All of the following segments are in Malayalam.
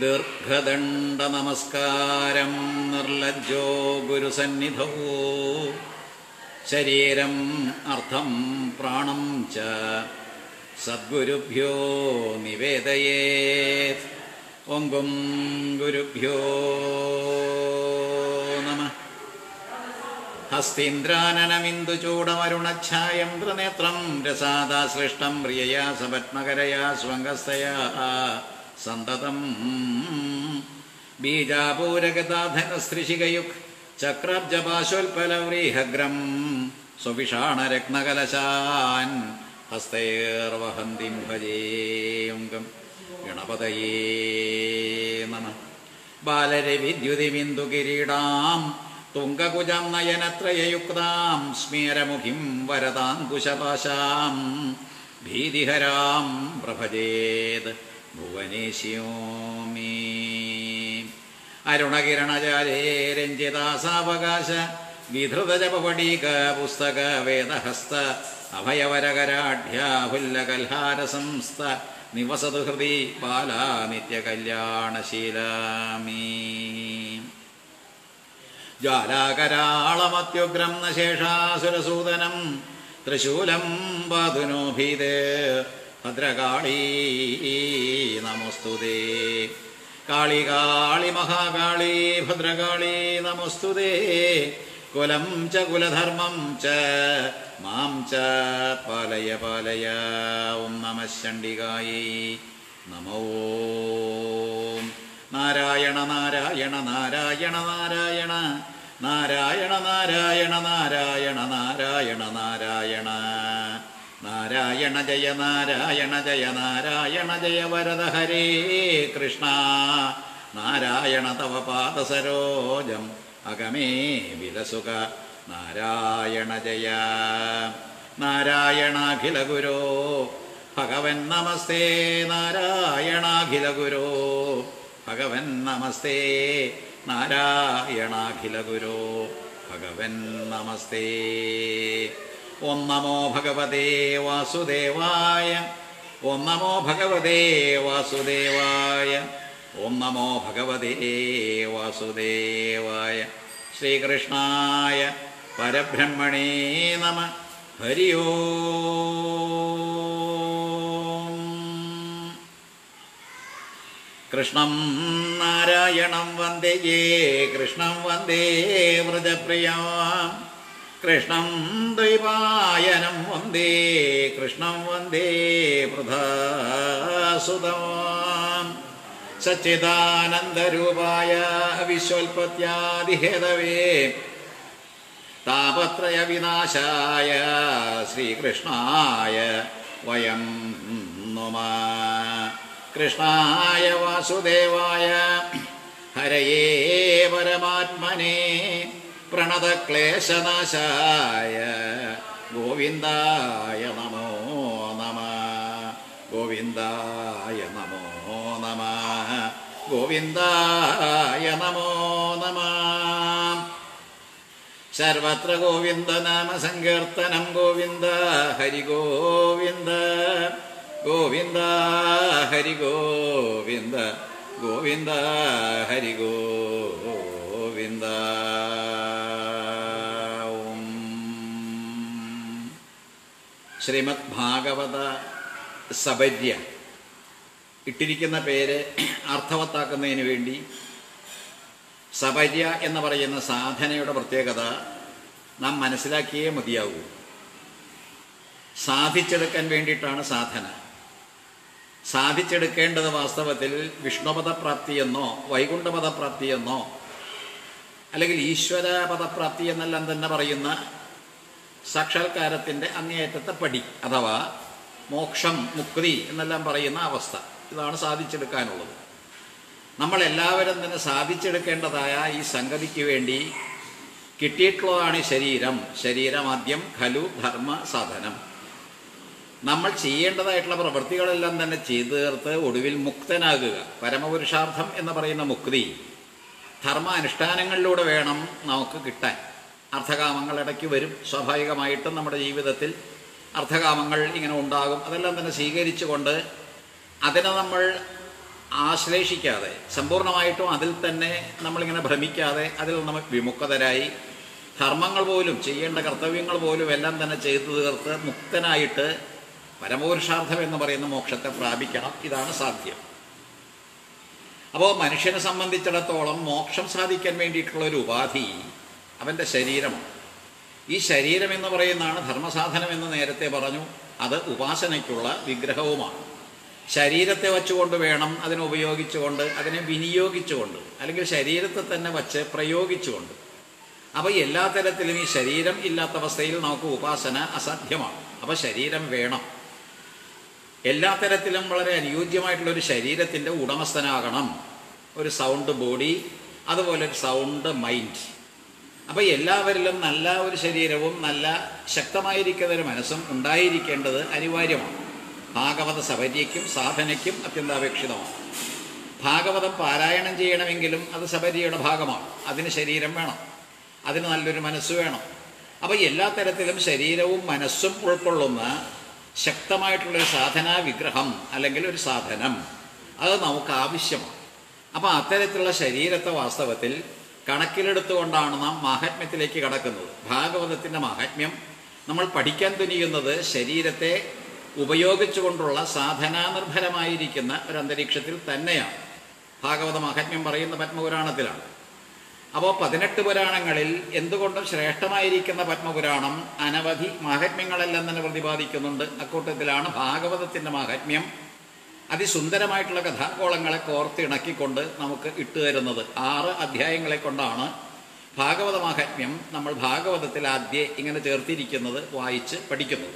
ദീർഘദണ്ഡ നമസ്കാരം നിർലജ്ജോ ഗുരുസന്നിധോ ശരീരം അർത്ഥം പ്രാണം ച സദ്ഗുരുഭ്യോ നിവേദയേ ഓങ്കും ഗുരുഭ്യോ നമ ഹസ്തീന്ദ്രാനനമിന്ദുചൂടമരുണച്ഛായം ത്രിനേത്രം രസാദാശ്ലിഷ്ടം പ്രിയയാ സപത്മകരയാ സ്വംഗസ്ഥയാ സന്തതം ബീജാപൂരഗതാധനസ്ത്രിശികയുക് ചക്രബ്ജപാശോൽപലവ്രീഹഗ്രം സ്വവിഷാണരത്നകലശാൻ ഹസ്തൈർവഹന്തിം ഭജേയുങ്കം ഗണപതയേ നമ ബാലരവിദ്യുതിബിന്ദുകിരീടാം തുങ്കകുജം നയനത്രയയുക്താം സ്മേരമുഖിം വരദാങ്കുശപാശാം ഭീതിഹരാം പ്രഭജേത് ഭുവനേശ്യോമീ അരുണകിരണജാലേ രഞ്ജിതാസാവകാശ വിധൃതജപടീക പുസ്തക വേദഹസ്ത അഭയവരകരാഢ്യാഹുല്ലകൽഹാരസംസ്ഥ നിവസതു ഹൃദി ബാലാ നിത്യകല്യാണശീലാമീ ജ്വാലാകരാളമത്യുഗ്രം ന ശേഷാസുരസൂദനം തൃശൂലം പാതുനോ ഭീത് ഭദ്രകാളീ നമോസ്തുതേ കാളി കാളി മഹാകാളി ഭദ്രകാളി നമോസ്തുതേ കുലം ച കുലധർമ്മം ച മാം ച പാലയ പാലയ ഓം നമ ചണ്ഡികായേ നമോ നാരായണ നാരായണ നാരായണ നാരായണ നാരായണ നാരായണ നാരായണ നാരായണ നാരായണ നാരായണ ജയ നാരായണ ജയ നാരായണ ജയ വരദ ഹരേ കൃഷ്ണ നാരായണ തവ പാദസരോജം അകമേ വിലസുക നാരായണ ജയ നാരായണാഖില ഗുരോ ഭഗവൻ നമസ്തേ നാരായണാഖില ഗുരോ ഭഗവൻ നമസ്തേ നാരായണാഖില ഗുരോ ഭഗവൻ നമസ്തേ ഓം നമോ ഭഗവതേ വാസുദേവായ ഓം നമോ ഭഗവതേ വാസുദേവായ ഓം നമോ ഭഗവതേ വാസുദേവായ ശ്രീകൃഷ്ണായ പരബ്രഹ്മണേ നമ ഹരി ഓം കൃഷ്ണം നാരായണം വന്ദേ കൃഷ്ണം വന്ദേ വ്രജപ്രിയാ കൃഷ്ണം ദൈവായനം വന്ദേ കൃഷ്ണം വന്ദേ വൃഥാസുതമാം സച്ചിദാനന്ദരൂപായ വിശ്വൽപത്യാദിഹേതവേ താപത്രയ വിനാശായ ശ്രീകൃഷ്ണായ വയം നുമ കൃഷ്ണായ വാസുദേവായ ഹരയേ പരമാത്മനെ പ്രണതക്ലേശനാശായ ഗോവിന്ദായ നമോ നമ ഗോവിന്ദായ നമോ നമ ഗോവിന്ദായ നമോ നമ സർവത്ര ഗോവിന്ദ നാമ സങ്കീർത്തനം ഗോവിന്ദ ഹരി ഗോവിന്ദ ഗോവിന്ദ ഹരി ഗോവിന്ദ ഗോവിന്ദ ഹരി ഗോവിന്ദ ഓം ശ്രീമദ് ഭാഗവത സബര്യ ഇട്ടിരിക്കുന്ന പേര് അർത്ഥവത്താക്കുന്നതിന് വേണ്ടി സബര്യ എന്ന് പറയുന്ന സാധനയുടെ പ്രത്യേകത നാം മനസ്സിലാക്കിയേ മതിയാവൂ സാധിച്ചെടുക്കാൻ വേണ്ടിയിട്ടാണ് സാധന സാധിച്ചെടുക്കേണ്ടത് വാസ്തവത്തിൽ വിഷ്ണുപദപ്രാപ്തി എന്നോ വൈകുണ്ഠപദപ്രാപ്തി എന്നോ അല്ലെങ്കിൽ ഈശ്വര പദപ്രാപ്തി എന്നെല്ലാം തന്നെ പറയുന്ന സാക്ഷാത്കാരത്തിൻ്റെ അങ്ങേയറ്റത്തെ പടി അഥവാ മോക്ഷം മുക്തി എന്നെല്ലാം പറയുന്ന അവസ്ഥ ഇതാണ് സാധിച്ചെടുക്കാനുള്ളത് നമ്മളെല്ലാവരും തന്നെ സാധിച്ചെടുക്കേണ്ടതായ ഈ സംഗതിക്ക് വേണ്ടി കിട്ടിയിട്ടുള്ളതാണ് ശരീരം ശരീരമാദ്യം ഖലു ധർമ്മ സാധനം നമ്മൾ ചെയ്യേണ്ടതായിട്ടുള്ള പ്രവൃത്തികളെല്ലാം തന്നെ ചെയ്തു തീർത്ത് ഒടുവിൽ മുക്തനാകുക പരമപുരുഷാർത്ഥം എന്ന് പറയുന്ന മുക്തി ധർമ്മ അനുഷ്ഠാനങ്ങളിലൂടെ വേണം നമുക്ക് കിട്ടാൻ അർത്ഥകാമങ്ങൾ ഇടയ്ക്ക് വരും സ്വാഭാവികമായിട്ടും നമ്മുടെ ജീവിതത്തിൽ അർത്ഥകാമങ്ങൾ ഇങ്ങനെ ഉണ്ടാകും അതെല്ലാം തന്നെ സ്വീകരിച്ചുകൊണ്ട് അതിനെ നമ്മൾ ആശ്ലേഷിക്കാതെ സമ്പൂർണ്ണമായിട്ടും അതിൽ തന്നെ നമ്മളിങ്ങനെ ഭ്രമിക്കാതെ അതിൽ നമ്മൾ വിമുക്തരായി ധർമ്മങ്ങൾ പോലും ചെയ്യേണ്ട കർത്തവ്യങ്ങൾ പോലും എല്ലാം തന്നെ ചെയ്തു തീർത്ത് മുക്തനായിട്ട് പരമപുരുഷാർത്ഥം എന്ന് പറയുന്ന മോക്ഷത്തെ പ്രാപിക്കണം ഇതാണ് സാധ്യം അപ്പോൾ മനുഷ്യനെ സംബന്ധിച്ചിടത്തോളം മോക്ഷം സാധിക്കാൻ വേണ്ടിയിട്ടുള്ള ഒരു ഉപാധി അവൻ്റെ ശരീരമാണ് ഈ ശരീരം എന്ന് പറയുന്നതാണ് ധർമ്മസാധനം എന്ന് നേരത്തെ പറഞ്ഞു അത് ഉപാസനയ്ക്കുള്ള വിഗ്രഹവുമാണ് ശരീരത്തെ വച്ചുകൊണ്ട് വേണം അതിനെ ഉപയോഗിച്ചുകൊണ്ട് അതിനെ വിനിയോഗിച്ചുകൊണ്ട് അല്ലെങ്കിൽ ശരീരത്തെ തന്നെ വച്ച് പ്രയോഗിച്ചുകൊണ്ട് അപ്പോൾ എല്ലാ തരത്തിലും ഈ ശരീരം ഇല്ലാത്ത അവസ്ഥയിൽ നമുക്ക് ഉപാസന അസാധ്യമാണ് അപ്പോൾ ശരീരം വേണം എല്ലാ തരത്തിലും വളരെ അനുയോജ്യമായിട്ടുള്ള ഒരു ശരീരത്തിൻ്റെ ഉടമസ്ഥനാകണം ഒരു സൗണ്ട് ബോഡി അതുപോലെ ഒരു സൗണ്ട് മൈൻഡ് അപ്പോൾ എല്ലാവരിലും നല്ല ഒരു ശരീരവും നല്ല ശക്തമായിരിക്കുന്ന ഒരു മനസ്സും ഉണ്ടായിരിക്കേണ്ടത് അനിവാര്യമാണ് ഭാഗവത സബര്യയ്ക്കും സാധനയ്ക്കും അത്യന്താപേക്ഷിതമാണ് ഭാഗവതം പാരായണം ചെയ്യണമെങ്കിലും അത് സബരിയുടെ ഭാഗമാണ് അതിന് ശരീരം വേണം അതിന് നല്ലൊരു മനസ്സ് വേണം അപ്പോൾ എല്ലാ തരത്തിലും ശരീരവും മനസ്സും ഉൾക്കൊള്ളുന്ന ശക്തമായിട്ടുള്ളൊരു സാധനാ വിഗ്രഹം അല്ലെങ്കിൽ ഒരു സാധനം അത് നമുക്ക് ആവശ്യമാണ് അപ്പോൾ അത്തരത്തിലുള്ള ശരീരത്തെ വാസ്തവത്തിൽ കണക്കിലെടുത്തുകൊണ്ടാണ് നാം മാഹാത്മ്യത്തിലേക്ക് കടക്കുന്നത് ഭാഗവതത്തിൻ്റെ മാഹാത്മ്യം നമ്മൾ പഠിക്കാൻ തുനിയുന്നത് ശരീരത്തെ ഉപയോഗിച്ചുകൊണ്ടുള്ള സാധനാനിർഭരമായിരിക്കുന്ന ഒരു അന്തരീക്ഷത്തിൽ തന്നെയാണ് ഭാഗവത മാഹാത്മ്യം പറയുന്ന പത്മപുരാണത്തിലാണ് അപ്പോൾ പതിനെട്ട് പുരാണങ്ങളിൽ എന്തുകൊണ്ടും ശ്രേഷ്ഠമായിരിക്കുന്ന പത്മപുരാണം അനവധി മാഹാത്മ്യങ്ങളെല്ലാം തന്നെ പ്രതിപാദിക്കുന്നുണ്ട് അക്കൂട്ടത്തിലാണ് ഭാഗവതത്തിൻ്റെ മാഹാത്മ്യം അതിസുന്ദരമായിട്ടുള്ള കഥാകോളങ്ങളെ കോർത്തിണക്കിക്കൊണ്ട് നമുക്ക് ഇട്ടുതരുന്നത് ആറ് അധ്യായങ്ങളെ കൊണ്ടാണ് ഭാഗവത മാഹാത്മ്യം നമ്മൾ ഭാഗവതത്തിൽ ആദ്യം ഇങ്ങനെ ചേർത്തിരിക്കുന്നത് വായിച്ച് പഠിക്കുന്നത്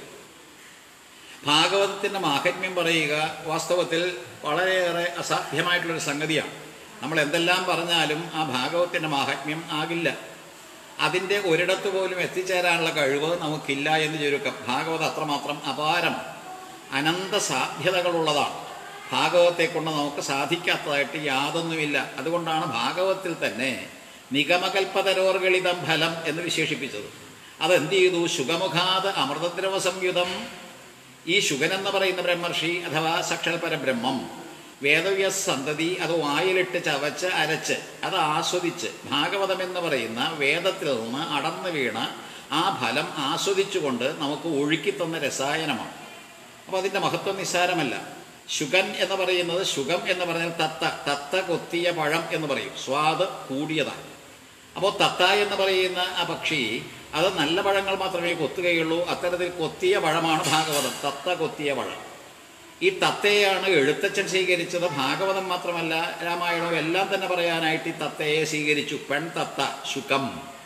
ഭാഗവതത്തിൻ്റെ മാഹാത്മ്യം പറയുക വാസ്തവത്തിൽ വളരെയേറെ അസാധ്യമായിട്ടുള്ളൊരു സംഗതിയാണ് നമ്മൾ എന്തെല്ലാം പറഞ്ഞാലും ആ ഭാഗവത്തിൻ്റെ മാഹാത്മ്യം ആകില്ല അതിൻ്റെ ഒരിടത്ത് പോലും എത്തിച്ചേരാനുള്ള കഴിവ് നമുക്കില്ല എന്ന് ചുരുക്കം ഭാഗവതം അത്രമാത്രം അപാരമാണ് അനന്ത സാധ്യതകളുള്ളതാണ് ഭാഗവത്തെ കൊണ്ട് നമുക്ക് സാധിക്കാത്തതായിട്ട് യാതൊന്നുമില്ല അതുകൊണ്ടാണ് ഭാഗവത്തിൽ തന്നെ നിഗമകൽപ്പതരോർഗളിതം ഫലം എന്ന് വിശേഷിപ്പിച്ചത് അതെന്ത് ചെയ്തു ശുഗമുഖാത് അമൃതദ്രവ സംയുതം ഈ ശുഗൻ എന്ന് പറയുന്ന ബ്രഹ്മർഷി അഥവാ സാക്ഷാൽ പരബ്രഹ്മം വേദവ്യാസ സന്തതി അത് വായിലിട്ട് ചവച്ച് അരച്ച് അത് ആസ്വദിച്ച് ഭാഗവതം എന്ന് പറയുന്ന വേദത്തിൽ നിന്ന് അടർന്നു വീണ ആ ഫലം ആസ്വദിച്ചുകൊണ്ട് നമുക്ക് ഒഴുക്കിത്തന്ന രസായനമാണ് അപ്പോൾ അതിൻ്റെ മഹത്വം നിസ്സാരമല്ല ശുഗൻ എന്ന് പറയുന്നത് ശുഗം എന്ന് പറഞ്ഞാൽ തത്ത തത്ത കൊത്തിയ പഴം എന്ന് പറയും സ്വാദ് കൂടിയതാണ് അപ്പോൾ തത്ത എന്ന് പറയുന്ന ആ പക്ഷി അത് നല്ല പഴങ്ങൾ മാത്രമേ കൊത്തുകയുള്ളൂ അത്തരത്തിൽ കൊത്തിയ പഴമാണ് ഭാഗവതം തത്ത കൊത്തിയ പഴം ഈ തത്തയെയാണ് എഴുത്തച്ഛൻ സ്വീകരിച്ചത് ഭാഗവതം മാത്രമല്ല രാമായണവും എല്ലാം തന്നെ പറയാനായിട്ട് ഈ തത്തയെ സ്വീകരിച്ചു പെൺ തത്ത ശുകം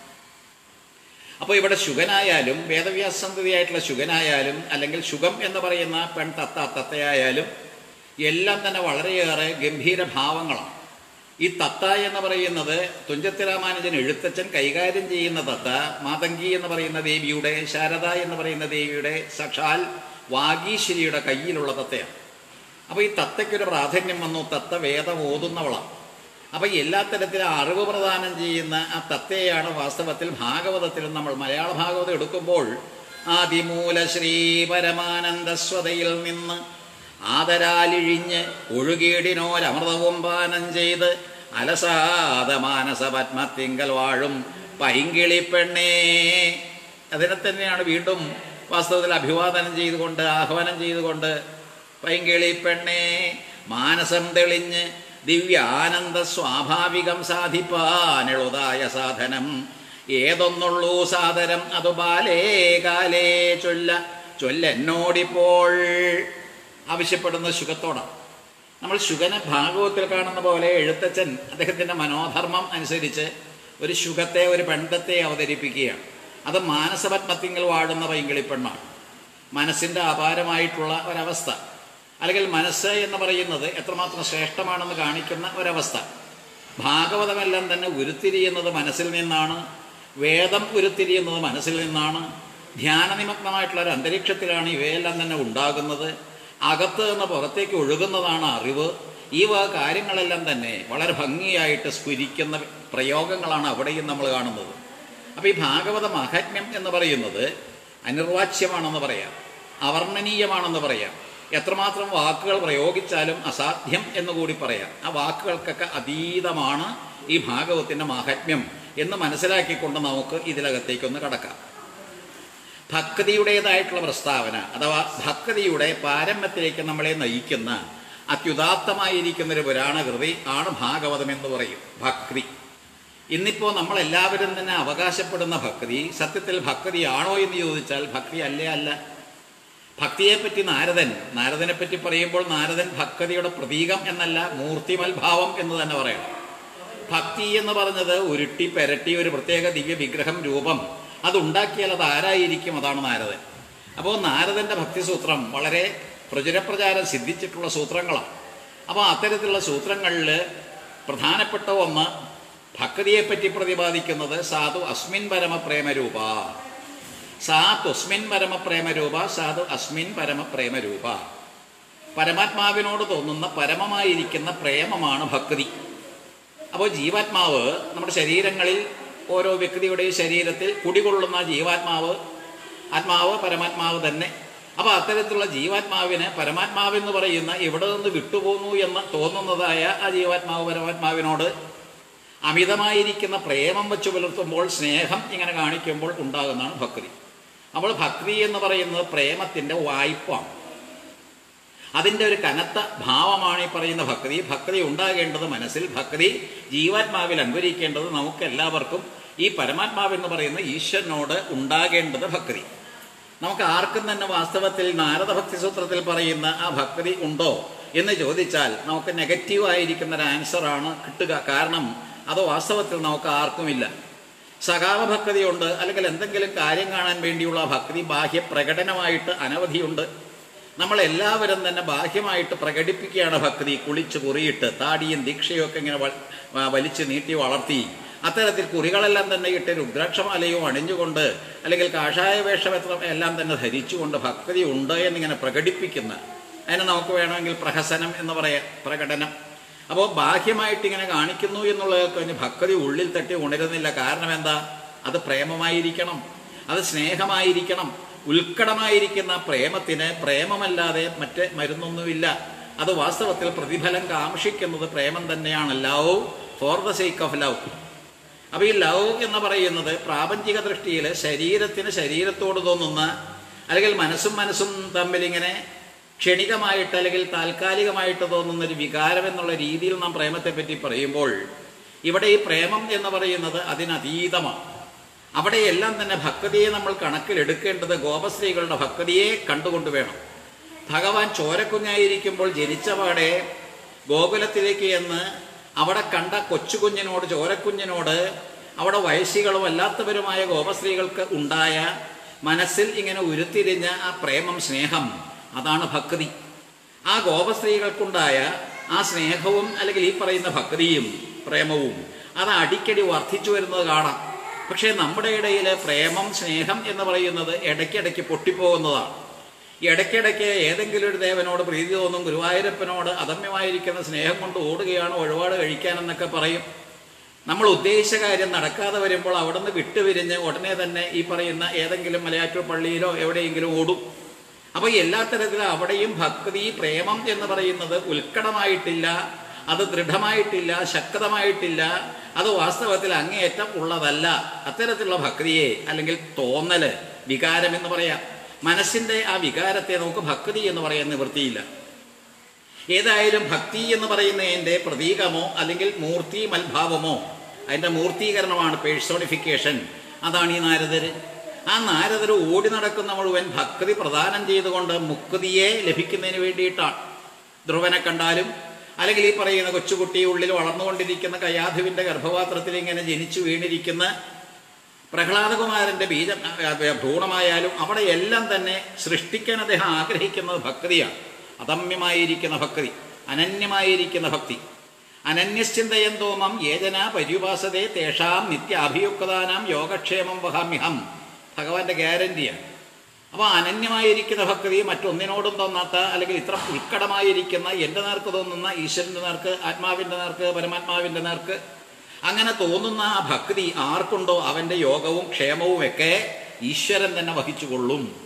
അപ്പോൾ ഇവിടെ ശുഗനായാലും വേദവ്യാസന്തതിയായിട്ടുള്ള ശുഗനായാലും അല്ലെങ്കിൽ ശുഗം എന്ന് പറയുന്ന പെൺ തത്ത തത്തയായാലും എല്ലാം തന്നെ വളരെയേറെ ഗംഭീര ഭാവങ്ങളാണ് ഈ തത്ത എന്ന് പറയുന്നത് തുഞ്ചത്ത് രാമാനുജൻ എഴുത്തച്ഛൻ കൈകാര്യം ചെയ്യുന്ന തത്ത മാതങ്കി എന്ന് പറയുന്ന ദേവിയുടെ ശാരദ എന്ന് പറയുന്ന ദേവിയുടെ സക്ഷാൽ വാഗീശ്വരിയുടെ കയ്യിലുള്ള തത്തയാണ് അപ്പോൾ ഈ തത്തയ്ക്കൊരു പ്രാധാന്യം വന്നു തത്ത വേദം ഓതുന്നവളാണ് അപ്പോൾ എല്ലാ തരത്തിലും അറിവ് പ്രദാനം ചെയ്യുന്ന ആ തത്തയാണ് വാസ്തവത്തിൽ ഭാഗവതത്തിൽ നമ്മൾ മലയാള ഭാഗവതം എടുക്കുമ്പോൾ ആദിമൂല ശ്രീ പരമാനന്ദസ്വതയിൽ നിന്ന് ആദരാലിഴിഞ്ഞ് ഒഴുകീടിനോരമൃതവും പാനം ചെയ്ത് അലസാദ മാനസ പത്മത്തിങ്കൽ വാഴും പൈങ്കിളി പെണ്ണേ അതിനെ തന്നെയാണ് വീണ്ടും വാസ്തവത്തിൽ അഭിവാദനം ചെയ്തുകൊണ്ട് ആഹ്വാനം ചെയ്തുകൊണ്ട് പൈങ്കിളി പെണ്ണേ മാനസം തെളിഞ്ഞ് ദിവ്യാനന്ദ സ്വാഭാവികം സാധിപ്പാനെളുതായ സാധനം ഏതൊന്നുള്ളൂ സാദരം അത് ബാലേ കാലേ ചൊല്ല ചൊല്ലെന്നോടിപ്പോൾ ആവശ്യപ്പെടുന്ന ശുഖത്തോടാണ് നമ്മൾ ശുഗനെ ഭാഗവത്തിൽ കാണുന്ന പോലെ എഴുത്തച്ഛൻ അദ്ദേഹത്തിൻ്റെ മനോധർമ്മം അനുസരിച്ച് ഒരു ശുഖത്തെ ഒരു പെണ്ടത്തെ അവതരിപ്പിക്കുകയാണ് അത് മാനസപത്മത്തിങ്കിൽ വാഴുന്ന പൈങ്കിളി പെണ്ണാണ് മനസ്സിൻ്റെ അപാരമായിട്ടുള്ള ഒരവസ്ഥ അല്ലെങ്കിൽ മനസ്സ് എന്ന് പറയുന്നത് എത്രമാത്രം ശ്രേഷ്ഠമാണെന്ന് കാണിക്കുന്ന ഒരവസ്ഥ ഭാഗവതമെല്ലാം തന്നെ ഉരുത്തിരിയുന്നത് മനസ്സിൽ നിന്നാണ് വേദം ഉരുത്തിരിയുന്നത് മനസ്സിൽ നിന്നാണ് ധ്യാനനിമഗ്നമായിട്ടുള്ള ഒരു അന്തരീക്ഷത്തിലാണ് ഇവയെല്ലാം തന്നെ ഉണ്ടാകുന്നത് അകത്ത് നിന്ന് പുറത്തേക്ക് ഒഴുകുന്നതാണ് അറിവ് ഈ വക കാര്യങ്ങളെല്ലാം തന്നെ വളരെ ഭംഗിയായിട്ട് സ്ഫുരിക്കുന്ന പ്രയോഗങ്ങളാണ് അവിടെയും നമ്മൾ കാണുന്നത് അപ്പോൾ ഈ ഭാഗവത മഹാത്മ്യം എന്ന് പറയുന്നത് അനിർവാച്യമാണെന്ന് പറയാം അവർണ്ണനീയമാണെന്ന് പറയാം എത്രമാത്രം വാക്കുകൾ പ്രയോഗിച്ചാലും അസാധ്യം എന്ന് കൂടി പറയാം ആ വാക്കുകൾക്കൊക്കെ അതീതമാണ് ഈ ഭാഗവത്തിൻ്റെ മാഹാത്മ്യം എന്ന് മനസ്സിലാക്കിക്കൊണ്ട് നമുക്ക് ഇതിനകത്തേക്കൊന്ന് കടക്കാം ഭക്തിയുടേതായിട്ടുള്ള പ്രസ്താവന അഥവാ ഭക്തിയുടെ പാരമ്യത്തിലേക്ക് നമ്മളെ നയിക്കുന്ന അത്യുദാത്തമായിരിക്കുന്ന ഒരു പുരാണകൃതി ആണ് ഭാഗവതം എന്ന് പറയും ഭക്തി ഇന്നിപ്പോൾ നമ്മളെല്ലാവരും തന്നെ അവകാശപ്പെടുന്ന ഭക്തി സത്യത്തിൽ ഭക്തിയാണോ എന്ന് ചോദിച്ചാൽ ഭക്തി അല്ലേ അല്ല ഭക്തിയെപ്പറ്റി നാരദൻ നാരദനെ പറ്റി പറയുമ്പോൾ നാരദൻ ഭക്തിയുടെ പ്രതീകം എന്നല്ല മൂർത്തിമൽഭാവം എന്ന് തന്നെ പറയണം ഭക്തി എന്ന് പറഞ്ഞത് ഉരുട്ടി പെരട്ടി ഒരു പ്രത്യേക ദിവ്യ വിഗ്രഹം രൂപം അതുണ്ടാക്കിയാൽ അത് ആരായിരിക്കും അതാണ് നാരദൻ അപ്പോൾ നാരദൻ്റെ ഭക്തിസൂത്രം വളരെ പ്രചുരപ്രചാരം സിദ്ധിച്ചിട്ടുള്ള സൂത്രങ്ങളാണ് അപ്പോൾ അത്തരത്തിലുള്ള സൂത്രങ്ങളിൽ പ്രധാനപ്പെട്ട ഒന്ന് ഭക്തിയെപ്പറ്റി പ്രതിപാദിക്കുന്നത് സാധു അസ്മിൻ പരമപ്രേമരൂപ സാത് അസ്മിൻ പരമപ്രേമരൂപ സാധു അസ്മിൻ പരമപ്രേമരൂപ പരമാത്മാവിനോട് തോന്നുന്ന പരമമായിരിക്കുന്ന പ്രേമമാണ് ഭക്തി അപ്പോൾ ജീവാത്മാവ് നമ്മുടെ ശരീരങ്ങളിൽ ഓരോ വ്യക്തിയുടെയും ശരീരത്തിൽ കുടികൊള്ളുന്ന ജീവാത്മാവ് ആത്മാവ് പരമാത്മാവ് തന്നെ അപ്പോൾ അത്തരത്തിലുള്ള ജീവാത്മാവിന് പരമാത്മാവെന്ന് പറയുന്ന എവിടെ നിന്ന് വിട്ടുപോകുന്നു എന്ന് തോന്നുന്നതായ ആ ജീവാത്മാവ് പരമാത്മാവിനോട് അമിതമായിരിക്കുന്ന പ്രേമം വെച്ച് പുലർത്തുമ്പോൾ സ്നേഹം ഇങ്ങനെ കാണിക്കുമ്പോൾ ഉണ്ടാകുന്നതാണ് ഭക്തി അപ്പോൾ ഭക്തി എന്ന് പറയുന്നത് പ്രേമത്തിൻ്റെ വായ്പാണ് അതിൻ്റെ ഒരു കനത്ത ഭാവമാണ് ഈ പറയുന്ന ഭക്തി ഭക്തി ഉണ്ടാകേണ്ടത് മനസ്സിൽ ഭക്തി ജീവാത്മാവിൽ അൻവരിക്കേണ്ടത് നമുക്ക് എല്ലാവർക്കും ഈ പരമാത്മാവെന്ന് പറയുന്ന ഈശ്വരനോട് ഉണ്ടാകേണ്ടത് ഭക്തി നമുക്ക് ആർക്കും തന്നെ വാസ്തവത്തിൽ നാരദ ഭക്തി സൂത്രത്തിൽ പറയുന്ന ആ ഭക്തി ഉണ്ടോ എന്ന് ചോദിച്ചാൽ നമുക്ക് നെഗറ്റീവ് ആയിരിക്കുന്ന ഒരു ആൻസറാണ് കിട്ടുക കാരണം അത് വാസ്തവത്തിൽ നമുക്ക് ആർക്കുമില്ല സകാമ ഭക്തിയുണ്ട് അല്ലെങ്കിൽ എന്തെങ്കിലും കാര്യം കാണാൻ വേണ്ടിയുള്ള ഭക്തി ബാഹ്യ പ്രകടനമായിട്ട് അനവധിയുണ്ട് നമ്മളെല്ലാവരും തന്നെ ബാഹ്യമായിട്ട് പ്രകടിപ്പിക്കുകയാണ് ഭക്തി കുളിച്ച് കുറിയിട്ട് താടിയും ദീക്ഷയും ഒക്കെ ഇങ്ങനെ വ- വലിച്ച് നീട്ടി വളർത്തി അത്തരത്തിൽ കുറികളെല്ലാം തന്നെ ഇട്ട് രുദ്രാക്ഷമാലയും അണിഞ്ഞുകൊണ്ട് അല്ലെങ്കിൽ കാഷായ വേഷവസ്ത്രം എല്ലാം തന്നെ ധരിച്ചുകൊണ്ട് ഭക്തി ഉണ്ട് എന്നിങ്ങനെ പ്രകടിപ്പിക്കുന്ന അതിന് നമുക്ക് വേണമെങ്കിൽ പ്രഹസനം എന്ന് പറയാം പ്രകടനം അപ്പോൾ ബാഹ്യമായിട്ട് ഇങ്ങനെ കാണിക്കുന്നു എന്നുള്ളത് കഴിഞ്ഞ് ഭക്തി ഉള്ളിൽ തട്ടി ഉണരുന്നില്ല കാരണം എന്താ അത് പ്രേമമായിരിക്കണം അത് സ്നേഹമായിരിക്കണം ഉത്കടമായിരിക്കുന്ന പ്രേമത്തിന് പ്രേമമല്ലാതെ മറ്റ് മരുന്നൊന്നുമില്ല അത് വാസ്തവത്തിൽ പ്രതിഫലം കാക്ഷിക്കുന്നത് പ്രേമം തന്നെയാണ് love for the sake of love അപ്പോൾ ഈ ലവ് എന്ന് പറയുന്നത് പ്രാപഞ്ചിക ദൃഷ്ടിയിൽ ശരീരത്തിന് ശരീരത്തോട് തോന്നുന്ന അല്ലെങ്കിൽ മനസ്സും മനസ്സും തമ്മിൽ ഇങ്ങനെ ക്ഷണികമായിട്ട് അല്ലെങ്കിൽ താൽക്കാലികമായിട്ട് തോന്നുന്ന ഒരു വികാരം എന്നുള്ള രീതിയിൽ നാം പ്രേമത്തെപ്പറ്റി പറയുമ്പോൾ ഇവിടെ ഈ പ്രേമം എന്ന് പറയുന്നത് അതിനതീതമാണ് അവിടെയെല്ലാം തന്നെ ഭക്തിയെ നമ്മൾ കണക്കിലെടുക്കേണ്ടത് ഗോപസ്ത്രീകളുടെ ഭക്തിയെ കണ്ടുകൊണ്ട് വേണം ഭഗവാൻ ചോരക്കുഞ്ഞായിരിക്കുമ്പോൾ ജനിച്ചപാടെ ഗോകുലത്തിലേക്ക് എന്ന് അവിടെ കണ്ട കൊച്ചുകുഞ്ഞിനോട് ചോരക്കുഞ്ഞിനോട് അവിടെ വയസ്സികളും അല്ലാത്തവരുമായ ഗോപസ്ത്രീകൾക്ക് ഉണ്ടായ മനസ്സിൽ ഇങ്ങനെ ഉരുത്തിരിഞ്ഞ ആ പ്രേമം സ്നേഹം അതാണ് ഭക്തി ആ ഗോപസ്ത്രീകൾക്കുണ്ടായ ആ സ്നേഹവും അല്ലെങ്കിൽ ഈ പറയുന്ന ഭക്തിയും പ്രേമവും അത് അടിക്കടി വർദ്ധിച്ചു വരുന്നത് കാണാം പക്ഷേ നമ്മുടെ ഇടയിൽ പ്രേമം സ്നേഹം എന്ന് പറയുന്നത് ഇടയ്ക്കിടയ്ക്ക് പൊട്ടിപ്പോകുന്നതാണ് ഇടയ്ക്കിടയ്ക്ക് ഏതെങ്കിലും ഒരു ദേവനോട് പ്രീതി തോന്നും ഗുരുവായൂരപ്പനോട് അദമ്യമായിരിക്കുന്ന സ്നേഹം കൊണ്ട് ഓടുകയാണ് വഴിപാട് കഴിക്കാനെന്നൊക്കെ പറയും നമ്മൾ ഉദ്ദേശിച്ച കാര്യം നടക്കാതെ വരുമ്പോൾ അവിടെ നിന്ന് വിട്ടുപിരിഞ്ഞ് ഉടനെ തന്നെ ഈ പറയുന്ന ഏതെങ്കിലും മലയാറ്റൂർ പള്ളിയിലോ എവിടെയെങ്കിലും ഓടും അപ്പോൾ എല്ലാ തരത്തിലും അവിടെയും ഭക്തി പ്രേമം എന്ന് പറയുന്നത് ഉത്കടമായിട്ടില്ല അത് ദൃഢമായിട്ടില്ല ശക്തമായിട്ടില്ല അത് വാസ്തവത്തിൽ അങ്ങേയറ്റം ഉള്ളതല്ല അത്തരത്തിലുള്ള ഭക്തിയെ അല്ലെങ്കിൽ തോന്നല് വികാരം എന്ന് പറയാം മനസ്സിൻ്റെ ആ വികാരത്തെ നമുക്ക് ഭക്തി എന്ന് പറയാൻ നിവൃത്തിയില്ല ഏതായാലും ഭക്തി എന്ന് പറയുന്നതിൻ്റെ പ്രതീകമോ അല്ലെങ്കിൽ മൂർത്തി മൽഭാവമോ അതിൻ്റെ മൂർത്തീകരണമാണ് പേഴ്സോണിഫിക്കേഷൻ അതാണ് ഈ നാരദര് ആ നാരദർ ഓടി നടക്കുന്ന മുഴുവൻ ഭക്തി പ്രദാനം ചെയ്തുകൊണ്ട് മുക്തിയെ ലഭിക്കുന്നതിന് വേണ്ടിയിട്ടാണ് ധ്രുവനെ കണ്ടാലും അല്ലെങ്കിൽ ഈ പറയുന്ന കൊച്ചുകുട്ടി ഉള്ളിൽ വളർന്നുകൊണ്ടിരിക്കുന്ന കയാധുവിൻ്റെ ഗർഭപാത്രത്തിൽ ഇങ്ങനെ ജനിച്ചു വീണിരിക്കുന്ന പ്രഹ്ലാദകുമാരൻ്റെ ബീജ ഭ്രൂണമായാലും അവിടെ എല്ലാം തന്നെ സൃഷ്ടിക്കാൻ അദ്ദേഹം ആഗ്രഹിക്കുന്നത് ഭക്തിയാണ് അതമ്യമായിരിക്കുന്ന ഭക്തി അനന്യമായിരിക്കുന്ന ഭക്തി അനന്യശ്ചിന്തയം തോമം ഏജന പര്യുപാസതേ തേഷാം നിത്യാഭിയുക്താനാം യോഗക്ഷേമം വഹാമ്യഹം ഭഗവാന്റെ ഗ്യാരണ്ടിയാണ് അപ്പോൾ അനന്യമായിരിക്കുന്ന ഭക്തി മറ്റൊന്നിനോടും തോന്നാത്ത അല്ലെങ്കിൽ ഇത്ര ഉത്കടമായിരിക്കുന്ന എൻ്റെ നേർക്ക് തോന്നുന്ന ഈശ്വരൻ്റെ നേർക്ക് ആത്മാവിൻ്റെ നേർക്ക് പരമാത്മാവിൻ്റെ നേർക്ക് അങ്ങനെ തോന്നുന്ന ആ ഭക്തി ആർക്കുണ്ടോ അവൻ്റെ യോഗവും ക്ഷേമവും ഒക്കെ ഈശ്വരൻ തന്നെ വഹിച്ചുകൊള്ളും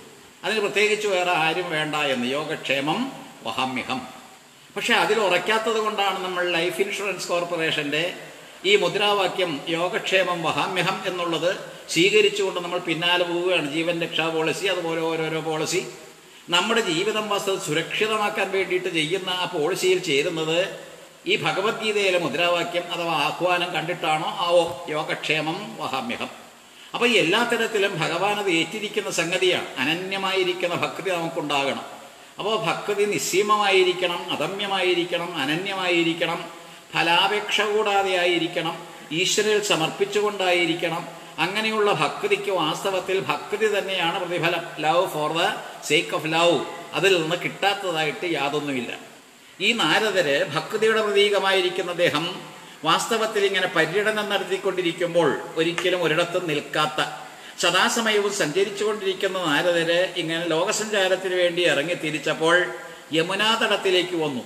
അതിന് പ്രത്യേകിച്ച് വേറെ ആരും വേണ്ട എന്ന് യോഗക്ഷേമം വഹാമ്യഹം പക്ഷെ അതിൽ ഉറയ്ക്കാത്തത് കൊണ്ടാണ് നമ്മൾ ലൈഫ് ഇൻഷുറൻസ് കോർപ്പറേഷൻ്റെ ഈ മുദ്രാവാക്യം യോഗക്ഷേമം വഹാമ്യഹം എന്നുള്ളത് സ്വീകരിച്ചുകൊണ്ട് നമ്മൾ പിന്നാലെ പോവുകയാണ് ജീവൻ രക്ഷാ പോളിസി അതുപോലെ ഓരോരോ പോളിസി നമ്മുടെ ജീവിതം വസ്തു സുരക്ഷിതമാക്കാൻ വേണ്ടിയിട്ട് ചെയ്യുന്ന ആ പോളിസിയിൽ ചേരുന്നത് ഈ ഭഗവത്ഗീതയിലെ മുദ്രാവാക്യം അഥവാ ആഹ്വാനം കണ്ടിട്ടാണോ ആവോ യോഗക്ഷേമം വഹാമ്യഹം അപ്പോൾ എല്ലാ തരത്തിലും ഭഗവാൻ അത് ഏറ്റിരിക്കുന്ന സംഗതിയാണ് അനന്യമായിരിക്കുന്ന ഭക്തി നമുക്കുണ്ടാകണം അപ്പോൾ ഭക്തി നിസ്സീമമായിരിക്കണം അദമ്യമായിരിക്കണം അനന്യമായിരിക്കണം ഫലാപേക്ഷ കൂടാതെ ആയിരിക്കണം ഈശ്വരനിൽ സമർപ്പിച്ചുകൊണ്ടായിരിക്കണം അങ്ങനെയുള്ള ഭക്തിക്ക് വാസ്തവത്തിൽ ഭക്തി തന്നെയാണ് പ്രതിഫലം love for the sake of love അതിൽ നിന്ന് കിട്ടാത്തതായിട്ട് യാതൊന്നുമില്ല ഈ നാരദര് ഭക്തിയുടെ പ്രതീകമായിരിക്കുന്ന അദ്ദേഹം വാസ്തവത്തിൽ ഇങ്ങനെ പര്യടനം നടത്തിക്കൊണ്ടിരിക്കുമ്പോൾ ഒരിക്കലും ഒരിടത്തും നിൽക്കാത്ത സദാസമയവും സഞ്ചരിച്ചുകൊണ്ടിരിക്കുന്ന നാരദര് ഇങ്ങനെ ലോകസഞ്ചാരത്തിന് വേണ്ടി ഇറങ്ങി തിരിച്ചപ്പോൾ യമുനാതടത്തിലേക്ക് വന്നു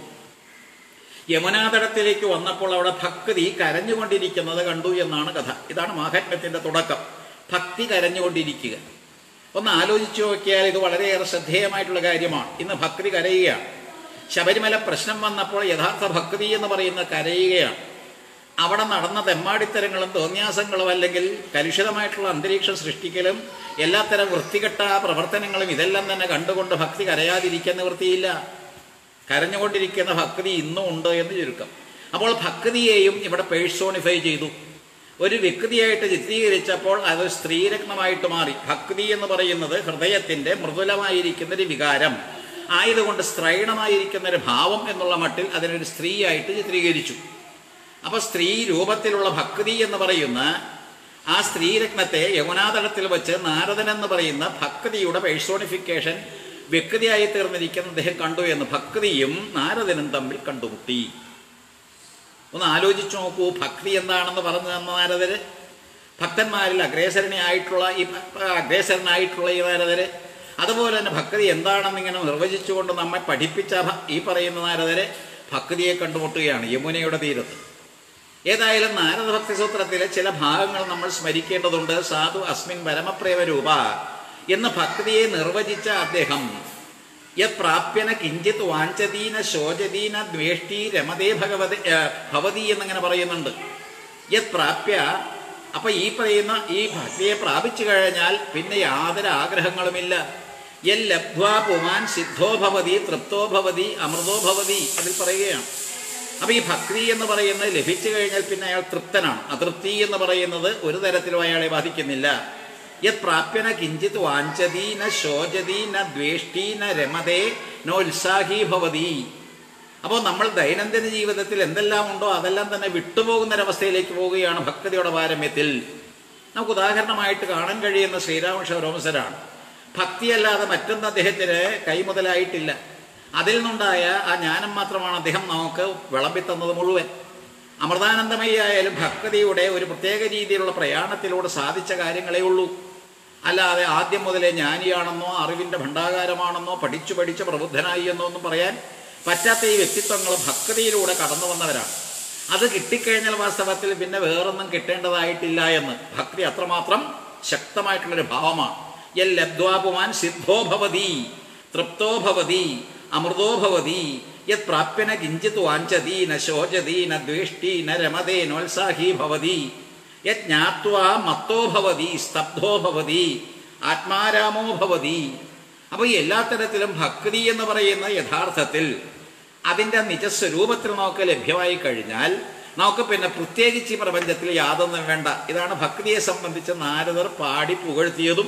യമുനാതടത്തിലേക്ക് വന്നപ്പോൾ അവിടെ ഭക്തി കരഞ്ഞുകൊണ്ടിരിക്കുന്നത് കണ്ടു എന്നാണ് കഥ ഇതാണ് മാഹാത്മ്യത്തിന്റെ തുടക്കം ഭക്തി കരഞ്ഞുകൊണ്ടിരിക്കുക ഒന്ന് ആലോചിച്ചു നോക്കിയാൽ ഇത് വളരെയേറെ ശ്രദ്ധേയമായിട്ടുള്ള കാര്യമാണ് ഇന്ന് ഭക്തി കരയുകയാണ് ശബരിമല പ്രശ്നം വന്നപ്പോൾ യഥാർത്ഥ ഭക്തി എന്ന് പറയുന്ന കരയുകയാണ് അവിടെ നടന്ന തെമ്മാടിത്തരങ്ങളും തോന്യാസങ്ങളും അല്ലെങ്കിൽ കലുഷിതമായിട്ടുള്ള അന്തരീക്ഷം സൃഷ്ടിക്കലും എല്ലാത്തരം വൃത്തികെട്ട പ്രവർത്തനങ്ങളും ഇതെല്ലാം തന്നെ കണ്ടുകൊണ്ട് ഭക്തി കരയാതിരിക്കാൻ നിവൃത്തിയില്ല കരഞ്ഞുകൊണ്ടിരിക്കുന്ന ഭക്തി ഇന്നും ഉണ്ട് എന്ന് ചുരുക്കം അപ്പോൾ ഭക്തിയെയും ഇവിടെ പേഴ്സോണിഫൈ ചെയ്തു ഒരു വ്യക്തിയായിട്ട് ചിത്രീകരിച്ചപ്പോൾ അത് സ്ത്രീരത്നമായിട്ട് മാറി ഭക്തി എന്ന് പറയുന്നത് ഹൃദയത്തിന്റെ മൃദുലമായിരിക്കുന്ന ഒരു വികാരം ആയതുകൊണ്ട് സ്ത്രൈണമായിരിക്കുന്ന ഒരു ഭാവം എന്നുള്ള മട്ടിൽ അതിനൊരു സ്ത്രീയായിട്ട് ചിത്രീകരിച്ചു അപ്പൊ സ്ത്രീ രൂപത്തിലുള്ള ഭക്തി എന്ന് പറയുന്ന ആ സ്ത്രീരത്നത്തെ യമുനാതടത്തിൽ വെച്ച് നാരദൻ എന്ന് പറയുന്ന ഭക്തിയുടെ പേഴ്സോണിഫിക്കേഷൻ വ്യക്തിയായി തീർന്നിരിക്കുന്ന അദ്ദേഹം കണ്ടു എന്ന് ഭക്തിയും നാരദനും തമ്മിൽ കണ്ടുമുട്ടി ഒന്ന് ആലോചിച്ചു നോക്കൂ ഭക്തി എന്താണെന്ന് പറഞ്ഞു തന്ന നാരദര് ഭക്തന്മാരിൽ അഗ്രേസരനായിട്ടുള്ള ഈ അഗ്രേസരനായിട്ടുള്ള ഈ നാരദര് അതുപോലെ തന്നെ ഭക്തി എന്താണെന്ന് ഇങ്ങനെ നിർവചിച്ചുകൊണ്ട് നമ്മെ പഠിപ്പിച്ച ഭ- ഈ പറയുന്ന നാരദരെ ഭക്തിയെ കണ്ടുമുട്ടുകയാണ് യമുനയുടെ തീരത്ത് ഏതായാലും നാരദ ഭക്തി സൂത്രത്തിലെ ചില ഭാഗങ്ങൾ നമ്മൾ സ്മരിക്കേണ്ടതുണ്ട് സാധു അസ്മിൻ പരമപ്രേമ രൂപ എന്ന് ഭക്തിയെ നിർവചിച്ച അദ്ദേഹം യത് പ്രാപ്യന കിഞ്ചിത് വാഞ്ചതീന ശോചതീന ദ്വേഷ്ടി രമതേ ഭഗവതി ഏ, ഭവതി എന്നിങ്ങനെ പറയുന്നുണ്ട് യത് പ്രാപ്യ അപ്പൊ ഈ പറയുന്ന ഈ ഭക്തിയെ പ്രാപിച്ചു കഴിഞ്ഞാൽ പിന്നെ യാതൊരു ആഗ്രഹങ്ങളുമില്ല യൽ ലബ്ധ്വാ പുമാൻ സിദ്ധോ ഭവതി തൃപ്തോ ഭവതി അമൃതോ ഭവതി അതിൽ പറയുകയാണ് അപ്പൊ ഈ ഭക്തി എന്ന് പറയുന്നത് ലഭിച്ചു കഴിഞ്ഞാൽ പിന്നെ അയാൾ തൃപ്തനാണ് അതൃപ്തി എന്ന് പറയുന്നത് ഒരു തരത്തിലും അയാളെ ബാധിക്കുന്നില്ല യത് പ്രാപ്യന കിഞ്ചിത് വാഞ്ചതി ന ശോചതി ന ദ്വേഷ്ടി ന രമതേ നോത്സാഹി ഭവതി അപ്പോൾ നമ്മൾ ദൈനംദിന ജീവിതത്തിൽ എന്തെല്ലാം ഉണ്ടോ അതെല്ലാം തന്നെ വിട്ടുപോകുന്ന ഒരവസ്ഥയിലേക്ക് പോവുകയാണ് ഭക്തിയുടെ പാരമ്യത്തിൽ നമുക്ക് ഉദാഹരണമായിട്ട് കാണാൻ കഴിയുന്ന ശ്രീരാമകൃഷ്ണ രോമസരാണ് ഭക്തിയല്ലാതെ മറ്റൊന്നും അദ്ദേഹത്തിന് കൈമുതലായിട്ടില്ല അതിൽ നിന്നുണ്ടായ ആ ജ്ഞാനം മാത്രമാണ് അദ്ദേഹം നമുക്ക് വിളമ്പിത്തന്നത് മുഴുവൻ അമൃതാനന്ദമയായാലും ഭക്തിയുടെ ഒരു പ്രത്യേക രീതിയിലുള്ള പ്രയാണത്തിലൂടെ സാധിച്ച കാര്യങ്ങളേ ഉള്ളൂ അല്ലാതെ ആദ്യം മുതലേ ജ്ഞാനിയാണെന്നോ അറിവിൻ്റെ ഭണ്ഡാകാരമാണെന്നോ പഠിച്ചു പഠിച്ച് പ്രബുദ്ധനായി എന്നോ ഒന്നും പറയാൻ പറ്റാത്ത ഈ വ്യക്തിത്വങ്ങൾ ഭക്തിയിലൂടെ കടന്നു വന്നവരാണ് അത് കിട്ടിക്കഴിഞ്ഞാൽ വാസ്തവത്തിൽ പിന്നെ വേറൊന്നും കിട്ടേണ്ടതായിട്ടില്ല എന്ന് ഭക്തി അത്രമാത്രം ശക്തമായിട്ടുള്ളൊരു ഭാവമാണ് എൽ ലബ്ധ്വാപുമാൻ സിദ്ധോ ഭവതി തൃപ്തോ ഭവതി അമൃതോ ഭവതി യത് പ്രാപ്യന കിഞ്ചിത് വാഞ്ചതി ന ശോചതി ന ദ്വേഷ്ടി ന രമതേ നോത്സാഹി ഭവതി യത് ജ്ഞാത്വാ മത്തോ ഭവതി സ്തബ്ധോ ഭവതി ആത്മാരാമോ ഭവതി അപ്പോൾ ഈ എല്ലാ തരത്തിലും ഭക്തി എന്ന് പറയുന്ന യഥാർത്ഥത്തിൽ അതിൻ്റെ നിജസ്വരൂപത്തിൽ നമുക്ക് ലഭ്യമായി കഴിഞ്ഞാൽ നമുക്ക് പിന്നെ പ്രത്യേകിച്ച് ഈ പ്രപഞ്ചത്തിൽ യാതൊന്നും വേണ്ട ഇതാണ് ഭക്തിയെ സംബന്ധിച്ച് നാരദർ പാടി പുകഴ്ത്തിയതും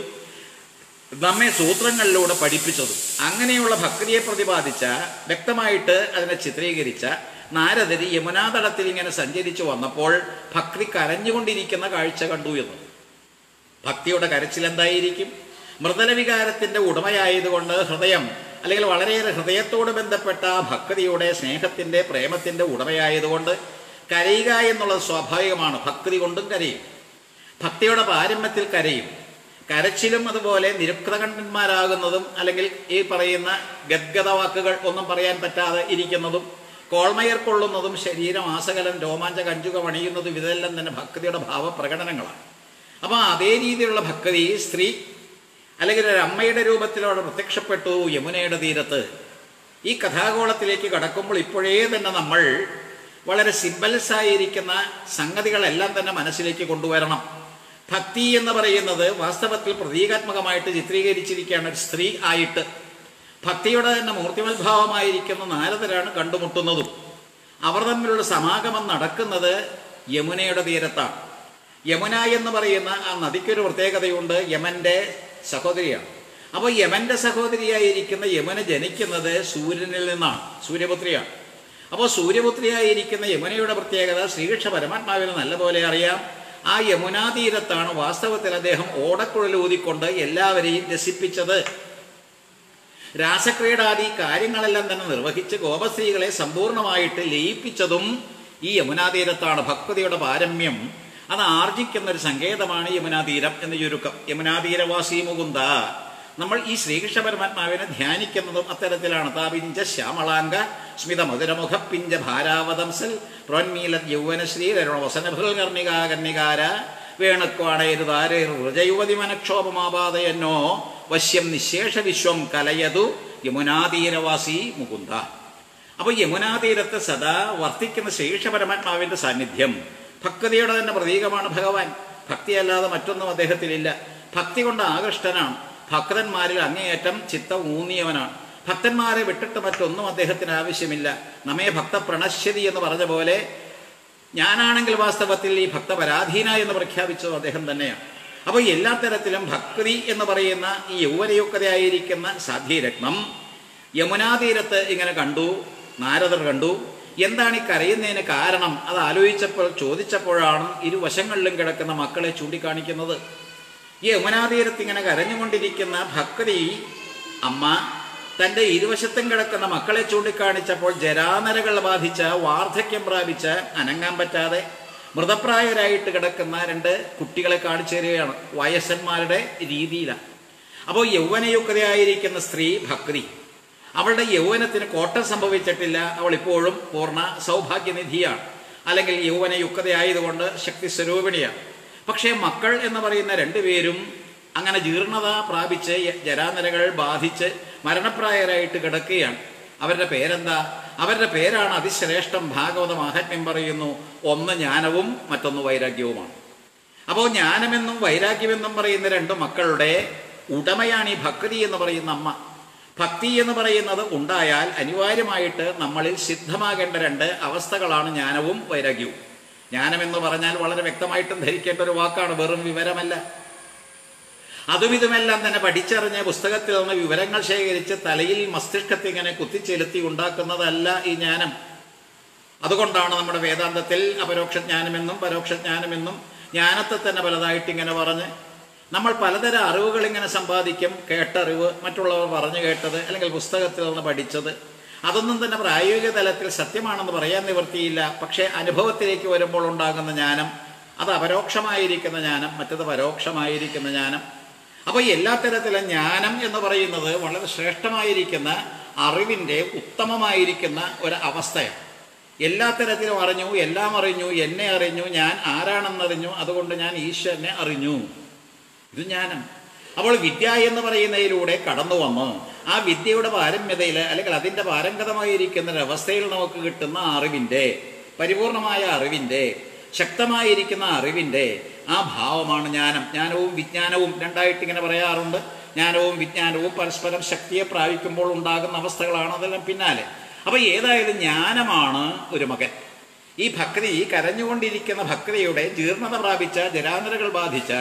നമ്മെ സൂത്രങ്ങളിലൂടെ പഠിപ്പിച്ചതും അങ്ങനെയുള്ള ഭക്തിയെ പ്രതിപാദിച്ച വ്യക്തമായിട്ട് അതിനെ ചിത്രീകരിച്ച നാരദരി യമുനാതടത്തിൽ ഇങ്ങനെ സഞ്ചരിച്ചു വന്നപ്പോൾ ഭക്തി കരഞ്ഞുകൊണ്ടിരിക്കുന്ന കാഴ്ച കണ്ടു എന്ന് ഭക്തിയുടെ കരച്ചിൽ എന്തായിരിക്കും മൃദല വികാരത്തിന്റെ ഉടമയായതുകൊണ്ട് ഹൃദയം അല്ലെങ്കിൽ വളരെയേറെ ഹൃദയത്തോട് ബന്ധപ്പെട്ട ആ ഭക്തിയുടെ സ്നേഹത്തിന്റെ പ്രേമത്തിന്റെ ഉടമയായതുകൊണ്ട് കരയുക എന്നുള്ളത് സ്വാഭാവികമാണ് ഭക്തി കൊണ്ടും കരയും ഭക്തിയുടെ പാരമ്യത്തിൽ കരയും കരച്ചിലും അതുപോലെ നിരുക്തകണ്ഠന്മാരാകുന്നതും അല്ലെങ്കിൽ ഈ പറയുന്ന ഗദ്ഗത വാക്കുകൾ ഒന്നും പറയാൻ പറ്റാതെ ഇരിക്കുന്നതും കോൾമയർ കൊള്ളുന്നതും ശരീരം ആസകലം രോമാഞ്ച കഞ്ചുക പണിയുന്നതും ഇതെല്ലാം തന്നെ ഭക്തിയുടെ ഭാവപ്രകടനങ്ങളാണ് അപ്പോൾ അതേ രീതിയിലുള്ള ഭക്തി സ്ത്രീ അല്ലെങ്കിൽ ഒരു അമ്മയുടെ രൂപത്തിൽ അവിടെ പ്രത്യക്ഷപ്പെട്ടു യമുനയുടെ തീരത്ത് ഈ കഥാഗോളത്തിലേക്ക് കടക്കുമ്പോൾ ഇപ്പോഴേ തന്നെ നമ്മൾ വളരെ സിമ്പൽസ് ആയിരിക്കുന്ന സംഗതികളെല്ലാം തന്നെ മനസ്സിലേക്ക് കൊണ്ടുവരണം ഭക്തി എന്ന് പറയുന്നത് വാസ്തവത്തിൽ പ്രതീകാത്മകമായിട്ട് ചിത്രീകരിച്ചിരിക്കുകയാണ് ഒരു സ്ത്രീ ആയിട്ട് ഭക്തിയുടെ തന്നെ മൂർത്തിമത്ഭാവമായിരിക്കുന്ന നാരദരാണ് കണ്ടുമുട്ടുന്നതും അവർ തമ്മിലുള്ള സമാഗമം നടക്കുന്നത് യമുനയുടെ തീരത്താണ് യമുന എന്ന് പറയുന്ന ആ നദിക്കൊരു പ്രത്യേകതയുണ്ട് യമന്റെ സഹോദരിയാണ് അപ്പോൾ യമന്റെ സഹോദരിയായിരിക്കുന്ന യമുന ജനിക്കുന്നത് സൂര്യനിൽ നിന്നാണ് സൂര്യപുത്രിയാണ് അപ്പോൾ സൂര്യപുത്രിയായിരിക്കുന്ന യമുനയുടെ പ്രത്യേകത ശ്രീകൃഷ്ണ പരമാത്മാവിന് നല്ലപോലെ അറിയാം ആ യമുനാ തീരത്താണ് വാസ്തവത്തിൽ അദ്ദേഹം ഓടക്കുഴൽ ഊതിക്കൊണ്ട് എല്ലാവരെയും രസിപ്പിച്ചത് രാസക്രീഡാദി കാര്യങ്ങളെല്ലാം തന്നെ നിർവഹിച്ച് ഗോപസ്ത്രീകളെ സമ്പൂർണമായിട്ട് ലയിപ്പിച്ചതും ഈ യമുനാതീരത്താണ് ഭക്തിയുടെ പാരമ്യം അത് ആർജിക്കുന്ന ഒരു സങ്കേതമാണ് യമുനാതീരം എന്ന് ചുരുക്കം യമുനാതീരവാസി മുകുന്ദ നമ്മൾ ഈ ശ്രീകൃഷ്ണ പരമാത്മാവിനെ ധ്യാനിക്കുന്നതും അത്തരത്തിലാണ് താപിഞ്ച ശ്യാമളാംഗ സ്മിത മധുരമുഖ പിഞ്ച ഭാരാവതംസൽ പ്രോന്മീല യൗവനശ്രീ വസനഭൃൽ കർണികാ കർണികാര വേണക്വാണയരുതാരയുവതി മനക്ഷോഭമാപാതയെന്നോ വശ്യം നിശേഷ വിശ്വം കലയതു യമുനാതീരവാസി മുകുന്ദ അപ്പോൾ യമുനാതീരത്ത് സദാ വർത്തിക്കുന്ന ശ്രീകൃഷ്ണ പരമാത്മാവിന്റെ സാന്നിധ്യം ഭക്തിയുടെ തന്നെ പ്രതീകമാണ് ഭഗവാൻ ഭക്തിയല്ലാതെ മറ്റൊന്നും അദ്ദേഹത്തിലില്ല ഭക്തി കൊണ്ട് ആകൃഷ്ടനാണ് ഭക്തന്മാരിൽ അങ്ങേയറ്റം ചിത്തം ഊന്നിയവനാണ് ഭക്തന്മാരെ വിട്ടിട്ട് മറ്റൊന്നും അദ്ദേഹത്തിന് ആവശ്യമില്ല നമ്മെ ഭക്ത പ്രണശ്യതി എന്ന് പറഞ്ഞ പോലെ ഞാനാണെങ്കിൽ വാസ്തവത്തിൽ ഈ ഭക്തപരാധീന എന്ന് പ്രഖ്യാപിച്ചത് അദ്ദേഹം തന്നെയാണ് അപ്പോൾ എല്ലാ തരത്തിലും ഭക്തി എന്ന് പറയുന്ന ഈ യൗവനയുക്തയായിരിക്കുന്ന സാധ്യരത്നം യമുനാതീരത്ത് ഇങ്ങനെ കണ്ടു നാരദർ കണ്ടു എന്താണ് ഈ കരയുന്നതിന് കാരണം അത് ആലോചിച്ചപ്പോൾ ചോദിച്ചപ്പോഴാണ് ഇരുവശങ്ങളിലും കിടക്കുന്ന മക്കളെ ചൂണ്ടിക്കാണിക്കുന്നത് ഈ യമുനാതീരത്ത് ഇങ്ങനെ കരഞ്ഞുകൊണ്ടിരിക്കുന്ന ഭക്തി അമ്മ തൻ്റെ ഇരുവശത്തും കിടക്കുന്ന മക്കളെ ചൂണ്ടിക്കാണിച്ചപ്പോൾ ജരാനരകൾ ബാധിച്ച വാർദ്ധക്യം പ്രാപിച്ച് അനങ്ങാൻ പറ്റാതെ മൃതപ്രായരായിട്ട് കിടക്കുന്ന രണ്ട് കുട്ടികളെ കാണിച്ചു തരികയാണ് വയസ്സന്മാരുടെ രീതിയിലാണ് അപ്പോൾ യൗവനയുക്തയായിരിക്കുന്ന സ്ത്രീ ഭക്തി അവളുടെ യൗവനത്തിന് കോട്ടം സംഭവിച്ചിട്ടില്ല അവൾ ഇപ്പോഴും പൂർണ്ണ സൗഭാഗ്യനിധിയാണ് അല്ലെങ്കിൽ യൗവനയുക്തയായതുകൊണ്ട് ശക്തി സ്വരൂപിണിയാണ് പക്ഷേ മക്കൾ എന്ന് പറയുന്ന രണ്ടുപേരും അങ്ങനെ ജീർണത പ്രാപിച്ച് ജരാനരകൾ ബാധിച്ച് മരണപ്രായരായിട്ട് കിടക്കുകയാണ് അവരുടെ പേരെന്താ അവരുടെ പേരാണ് അതിശ്രേഷ്ഠം ഭാഗവത മാഹാത്മ്യം പറയുന്നു ഒന്ന് ജ്ഞാനവും മറ്റൊന്ന് വൈരാഗ്യവുമാണ് അപ്പോൾ ജ്ഞാനമെന്നും വൈരാഗ്യമെന്നും പറയുന്ന രണ്ട് മക്കളുടെ ഉടമയാണ് ഈ ഭക്തി എന്ന് പറയുന്ന അമ്മ ഭക്തി എന്ന് പറയുന്നത് ഉണ്ടായാൽ അനിവാര്യമായിട്ട് നമ്മളിൽ സിദ്ധമാകേണ്ട രണ്ട് അവസ്ഥകളാണ് ജ്ഞാനവും വൈരാഗ്യവും ജ്ഞാനമെന്ന് പറഞ്ഞാൽ വളരെ വ്യക്തമായിട്ടും ധരിക്കേണ്ട ഒരു വാക്കാണ് വെറും വിവരമല്ല അതും ഇതുമെല്ലാം തന്നെ പഠിച്ചറിഞ്ഞ പുസ്തകത്തിൽ നിന്ന് വിവരങ്ങൾ ശേഖരിച്ച് തലയിൽ മസ്തിഷ്കത്തെ ഇങ്ങനെ കുത്തിച്ചെലുത്തി ഉണ്ടാക്കുന്നതല്ല ഈ ജ്ഞാനം അതുകൊണ്ടാണ് നമ്മുടെ വേദാന്തത്തിൽ അപരോക്ഷ ജ്ഞാനമെന്നും പരോക്ഷ ജ്ഞാനമെന്നും ജ്ഞാനത്തെ തന്നെ പലതായിട്ട് ഇങ്ങനെ പറഞ്ഞ് നമ്മൾ പലതരം അറിവുകൾ ഇങ്ങനെ സമ്പാദിക്കും കേട്ടറിവ് മറ്റുള്ളവർ പറഞ്ഞു കേട്ടത് അല്ലെങ്കിൽ പുസ്തകത്തിൽ നിന്ന് പഠിച്ചത് അതൊന്നും തന്നെ പ്രായോഗിക തലത്തിൽ സത്യമാണെന്ന് പറയാൻ നിവൃത്തിയില്ല പക്ഷേ അനുഭവത്തിലേക്ക് വരുമ്പോൾ ഉണ്ടാകുന്ന ജ്ഞാനം അത് അപരോക്ഷമായിരിക്കുന്ന ജ്ഞാനം മറ്റത് പരോക്ഷമായിരിക്കുന്ന ജ്ഞാനം അപ്പോൾ എല്ലാ തരത്തിലും ജ്ഞാനം എന്ന് പറയുന്നത് വളരെ ശ്രേഷ്ഠമായിരിക്കുന്ന അറിവിൻ്റെ ഉത്തമമായിരിക്കുന്ന ഒരു അവസ്ഥയാണ് എല്ലാ തരത്തിലും അറിഞ്ഞു എല്ലാം അറിഞ്ഞു എന്നെ അറിഞ്ഞു ഞാൻ ആരാണെന്നറിഞ്ഞു അതുകൊണ്ട് ഞാൻ ഈശ്വരനെ അറിഞ്ഞു ഇത് ജ്ഞാനം അപ്പോൾ വിദ്യ എന്ന് പറയുന്നതിലൂടെ കടന്നു വന്ന് ആ വിദ്യയുടെ പാരമ്യതയിൽ അല്ലെങ്കിൽ അതിൻ്റെ പാരംഗതമായിരിക്കുന്ന ഒരവസ്ഥയിൽ നമുക്ക് കിട്ടുന്ന അറിവിൻ്റെ പരിപൂർണമായ അറിവിൻ്റെ ശക്തമായിരിക്കുന്ന അറിവിൻ്റെ ആ ഭാവമാണ് ജ്ഞാനം ജ്ഞാനവും വിജ്ഞാനവും രണ്ടായിട്ട് ഇങ്ങനെ പറയാറുണ്ട് ജ്ഞാനവും വിജ്ഞാനവും പരസ്പരം ശക്തിയെ പ്രാപിക്കുമ്പോൾ ഉണ്ടാകുന്ന അവസ്ഥകളാണ് അതെല്ലാം പിന്നാലെ അപ്പോൾ ഏതായാലും ജ്ഞാനമാണ് ഒരു മകൻ ഈ ഭക്തി കരഞ്ഞുകൊണ്ടിരിക്കുന്ന ഭക്തിയുടെ ജീർണത പ്രാപിച്ച ജരാനരകൾ ബാധിച്ച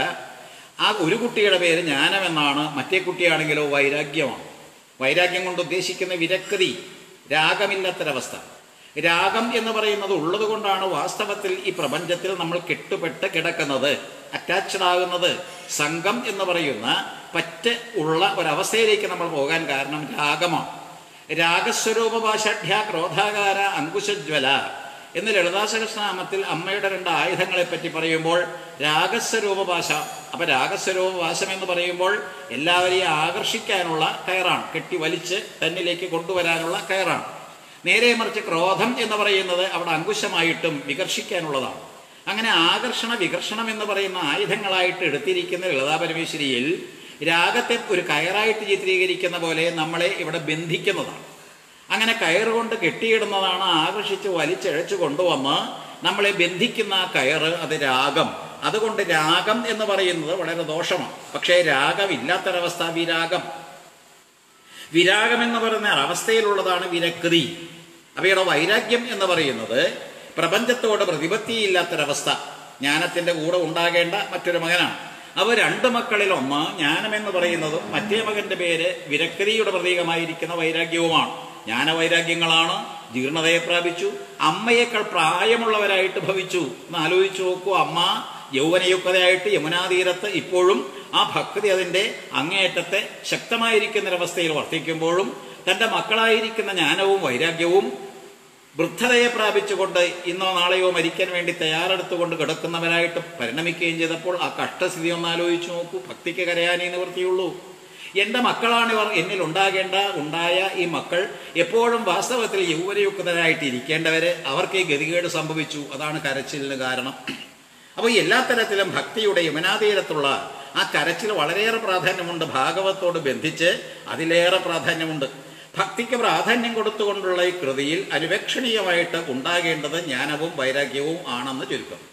ആ ഒരു കുട്ടിയുടെ പേര് ജ്ഞാനമെന്നാണ് മറ്റേ കുട്ടിയാണെങ്കിലോ വൈരാഗ്യമാണ് വൈരാഗ്യം കൊണ്ട് ഉദ്ദേശിക്കുന്ന വിരക്തി രാഗമില്ലാത്തൊരവസ്ഥ രാഗം എന്ന് പറയുന്നത് ഉള്ളത് കൊണ്ടാണ് വാസ്തവത്തിൽ ഈ പ്രപഞ്ചത്തിൽ നമ്മൾ കെട്ടുപെട്ട് കിടക്കുന്നത് അറ്റാച്ച്ഡ് ആകുന്നത് സംഘം എന്ന് പറയുന്ന പറ്റ് ഉള്ള ഒരവസ്ഥയിലേക്ക് നമ്മൾ പോകാൻ കാരണം രാഗമാണ് രാഗസ്വരൂപ ഭാഷാഢ്യ ക്രോധാകാര അങ്കുശജ്വല എന്ന് ലളിതാസഹസ്രനാമത്തിൽ അമ്മയുടെ രണ്ട് ആയുധങ്ങളെ പറ്റി പറയുമ്പോൾ രാഗസ്വരൂപ ഭാഷ അപ്പൊ രാഗസ്വരൂപ ഭാഷം എന്ന് പറയുമ്പോൾ എല്ലാവരെയും ആകർഷിക്കാനുള്ള കയറാണ് കെട്ടി വലിച്ച് തന്നിലേക്ക് കൊണ്ടുവരാനുള്ള കയറാണ് നേരെ മറിച്ച് ക്രോധം എന്ന് പറയുന്നത് അവിടെ അങ്കുശമായിട്ടും വികർഷിക്കാനുള്ളതാണ് അങ്ങനെ ആകർഷണ വികർഷണം എന്ന് പറയുന്ന ആയുധങ്ങളായിട്ട് എടുത്തിരിക്കുന്ന ലളിതാപരമേശ്വരിയിൽ രാഗത്തെ ഒരു കയറായിട്ട് ചിത്രീകരിക്കുന്ന പോലെ നമ്മളെ ഇവിടെ ബന്ധിക്കുന്നതാണ് അങ്ങനെ കയറുകൊണ്ട് കെട്ടിയിടുന്നതാണ് ആകർഷിച്ച് വലിച്ചഴച്ചു കൊണ്ടുവന്ന് നമ്മളെ ബന്ധിക്കുന്ന ആ കയറ് അത് രാഗം അതുകൊണ്ട് രാഗം എന്ന് പറയുന്നത് വളരെ ദോഷമാണ് പക്ഷേ രാഗമില്ലാത്തൊരവസ്ഥ വിരാഗം വിരാഗം എന്ന് പറയുന്ന അവസ്ഥയിലുള്ളതാണ് വിരക്തി അവയുടെ വൈരാഗ്യം എന്ന് പറയുന്നത് പ്രപഞ്ചത്തോട് പ്രതിപത്തിയില്ലാത്തൊരവസ്ഥ ജ്ഞാനത്തിന്റെ കൂടെ ഉണ്ടാകേണ്ട മറ്റൊരു മകനാണ് അവ രണ്ട് മക്കളിൽ ഒന്ന് ജ്ഞാനമെന്ന് പറയുന്നതും മറ്റേ മകന്റെ പേര് വിരക്തിയുടെ പ്രതീകമായിരിക്കുന്ന വൈരാഗ്യവുമാണ് ജ്ഞാനവൈരാഗ്യങ്ങളാണ് ജീർണതയെ പ്രാപിച്ചു അമ്മയേക്കാൾ പ്രായമുള്ളവരായിട്ട് ഭവിച്ചു എന്ന് ആലോചിച്ചു നോക്കൂ അമ്മ യൗവനയുക്തയായിട്ട് യമുനാതീരത്ത് ഇപ്പോഴും ആ ഭക്തി അതിൻ്റെ അങ്ങേയറ്റത്തെ ശക്തമായിരിക്കുന്നൊരവസ്ഥയിൽ വർദ്ധിക്കുമ്പോഴും തൻ്റെ മക്കളായിരിക്കുന്ന ജ്ഞാനവും വൈരാഗ്യവും വൃദ്ധതയെ പ്രാപിച്ചുകൊണ്ട് ഇന്നോ നാളെയോ മരിക്കാൻ വേണ്ടി തയ്യാറെടുത്തുകൊണ്ട് കിടക്കുന്നവരായിട്ട് പരിണമിക്കുകയും ചെയ്തപ്പോൾ ആ കഷ്ടസ്ഥിതി ഒന്ന് ആലോചിച്ചു നോക്കൂ ഭക്തിക്ക് കരയാനേ നിവൃത്തിയുള്ളൂ എൻ്റെ മക്കളാണിവർ എന്നിൽ ഉണ്ടാകേണ്ട ഉണ്ടായ ഈ മക്കൾ എപ്പോഴും വാസ്തവത്തിൽ യൗവനയുക്തരായിട്ട് ഇരിക്കേണ്ടവര് അവർക്ക് ഈ ഗതികേട് സംഭവിച്ചു അതാണ് കരച്ചിലിന് കാരണം അപ്പോൾ എല്ലാ തരത്തിലും ഭക്തിയുടെ യമുനാതീരത്തുള്ള ആ കരച്ചിൽ വളരെയേറെ പ്രാധാന്യമുണ്ട് ഭാഗവത്തോട് ബന്ധിച്ച് അതിലേറെ പ്രാധാന്യമുണ്ട് ഭക്തിക്ക് പ്രാധാന്യം കൊടുത്തുകൊണ്ടുള്ള ഈ കൃതിയിൽ അനുപേക്ഷണീയമായിട്ട് ഉണ്ടാകേണ്ടത് ജ്ഞാനവും വൈരാഗ്യവും ആണെന്ന് ചുരുക്കം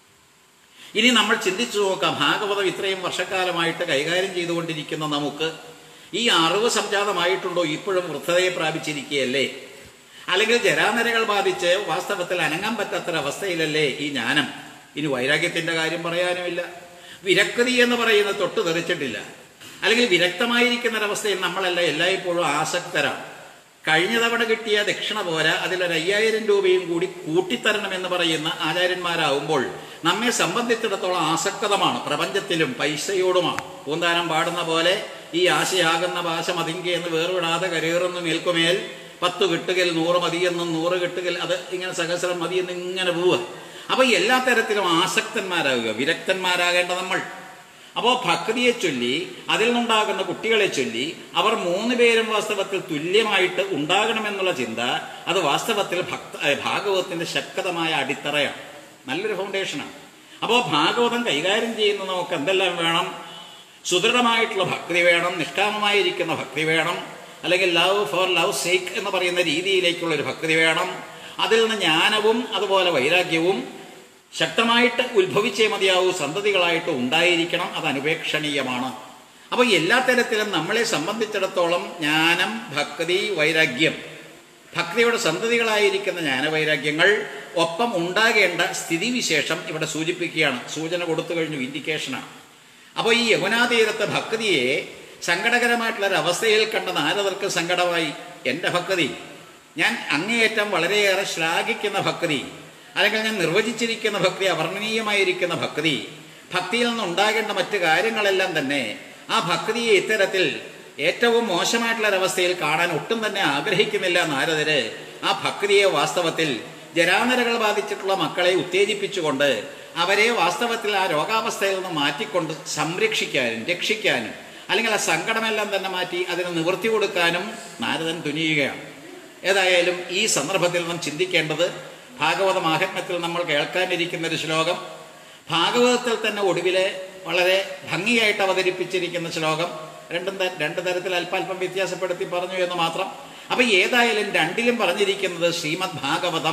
ഇനി നമ്മൾ ചിന്തിച്ചു നോക്കാം ഭാഗവതം ഇത്രയും വർഷക്കാലമായിട്ട് കൈകാര്യം ചെയ്തുകൊണ്ടിരിക്കുന്ന നമുക്ക് ഈ അറിവ് സംജാതമായിട്ടുണ്ടോ ഇപ്പോഴും വൃദ്ധതയെ പ്രാപിച്ചിരിക്കുകയല്ലേ അല്ലെങ്കിൽ ജരാനരകൾ ബാധിച്ച് വാസ്തവത്തിൽ അനങ്ങാൻ പറ്റാത്തൊരവസ്ഥയിലല്ലേ ഈ ജ്ഞാനം ഇനി വൈരാഗ്യത്തിന്റെ കാര്യം പറയാനുമില്ല വിരക്തി എന്ന് പറയുന്നത് തൊട്ട് തെറിച്ചിട്ടില്ല അല്ലെങ്കിൽ വിരക്തമായിരിക്കുന്ന ഒരവസ്ഥയിൽ നമ്മളല്ല എല്ലായ്പ്പോഴും ആസക്തരാണ് കഴിഞ്ഞ തവണ കിട്ടിയ ദക്ഷിണ പോരാ അതിലൊരു അയ്യായിരം രൂപയും കൂടി കൂട്ടിത്തരണമെന്ന് പറയുന്ന ആചാര്യന്മാരാവുമ്പോൾ നമ്മെ സംബന്ധിച്ചിടത്തോളം ആസക്തമാണ് പ്രപഞ്ചത്തിലും പൈസയോടുമാണ് പൂന്താനം പാടുന്ന പോലെ ഈ ആശയാകുന്ന പാശം അതിങ്കെ എന്ന് വേർവിടാതെ കരേറുന്നു മേൽക്കുമേൽ പത്ത് കിട്ടുകൽ നൂറ് മതിയെന്നും നൂറ് കിട്ടുകൽ അത് ഇങ്ങനെ സഹസ്രം മതിയെന്ന് ഇങ്ങനെ പോവുക അപ്പൊ എല്ലാ തരത്തിലും ആസക്തന്മാരാകുക വിരക്തന്മാരാകേണ്ട നമ്മൾ അപ്പോൾ ഭക്തിയെ ചൊല്ലി അതിൽ നിന്നുണ്ടാകുന്ന കുട്ടികളെ ചൊല്ലി അവർ മൂന്ന് പേരും വാസ്തവത്തിൽ തുല്യമായിട്ട് ഉണ്ടാകണമെന്നുള്ള ചിന്ത അത് വാസ്തവത്തിൽ ഭക്ത ഭാഗവതത്തിന്റെ ശക്തമായ അടിത്തറയാണ് നല്ലൊരു ഫൗണ്ടേഷനാണ് അപ്പോൾ ഭാഗവതം കൈകാര്യം ചെയ്യുന്ന നമുക്ക് എന്തെല്ലാം വേണം സുദൃഢമായിട്ടുള്ള ഭക്തി വേണം നിഷ്കാമമായിരിക്കുന്ന ഭക്തി വേണം അല്ലെങ്കിൽ ലവ് ഫോർ ലവ് സേക്ക് എന്ന് പറയുന്ന രീതിയിലേക്കുള്ള ഒരു ഭക്തി വേണം അതിൽ നിന്ന് ജ്ഞാനവും അതുപോലെ വൈരാഗ്യവും ശക്തമായിട്ട് ഉത്ഭവിച്ചേ മതിയാവൂ സന്തതികളായിട്ട് ഉണ്ടായിരിക്കണം അത് അനുപേക്ഷണീയമാണ് അപ്പോൾ എല്ലാ തരത്തിലും നമ്മളെ സംബന്ധിച്ചിടത്തോളം ജ്ഞാനം ഭക്തി വൈരാഗ്യം ഭക്തിയുടെ സന്തതികളായിരിക്കുന്ന ജ്ഞാനവൈരാഗ്യങ്ങൾ ഒപ്പം ഉണ്ടാകേണ്ട സ്ഥിതിവിശേഷം ഇവിടെ സൂചിപ്പിക്കുകയാണ് സൂചന കൊടുത്തു കഴിഞ്ഞു ഇൻഡിക്കേഷനാണ് അപ്പോൾ ഈ യമുനാതീരത്തെ ഭക്തിയെ സങ്കടകരമായിട്ടുള്ള ഒരു അവസ്ഥയിൽ കണ്ട നാരദർക്ക് സങ്കടമായി എൻ്റെ ഭക്തി ഞാൻ അങ്ങേയറ്റം വളരെയേറെ ശ്ലാഘിക്കുന്ന ഭക്തി അല്ലെങ്കിൽ ഞാൻ നിർവചിച്ചിരിക്കുന്ന ഭക്തി അവർണ്ണനീയമായിരിക്കുന്ന ഭക്തി ഭക്തിയിൽ നിന്നുണ്ടാകേണ്ട മറ്റു കാര്യങ്ങളെല്ലാം തന്നെ ആ ഭക്തിയെ ഇത്തരത്തിൽ ഏറ്റവും മോശമായിട്ടുള്ള ഒരവസ്ഥയിൽ കാണാൻ ഒട്ടും തന്നെ ആഗ്രഹിക്കുന്നില്ല നാരദര് ആ ഭക്തിയെ വാസ്തവത്തിൽ ജരാനരകൾ ബാധിച്ചിട്ടുള്ള മക്കളെ ഉത്തേജിപ്പിച്ചുകൊണ്ട് അവരെ വാസ്തവത്തിൽ ആ രോഗാവസ്ഥയിൽ നിന്ന് മാറ്റിക്കൊണ്ട് സംരക്ഷിക്കാനും രക്ഷിക്കാനും അല്ലെങ്കിൽ ആ സങ്കടമെല്ലാം തന്നെ മാറ്റി അതിന് നിവൃത്തി കൊടുക്കാനും നാരദൻ തുനിയുകയാണ് ഏതായാലും ഈ സന്ദർഭത്തിൽ നാം ചിന്തിക്കേണ്ടത് ഭാഗവത മാഹാത്മ്യത്തിൽ നമ്മൾ കേൾക്കാനിരിക്കുന്ന ഒരു ശ്ലോകം ഭാഗവതത്തിൽ തന്നെ ഒടുവിലെ വളരെ ഭംഗിയായിട്ട് അവതരിപ്പിച്ചിരിക്കുന്ന ശ്ലോകം രണ്ടും ത- രണ്ട് തരത്തിൽ അല്പാൽപ്പം വ്യത്യാസപ്പെടുത്തി പറഞ്ഞു എന്ന് മാത്രം അപ്പൊ ഏതായാലും രണ്ടിലും പറഞ്ഞിരിക്കുന്നത് ശ്രീമദ് ഭാഗവതം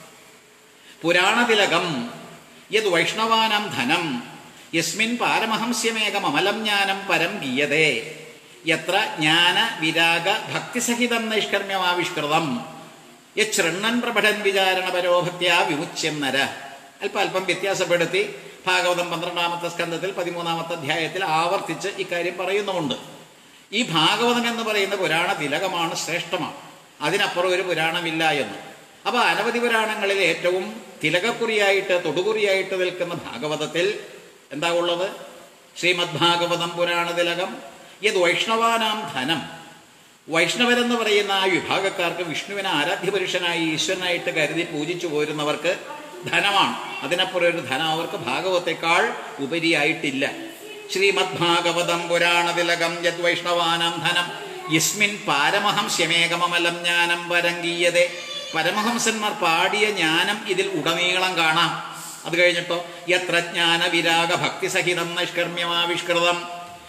പുരാണതിലകം യത് വൈഷ്ണവാനാം ധനം യസ്മിൻ പാരമഹംസ്യമേകം അമലം ജ്ഞാനം പരം ഗീയതേ യത്ര ജ്ഞാന വിരാഗ ഭക്തിസഹിതം നൈഷ്കർമ്യമാവിഷ്കൃതം യൃണ്ണൻ പ്രപഠൻ വിചാരണപരോ ഭക്തിയാ വിമുച്യം നര അല്പം അല്പം വ്യത്യാസപ്പെടുത്തി ഭാഗവതം പന്ത്രണ്ടാമത്തെ സ്കന്ധത്തിൽ പതിമൂന്നാമത്തെ അധ്യായത്തിൽ ആവർത്തിച്ച് ഇക്കാര്യം പറയുന്നുമുണ്ട് ഈ ഭാഗവതം എന്ന് പറയുന്ന പുരാണ തിലകമാണ് ശ്രേഷ്ഠമാണ് അതിനപ്പുറം ഒരു പുരാണമില്ല എന്ന് അപ്പോൾ അനവധി പുരാണങ്ങളിൽ ഏറ്റവും തിലകക്കുറിയായിട്ട് തൊടുകുറിയായിട്ട് നിൽക്കുന്ന ഭാഗവതത്തിൽ എന്താ ഉള്ളത് ശ്രീമദ് ഭാഗവതം പുരാണ തിലകം യത് വൈഷ്ണവാനാം ധനം വൈഷ്ണവരെന്ന് പറയുന്ന ആ വിഭാഗക്കാർക്ക് വിഷ്ണുവിനെ ആരാധ്യപുരുഷനായി ഈശ്വരനായിട്ട് കരുതി പൂജിച്ചു പോരുന്നവർക്ക് ധനമാണ് അതിനപ്പുറം ഒരു ധനം അവർക്ക് ഭാഗവത്തേക്കാൾ ഉപരിയായിട്ടില്ല ശ്രീമദ് ഭാഗവതം പുരാണതിലകം യത് വൈഷ്ണവാനാം ധനം യസ്മിൻ പാരമഹംസ്യമേകമലം ജ്ഞാനം പരങ്കീയതേ പരമഹംസന്മാർ പാടിയ ജ്ഞാനം ഇതിൽ ഉടനീളം കാണാം അത് കഴിഞ്ഞിട്ടോ എത്ര ജ്ഞാന വിരാഗ ഭക്തിസഹിതം നൈഷ്കർമ്യമാവിഷ്കൃതം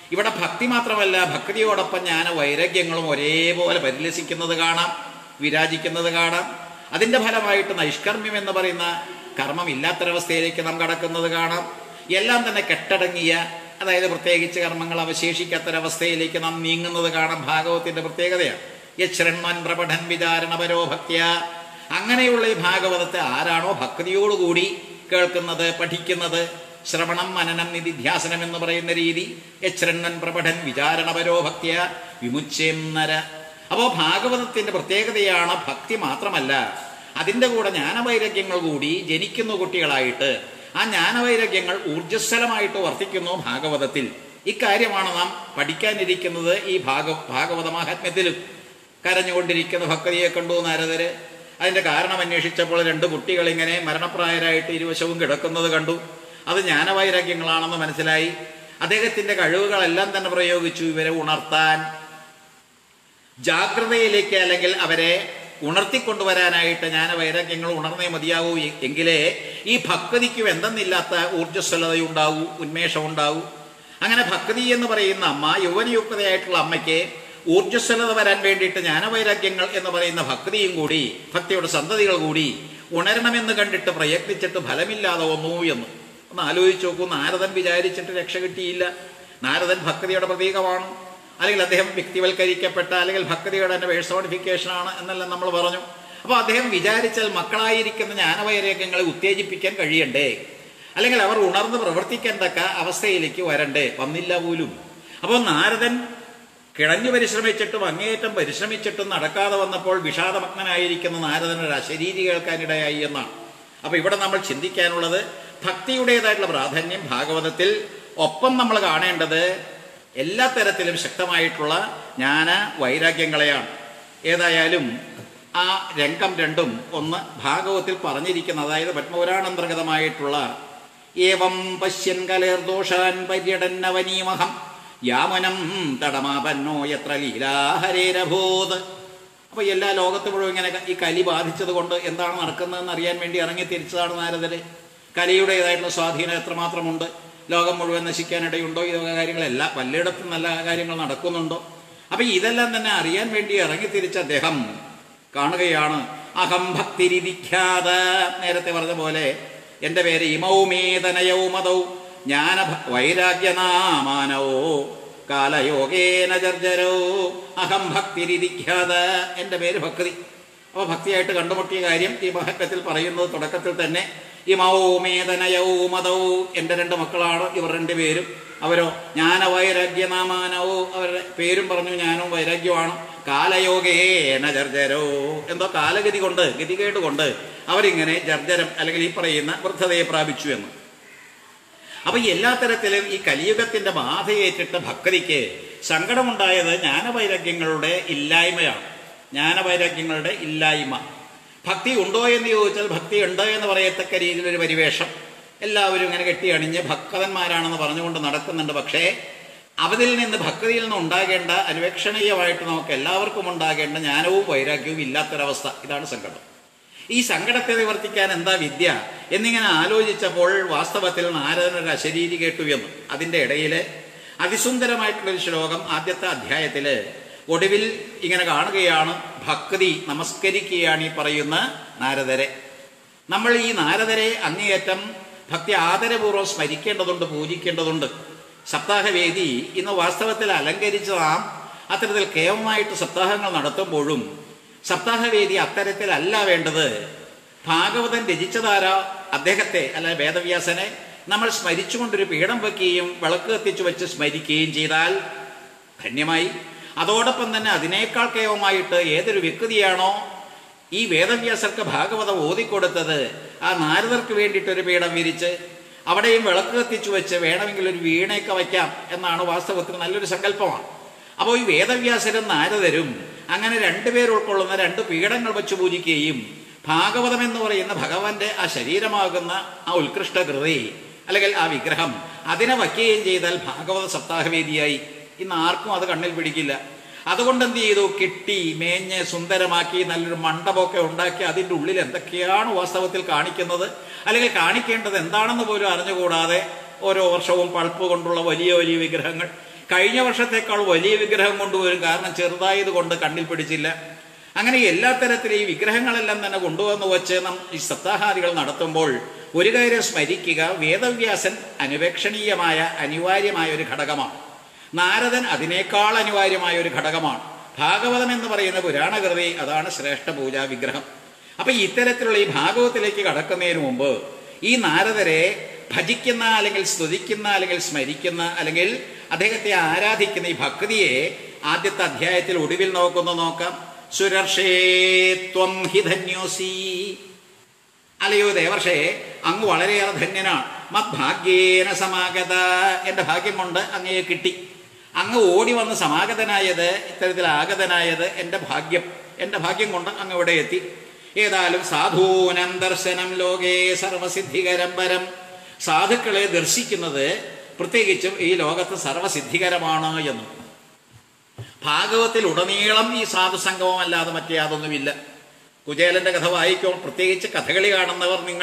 ഇവിടെ ഭക്തി മാത്രമല്ല ഭക്തിയോടൊപ്പം ജ്ഞാന വൈരാഗ്യങ്ങളും ഒരേപോലെ പരിലസിക്കുന്നത് കാണാം വിരാജിക്കുന്നത് കാണാം അതിൻ്റെ ഫലമായിട്ട് നൈഷ്കർമ്മ്യം എന്ന് പറയുന്ന കർമ്മമില്ലാത്തൊരവസ്ഥയിലേക്ക് നാം കടക്കുന്നത് കാണാം എല്ലാം തന്നെ കെട്ടടങ്ങിയ അതായത് പ്രത്യേകിച്ച് കർമ്മങ്ങൾ അവശേഷിക്കാത്തൊരവസ്ഥയിലേക്ക് നാം നീങ്ങുന്നത് കാണാം ഭാഗവത്തിന്റെ പ്രത്യേകതയാണ് യശ്രൺമൻ പ്രപഠൻ വിചാരണ പരോഭക്ത്യ അങ്ങനെയുള്ള ഈ ഭാഗവതത്തെ ആരാണോ ഭക്തിയോടുകൂടി കേൾക്കുന്നത് പഠിക്കുന്നത് ശ്രവണം മനനം നിധിധ്യാസനം എന്ന് പറയുന്ന രീതി യശ്രണ്ണൻ പ്രപഠൻ വിചാരണ പരോഭക്ത്യ വിമുച്ചേം നര അപ്പോൾ ഭാഗവതത്തിന്റെ പ്രത്യേകതയാണ് ഭക്തി മാത്രമല്ല അതിൻ്റെ കൂടെ ജ്ഞാനവൈരാഗ്യങ്ങൾ കൂടി ജനിക്കുന്ന കുട്ടികളായിട്ട് ആ ജ്ഞാനവൈരാഗ്യങ്ങൾ ഊർജ്ജസ്വലമായിട്ട് വർത്തിക്കുന്നു ഭാഗവതത്തിൽ ഇക്കാര്യമാണ് നാം പഠിക്കാനിരിക്കുന്നത് ഈ ഭാഗ ഭാഗവത മാഹാത്മ്യത്തിലും കരഞ്ഞുകൊണ്ടിരിക്കുന്ന ഭക്തിയെ കണ്ടു നാരദര് അതിന്റെ കാരണം അന്വേഷിച്ചപ്പോൾ രണ്ട് കുട്ടികൾ ഇങ്ങനെ മരണപ്രായരായിട്ട് ഇരുവശവും കിടക്കുന്നത് കണ്ടു അത് ജ്ഞാനവൈരാഗ്യങ്ങളാണെന്ന് മനസ്സിലായി അദ്ദേഹത്തിന്റെ കഴിവുകളെല്ലാം തന്നെ പ്രയോഗിച്ചു ഇവരെ ഉണർത്താൻ ജാഗ്രതയിലേക്ക് അല്ലെങ്കിൽ അവരെ ഉണർത്തിക്കൊണ്ടുവരാനായിട്ട് ജ്ഞാനവൈരാഗ്യങ്ങൾ ഉണർന്നേ മതിയാകൂ എ- എങ്കിലേ ഈ ഭക്തിക്കും എന്തെന്നില്ലാത്ത ഊർജ്ജസ്വലതയുണ്ടാവൂ ഉന്മേഷമുണ്ടാവൂ അങ്ങനെ ഭക്തി എന്ന് പറയുന്ന അമ്മ യൗവനയുക്തതയായിട്ടുള്ള അമ്മയ്ക്ക് ഊർജ്ജസ്വലത വരാൻ വേണ്ടിയിട്ട് ജ്ഞാനവൈരാഗ്യങ്ങൾ എന്ന് പറയുന്ന ഭക്തിയും കൂടി ഭക്തിയുടെ സന്തതികൾ കൂടി ഉണരണമെന്ന് കണ്ടിട്ട് പ്രയത്നിച്ചിട്ട് ഫലമില്ലാതെ വന്നു എന്ന് ഒന്ന് ആലോചിച്ച് നോക്കൂ നാരദൻ വിചാരിച്ചിട്ട് രക്ഷ കിട്ടിയില്ല നാരദൻ ഭക്തിയുടെ പ്രതീകമാണ് അല്ലെങ്കിൽ അദ്ദേഹം വ്യക്തിവൽക്കരിക്കപ്പെട്ട അല്ലെങ്കിൽ ഭക്തിയുടെ തന്നെ പേഴ്സോണിഫിക്കേഷൻ ആണ് എന്നെല്ലാം നമ്മൾ പറഞ്ഞു അപ്പോൾ അദ്ദേഹം വിചാരിച്ചാൽ മക്കളായിരിക്കുന്ന ജ്ഞാനവൈരാഗ്യങ്ങളെ ഉത്തേജിപ്പിക്കാൻ കഴിയണ്ടേ അല്ലെങ്കിൽ അവർ ഉണർന്ന് പ്രവർത്തിക്കാൻ തക്ക അവസ്ഥയിലേക്ക് വരണ്ടേ വന്നില്ല പോലും അപ്പോൾ നാരദൻ കിളഞ്ഞു പരിശ്രമിച്ചിട്ടും അങ്ങേയറ്റം പരിശ്രമിച്ചിട്ടും നടക്കാതെ വന്നപ്പോൾ വിഷാദമഗ്നനായിരിക്കുന്ന നാരദൻ ഒരു അശരീരി കേൾക്കാനിടയായി എന്നാണ് അപ്പൊ ഇവിടെ നമ്മൾ ചിന്തിക്കാനുള്ളത് ഭക്തിയുടേതായിട്ടുള്ള പ്രാധാന്യം ഭാഗവതത്തിൽ ഒപ്പം നമ്മൾ കാണേണ്ടത് എല്ലാ തരത്തിലും ശക്തമായിട്ടുള്ള ജ്ഞാന വൈരാഗ്യങ്ങളെയാണ് ഏതായാലും ആ രംഗം രണ്ടും ഒന്ന് ഭാഗവത്തിൽ പറഞ്ഞിരിക്കുന്ന അതായത് പത്മപുരാണന്തർഗതമായിട്ടുള്ള ഏവം പശ്യൻ കലേർദോഷാൻ പര്യടന്നവനീമഹം യാമനം തടമാപന്നോ എത്ര ലീലാഹരേരഭൂത് അപ്പൊ എല്ലാ ലോകത്ത് മുഴുവൻ ഇങ്ങനെ ഈ കലി ബാധിച്ചത് കൊണ്ട് എന്താണ് നടക്കുന്നതെന്ന് അറിയാൻ വേണ്ടി ഇറങ്ങി തിരിച്ചതാണ് നാരദര് കലിയുടേതായിട്ടുള്ള സ്വാധീനം എത്രമാത്രമുണ്ട് ലോകം മുഴുവൻ നശിക്കാനിടയുണ്ടോ ഈ വക കാര്യങ്ങളെല്ലാം പലയിടത്തും നല്ല കാര്യങ്ങൾ നടക്കുന്നുണ്ടോ അപ്പൊ ഇതെല്ലാം തന്നെ അറിയാൻ വേണ്ടി ഇറങ്ങി തിരിച്ച അദ്ദേഹം കാണുകയാണ് അഹം ഭക്തിരിധിഖ്യാത നേരത്തെ പറഞ്ഞ പോലെ എൻ്റെ പേര് ഇമൗമേതനയൗ മതൗ ജ്ഞാന വൈരാഗ്യനാമാനോ കാലയോഗേന ജർജരോ അഹം ഭക്തിരിധിഖ്യാത എൻ്റെ പേര് ഭക്തി അപ്പോൾ ഭക്തിയായിട്ട് കണ്ടുമുട്ടിയ കാര്യം ഈ മഹത്വത്തിൽ പറയുന്നത് തുടക്കത്തിൽ തന്നെ ഇമൗമേതനയൗ മതൗ എൻ്റെ രണ്ട് മക്കളാണ് ഇവർ രണ്ട് പേരും അവരോ ജ്ഞാന വൈരാഗ്യനാമാനവോ അവരുടെ പേരും പറഞ്ഞു ജ്ഞാനവും വൈരാഗ്യമാണ് കാലയോഗേന ജർജരോ എന്തോ കാലഗതി കൊണ്ട് ഗതികേട് കൊണ്ട് അവരിങ്ങനെ ജർജരം അല്ലെങ്കിൽ ഈ പറയുന്ന വൃദ്ധതയെ പ്രാപിച്ചു എന്ന് അപ്പൊ എല്ലാ തരത്തിലും ഈ കലിയുഗത്തിന്റെ ബാധയേറ്റിട്ട ഭക്തിക്ക് സങ്കടമുണ്ടായത് ജ്ഞാനവൈരാഗ്യങ്ങളുടെ ഇല്ലായ്മയാണ് ജ്ഞാനവൈരാഗ്യങ്ങളുടെ ഇല്ലായ്മ ഭക്തി ഉണ്ടോ എന്ന് ചോദിച്ചാൽ ഭക്തി ഉണ്ട് എന്ന് പറയത്തക്ക രീതിയിലൊരു പരിവേഷം എല്ലാവരും ഇങ്ങനെ കെട്ടിയണിഞ്ഞ് ഭക്തന്മാരാണെന്ന് പറഞ്ഞുകൊണ്ട് നടക്കുന്നുണ്ട് പക്ഷേ അവതിൽ നിന്ന് ഭക്തിയിൽ നിന്ന് ഉണ്ടാകേണ്ട അനുവേക്ഷണീയമായിട്ട് നമുക്ക് എല്ലാവർക്കും ഉണ്ടാകേണ്ട ജ്ഞാനവും വൈരാഗ്യവും ഇല്ലാത്തൊരവസ്ഥ ഇതാണ് സങ്കടം ഈ സങ്കടത്തെ നിവർത്തിക്കാൻ എന്താ വിദ്യ എന്നിങ്ങനെ ആലോചിച്ചപ്പോൾ വാസ്തവത്തിൽ നാരദനൊരു അശരീരി കേട്ടു എന്ന് അതിൻ്റെ ഇടയിൽ അതിസുന്ദരമായിട്ടുള്ളൊരു ശ്ലോകം ആദ്യത്തെ അധ്യായത്തിൽ ഒടുവിൽ ഇങ്ങനെ കാണുകയാണ് ഭക്തി നമസ്കരിക്കുകയാണ് ഈ പറയുന്ന നാരദരെ നമ്മൾ ഈ നാരദരെ അങ്ങേയറ്റം ഭക്തി ആദരപൂർവ്വം സ്മരിക്കേണ്ടതുണ്ട് പൂജിക്കേണ്ടതുണ്ട് സപ്താഹവേദി ഇന്ന് വാസ്തവത്തിൽ അലങ്കരിച്ച നാം അത്തരത്തിൽ കേവലമായിട്ട് സപ്താഹങ്ങൾ നടത്തുമ്പോഴും സപ്താഹവേദി അത്തരത്തിലല്ല വേണ്ടത് ഭാഗവതൻ രചിച്ചതാരാ അദ്ദേഹത്തെ അല്ല വേദവ്യാസനെ നമ്മൾ സ്മരിച്ചുകൊണ്ടൊരു പീഠം വയ്ക്കുകയും വിളക്ക് കത്തിച്ചു വെച്ച് സ്മരിക്കുകയും ചെയ്താൽ ധന്യമായി അതോടൊപ്പം തന്നെ അതിനേക്കാൾ കേവമായിട്ട് ഏതൊരു വ്യക്തിയാണോ ഈ വേദവ്യാസർക്ക് ഭാഗവതം ഓതിക്കൊടുത്തത് ആ നാരദർക്ക് വേണ്ടിയിട്ടൊരു പീഠം വിരിച്ച് അവിടെയും വിളക്ക് കത്തിച്ചു വെച്ച് വേണമെങ്കിൽ ഒരു വീണയൊക്കെ വയ്ക്കാം എന്നാണ് വാസ്തവത്തിൽ നല്ലൊരു സങ്കല്പമാണ് അപ്പോൾ ഈ വേദവ്യാസരും നാരദരും അങ്ങനെ രണ്ടുപേർ ഉൾക്കൊള്ളുന്ന രണ്ട് പീഠങ്ങൾ വെച്ച് പൂജിക്കുകയും ഭാഗവതം എന്ന് പറയുന്ന ഭഗവാന്റെ ആ ശരീരമാകുന്ന ആ ഉത്കൃഷ്ട കൃതി അല്ലെങ്കിൽ ആ വിഗ്രഹം അതിനെ വയ്ക്കുകയും ചെയ്താൽ ഭാഗവത സപ്താഹവേദിയായി ഇന്ന് ആർക്കും അത് കണ്ണിൽ പിടിക്കില്ല അതുകൊണ്ട് എന്ത് ചെയ്തു കെട്ടി മേഞ്ഞ് സുന്ദരമാക്കി നല്ലൊരു മണ്ഡപമൊക്കെ ഉണ്ടാക്കി അതിൻ്റെ ഉള്ളിൽ എന്തൊക്കെയാണ് വാസ്തവത്തിൽ കാണിക്കുന്നത് അല്ലെങ്കിൽ കാണിക്കേണ്ടത് എന്താണെന്ന് പോലും അറിഞ്ഞുകൂടാതെ ഓരോ വർഷവും പൾപ്പ് കൊണ്ടുള്ള വലിയ വലിയ വിഗ്രഹങ്ങൾ കഴിഞ്ഞ വർഷത്തേക്കാൾ വലിയ വിഗ്രഹം കൊണ്ടുവരും കാരണം ചെറുതായത് കൊണ്ട് കണ്ണിൽ പിടിച്ചില്ല അങ്ങനെ എല്ലാ തരത്തിലും ഈ വിഗ്രഹങ്ങളെല്ലാം തന്നെ കൊണ്ടുവന്ന് വച്ച് നാം ഈ സപ്താഹാദികൾ നടത്തുമ്പോൾ ഒരു കാര്യം സ്മരിക്കുക വേദവ്യാസൻ അനുപേക്ഷണീയമായ അനിവാര്യമായ ഒരു ഘടകമാണ് നാരദൻ അതിനേക്കാൾ അനിവാര്യമായ ഒരു ഘടകമാണ് ഭാഗവതം എന്ന് പറയുന്ന പുരാണകൃതി അതാണ് ശ്രേഷ്ഠ പൂജാ വിഗ്രഹം അപ്പൊ ഇത്തരത്തിലുള്ള ഈ ഭാഗവത്തിലേക്ക് കടക്കുന്നതിന് മുമ്പ് ഈ നാരദരെ ഭജിക്കുന്ന അല്ലെങ്കിൽ സ്തുതിക്കുന്ന അല്ലെങ്കിൽ സ്മരിക്കുന്ന അല്ലെങ്കിൽ അദ്ദേഹത്തെ ആരാധിക്കുന്ന ഈ ഭക്തിയെ ആദ്യത്തെ അധ്യായത്തിൽ ഒടുവിൽ നോക്കുന്നു നോക്കാം സുരർഷേ ത്വം ഹി ധന്യോസി അല്ലയോ ദേവർഷേ അങ്ങ് വളരെയേറെ ധന്യനാണ് മദ്ഭാഗ്യേന സമാഗത എൻ്റെ ഭാഗ്യം കൊണ്ട് അങ്ങയെ കിട്ടി അങ്ങ് ഓടി വന്ന് സമാഗതനായത് ഇത്തരത്തിൽ ആഗതനായത് എൻ്റെ ഭാഗ്യം എൻ്റെ ഭാഗ്യം കൊണ്ട് അങ്ങ് ഇവിടെ എത്തി ഏതായാലും സാധൂനം ദർശനം ലോകേ സർവസിദ്ധികരം പരം സാധുക്കളെ ദർശിക്കുന്നത് പ്രത്യേകിച്ചും ഈ ലോകത്ത് സർവസിദ്ധികരമാണ് എന്ന് ഭാഗവത്തിൽ ഉടനീളം ഈ സാധുസംഗമം അല്ലാതെ മറ്റേ യാതൊന്നുമില്ല കുചേലന്റെ കഥ വായിക്കുമ്പോൾ പ്രത്യേകിച്ച് കഥകളി കാണുന്നവർ നിങ്ങൾ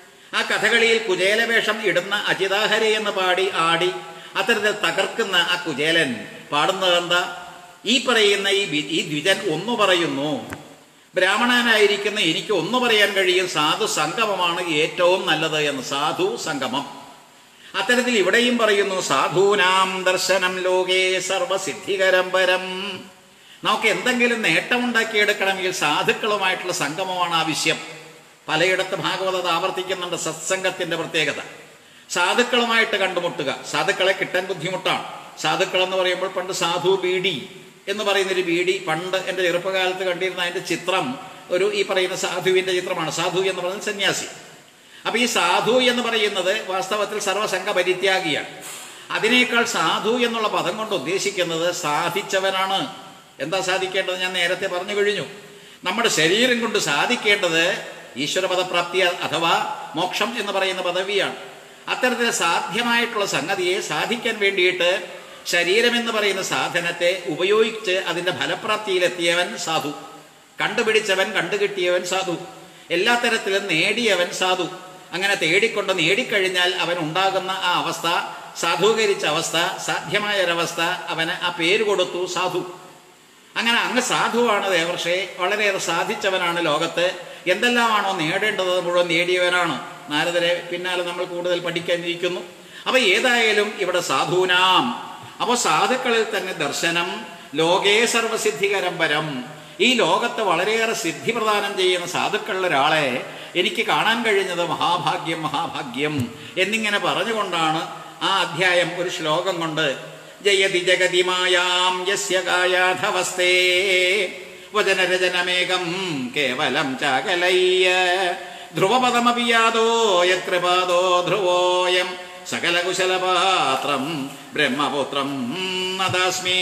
ആ കഥകളിയിൽ കുചേലവേഷം ഇടുന്ന അജിതാഹരി എന്ന് പാടി ആടി അത്തരത്തിൽ തകർക്കുന്ന ആ കുചേലൻ പാടുന്നത് എന്താ ഈ പറയുന്ന ഈ വി- ഈ ദ്വിജൻ ഒന്ന് പറയുന്നു ബ്രാഹ്മണനായിരിക്കുന്ന എനിക്ക് ഒന്ന് പറയാൻ കഴിയും സാധു സംഗമമാണ് ഏറ്റവും നല്ലത് എന്ന് സാധു സംഗമം അത്തരത്തിൽ ഇവിടെയും പറയുന്നു സാധൂനാം ദർശനം ലോകേ സർവസിദ്ധികരം പരം നമുക്ക് എന്തെങ്കിലും നേട്ടമുണ്ടാക്കിയെടുക്കണമെങ്കിൽ സാധുക്കളുമായിട്ടുള്ള സംഗമമാണ് ആവശ്യം പലയിടത്ത് ഭാഗവത ആവർത്തിക്കുന്നുണ്ട് സത്സംഗത്തിന്റെ പ്രത്യേകത സാധുക്കളുമായിട്ട് കണ്ടുമുട്ടുക സാധുക്കളെ കിട്ടാൻ ബുദ്ധിമുട്ടാണ് സാധുക്കൾ എന്ന് പറയുമ്പോൾ പണ്ട് സാധു ബീഡി എന്ന് പറയുന്നൊരു ബീഡി പണ്ട് എൻ്റെ ചെറുപ്പകാലത്ത് കണ്ടിരുന്ന അതിൻ്റെ ചിത്രം ഒരു ഈ പറയുന്ന സാധുവിൻ്റെ ചിത്രമാണ് സാധു എന്ന് പറയുന്നത് സന്യാസി അപ്പൊ ഈ സാധു എന്ന് പറയുന്നത് വാസ്തവത്തിൽ സർവസംഘ പരിത്യാഗിയാണ് അതിനേക്കാൾ സാധു എന്നുള്ള പദം കൊണ്ട് ഉദ്ദേശിക്കുന്നത് സാധിച്ചവനാണ് എന്താ സാധിക്കേണ്ടത് ഞാൻ നേരത്തെ പറഞ്ഞു കഴിഞ്ഞു നമ്മുടെ ശരീരം കൊണ്ട് സാധിക്കേണ്ടത് ഈശ്വരപദപ്രാപ്തി അഥവാ മോക്ഷം എന്ന് പറയുന്ന പദവിയാണ് അത്തരത്തിൽ സാധ്യമായിട്ടുള്ള സംഗതിയെ സാധിക്കാൻ വേണ്ടിയിട്ട് ശരീരം എന്ന് പറയുന്ന സാധനത്തെ ഉപയോഗിച്ച് അതിൻ്റെ ഫലപ്രാപ്തിയിലെത്തിയവൻ സാധു കണ്ടുപിടിച്ചവൻ കണ്ടുകിട്ടിയവൻ സാധു എല്ലാ തരത്തിലും നേടിയവൻ സാധു അങ്ങനെ തേടിക്കൊണ്ട് നേടിക്കഴിഞ്ഞാൽ അവൻ ഉണ്ടാകുന്ന ആ അവസ്ഥ സാധൂകരിച്ച അവസ്ഥ സാധ്യമായ ഒരവസ്ഥ അവന് ആ പേര് കൊടുത്തു സാധു അങ്ങനെ അങ്ങ് സാധുവാണ് ദേവർഷേ വളരെയേറെ സാധിച്ചവനാണ് ലോകത്ത് എന്തെല്ലാമാണോ നേടേണ്ടത് മുഴുവൻ നേടിയവനാണ് നാരദരെ പിന്നാലെ നമ്മൾ കൂടുതൽ പഠിക്കാനിരിക്കുന്നു അപ്പൊ ഏതായാലും ഇവിടെ സാധൂനാം അപ്പോൾ സാധുക്കളിൽ തന്നെ ദർശനം ലോകേ സർവസിദ്ധികരം പരം ഈ ലോകത്ത് വളരെയേറെ സിദ്ധി പ്രദാനം ചെയ്യുന്ന സാധുക്കളിൽ ഒരാളെ എനിക്ക് കാണാൻ കഴിഞ്ഞത് മഹാഭാഗ്യം മഹാഭാഗ്യം എന്നിങ്ങനെ പറഞ്ഞുകൊണ്ടാണ് ആ അധ്യായം ഒരു ശ്ലോകം കൊണ്ട് ജയതി ജഗതിമായാം യസ്യ കായാധവസ്തേ വചനരചനമേകം കേവലം ചാകലയ്യ ധ്രുവപദമപി യാതോ യത്കൃപാദോ ധ്രുവോയം സകലകുശലപാത്രം ബ്രഹ്മപുത്രം നദാസ്മി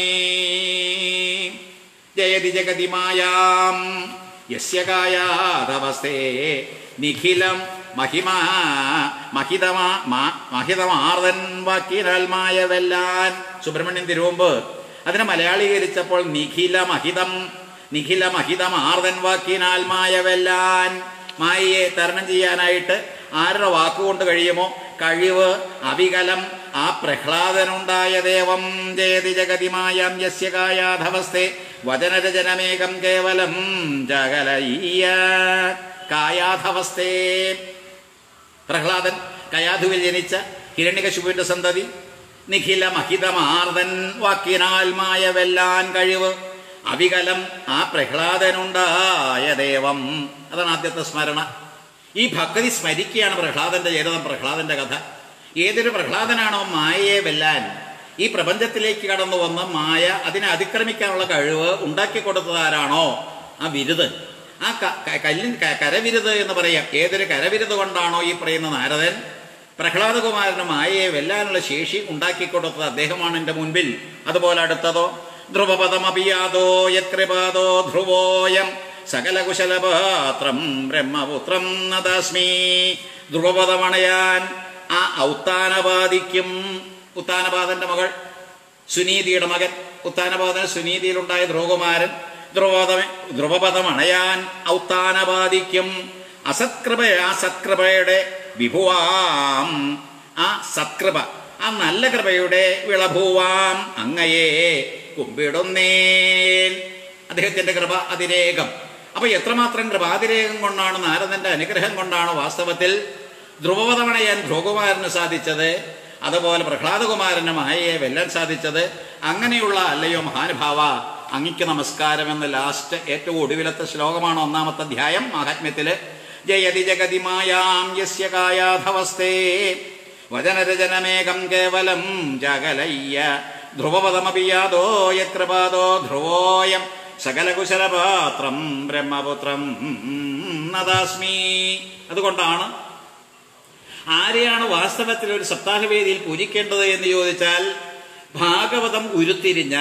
ജയതി ജഗതി മായാം യസ്യ കായാധവസ്തേ നിഖിലം മഹിമാ മഹിതമാ മാ- മഹിതമാർദൻ വാക്കിനാൽ മായവെല്ലാൻ സുബ്രഹ്മണ്യൻ തിരുവമ്പ് അതിനെ മലയാളീകരിച്ചപ്പോൾ നിഖില മഹിതം നിഖില മഹിതം ആർദൻ വാക്കിനാൽ മായവെല്ലാൻ മായയെ തരണം ചെയ്യാനായിട്ട് ആരുടെ വാക്കുകൊണ്ട് കഴിയുമോ കഴിവ് അവികലം ആ പ്രഹ്ലാദനുണ്ടായ ദേവം ജയതി ജഗതിമായം യസ്യ കായാധവസ്തേ വചനരചനമേകം കേവലം ജഗലയ്യ കായാധവസ്തേ പ്രഹ്ലാദൻ കയാധുവിൽ ജനിച്ച ഹിരണ്യകശുപുവിന്റെ സന്തതി നിഖില മഹിതമാർദൻ വാക്കിനാൽ മായവെല്ലാൻ കഴിവ് അവികലം ആ പ്രഹ്ലാദനുണ്ടായ ദേവം അതാണ് ആദ്യത്തെ സ്മരണ ഈ ഭക്തി സ്മരിക്കുകയാണ് പ്രഹ്ലാദന്റെ ചരിതം പ്രഹ്ലാദന്റെ കഥ ഏതൊരു പ്രഹ്ലാദനാണോ മായയെ വെല്ലാൻ ഈ പ്രപഞ്ചത്തിലേക്ക് കടന്നു വന്ന് മായ അതിനെ അതിക്രമിക്കാനുള്ള കഴിവ് ഉണ്ടാക്കി കൊടുത്തതാരാണോ ആ വിരുത് ആ ക- ക- കല്ലിൻ ക- കരവിരുത് എന്ന് പറയാം ഏതൊരു കരവിരുത് കൊണ്ടാണോ ഈ പറയുന്ന നാരദൻ പ്രഹ്ലാദകുമാരന് മായയെ വെല്ലാനുള്ള ശേഷി ഉണ്ടാക്കിക്കൊടുത്തത് അദ്ദേഹമാണ് എൻ്റെ മുൻപിൽ അതുപോലെ അടുത്തതോ ധ്രുവപദമപിയാതോ യത്കൃപാദോ ധ്രുവോയം സകലകുശലപാത്രം ബ്രഹ്മപുത്രം നദാസ്മി ധ്രുവപദമണയാൻ ആ ഔത്താനപാദിക്കും ഉത്താനപാദന്റെ മകൾ സുനീതിയുടെ മകൻ ഉത്താനപാദൻ സുനീതിയിലുണ്ടായ ധ്രുവകുമാരൻ ധ്രുവപദം ധ്രുവപദം അണയാൻ ഔത്താനപാദിക്കും അസത്കൃപ ആ സത്കൃപയുടെ വിഭുവാം ആ സത്കൃപ ആ ആ നല്ല കൃപയുടെ വിളഭൂവാം അങ്ങയെ കുമ്പിടുന്നേൻ അദ്ദേഹത്തിന്റെ കൃപ അതിരേകം അപ്പൊ എത്രമാത്രം കൃപാതിരേകം കൊണ്ടാണ് നാരദന്റെ അനുഗ്രഹം കൊണ്ടാണ് വാസ്തവത്തിൽ ധ്രുവപതമണയാൻ ധ്രുവകുമാരന് സാധിച്ചത് അതുപോലെ പ്രഹ്ലാദകുമാരന് മായയെ വെല്ലാൻ സാധിച്ചത് അങ്ങനെയുള്ള അല്ലയോ മഹാനുഭാവ അങ്ങിക്ക് നമസ്കാരം എന്ന ലാസ്റ്റ് ഏറ്റവും ഒടുവിലത്തെ ശ്ലോകമാണ് ഒന്നാമത്തെ അധ്യായം മഹാത്മ്യത്തില് ജയതി ജഗതി മായാം യസ്യ കായാധവസ്തേ വചനരചനമേകം കേവലം ജഗലയ്യ ധ്രുവപദമപിയാതോ യത്കൃപാദോ ധ്രുവോയം സകലകുശലപാത്രം ബ്രഹ്മപുത്രം നദാസ്മി അതുകൊണ്ടാണ് ആരെയാണ് വാസ്തവത്തിൽ ഒരു സപ്താഹവേദിയിൽ പൂജിക്കേണ്ടത് എന്ന് ചോദിച്ചാൽ ഭാഗവതം ഉരുത്തിരിഞ്ഞ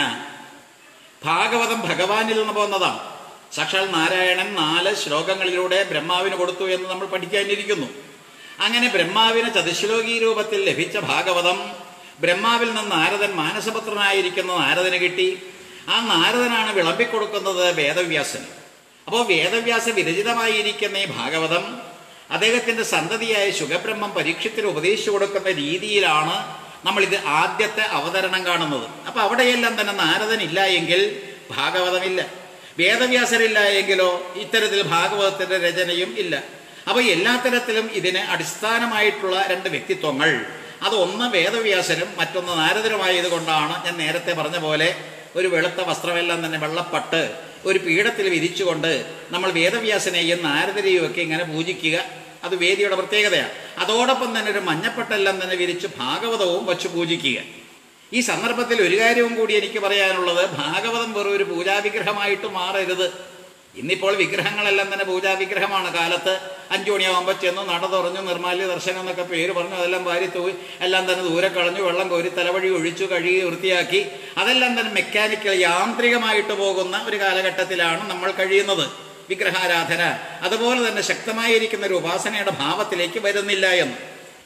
ഭാഗവതം ഭഗവാനിൽ നിന്ന് പോന്നതാണ് സാക്ഷാൽ നാരായണൻ നാല് ശ്ലോകങ്ങളിലൂടെ ബ്രഹ്മാവിന് കൊടുത്തു എന്ന് നമ്മൾ പഠിക്കാനിരിക്കുന്നു അങ്ങനെ ബ്രഹ്മാവിന് ചതുശ്ലോകീ രൂപത്തിൽ ലഭിച്ച ഭാഗവതം ബ്രഹ്മാവിൽ നിന്ന് നാരദൻ മാനസപുത്രനായിരിക്കുന്ന നാരദന് കിട്ടി ആ നാരദനാണ് വിളമ്പിക്കൊടുക്കുന്നത് വേദവ്യാസന് അപ്പോൾ വേദവ്യാസ വിരചിതമായിരിക്കുന്ന ഈ ഭാഗവതം അദ്ദേഹത്തിന്റെ സന്തതിയായ ശുഖബ്രഹ്മം പരീക്ഷത്തിന് ഉപദേശിച്ചു കൊടുക്കുന്ന രീതിയിലാണ് നമ്മൾ ഇത് ആദ്യത്തെ അവതരണം കാണുന്നത് അപ്പൊ അവിടെയെല്ലാം തന്നെ നാരദൻ ഇല്ല എങ്കിൽ ഭാഗവതമില്ല വേദവ്യാസരില്ല എങ്കിലോ ഇത്തരത്തിൽ ഭാഗവതത്തിന്റെ രചനയും ഇല്ല അപ്പൊ എല്ലാ തരത്തിലും ഇതിന് അടിസ്ഥാനമായിട്ടുള്ള രണ്ട് വ്യക്തിത്വങ്ങൾ അത് ഒന്ന് വേദവ്യാസനും മറ്റൊന്ന് നാരദനുമായത് കൊണ്ടാണ് ഞാൻ നേരത്തെ പറഞ്ഞ പോലെ ഒരു വെളുത്ത വസ്ത്രമെല്ലാം തന്നെ വെള്ളപ്പട്ട് ഒരു പീഠത്തിൽ വിരിച്ചുകൊണ്ട് നമ്മൾ വേദവ്യാസനെയും നാരദരെയും ഒക്കെ ഇങ്ങനെ പൂജിക്കുക അത് വേദിയുടെ പ്രത്യേകതയാണ് അതോടൊപ്പം തന്നെ ഒരു മഞ്ഞപ്പട്ടെല്ലാം തന്നെ വിരിച്ച് ഭാഗവതവും വച്ച് പൂജിക്കുക ഈ സന്ദർഭത്തിൽ ഒരു കാര്യവും കൂടി എനിക്ക് പറയാനുള്ളത് ഭാഗവതം വെറും ഒരു പൂജാവിഗ്രഹമായിട്ട് മാറരുത് ഇന്നിപ്പോൾ വിഗ്രഹങ്ങളെല്ലാം തന്നെ പൂജാവിഗ്രഹമാണ് കാലത്ത് അഞ്ചു മണിയാകുമ്പോൾ ചെന്ന് നട തുറഞ്ഞു നിർമാല്യ ദർശനം എന്നൊക്കെ പേര് പറഞ്ഞു അതെല്ലാം വാരി തൂയി എല്ലാം തന്നെ ദൂരെ കളഞ്ഞു വെള്ളം കോരി തലവഴി ഒഴിച്ചു കഴുകി വൃത്തിയാക്കി അതെല്ലാം തന്നെ മെക്കാനിക്കൽ യാന്ത്രികമായിട്ട് പോകുന്ന ഒരു കാലഘട്ടത്തിലാണ് നമ്മൾ കഴിയുന്നത് വിഗ്രഹാരാധന അതുപോലെ തന്നെ ശക്തമായിരിക്കുന്ന ഒരു ഉപാസനയുടെ ഭാവത്തിലേക്ക് വരുന്നില്ല എന്ന്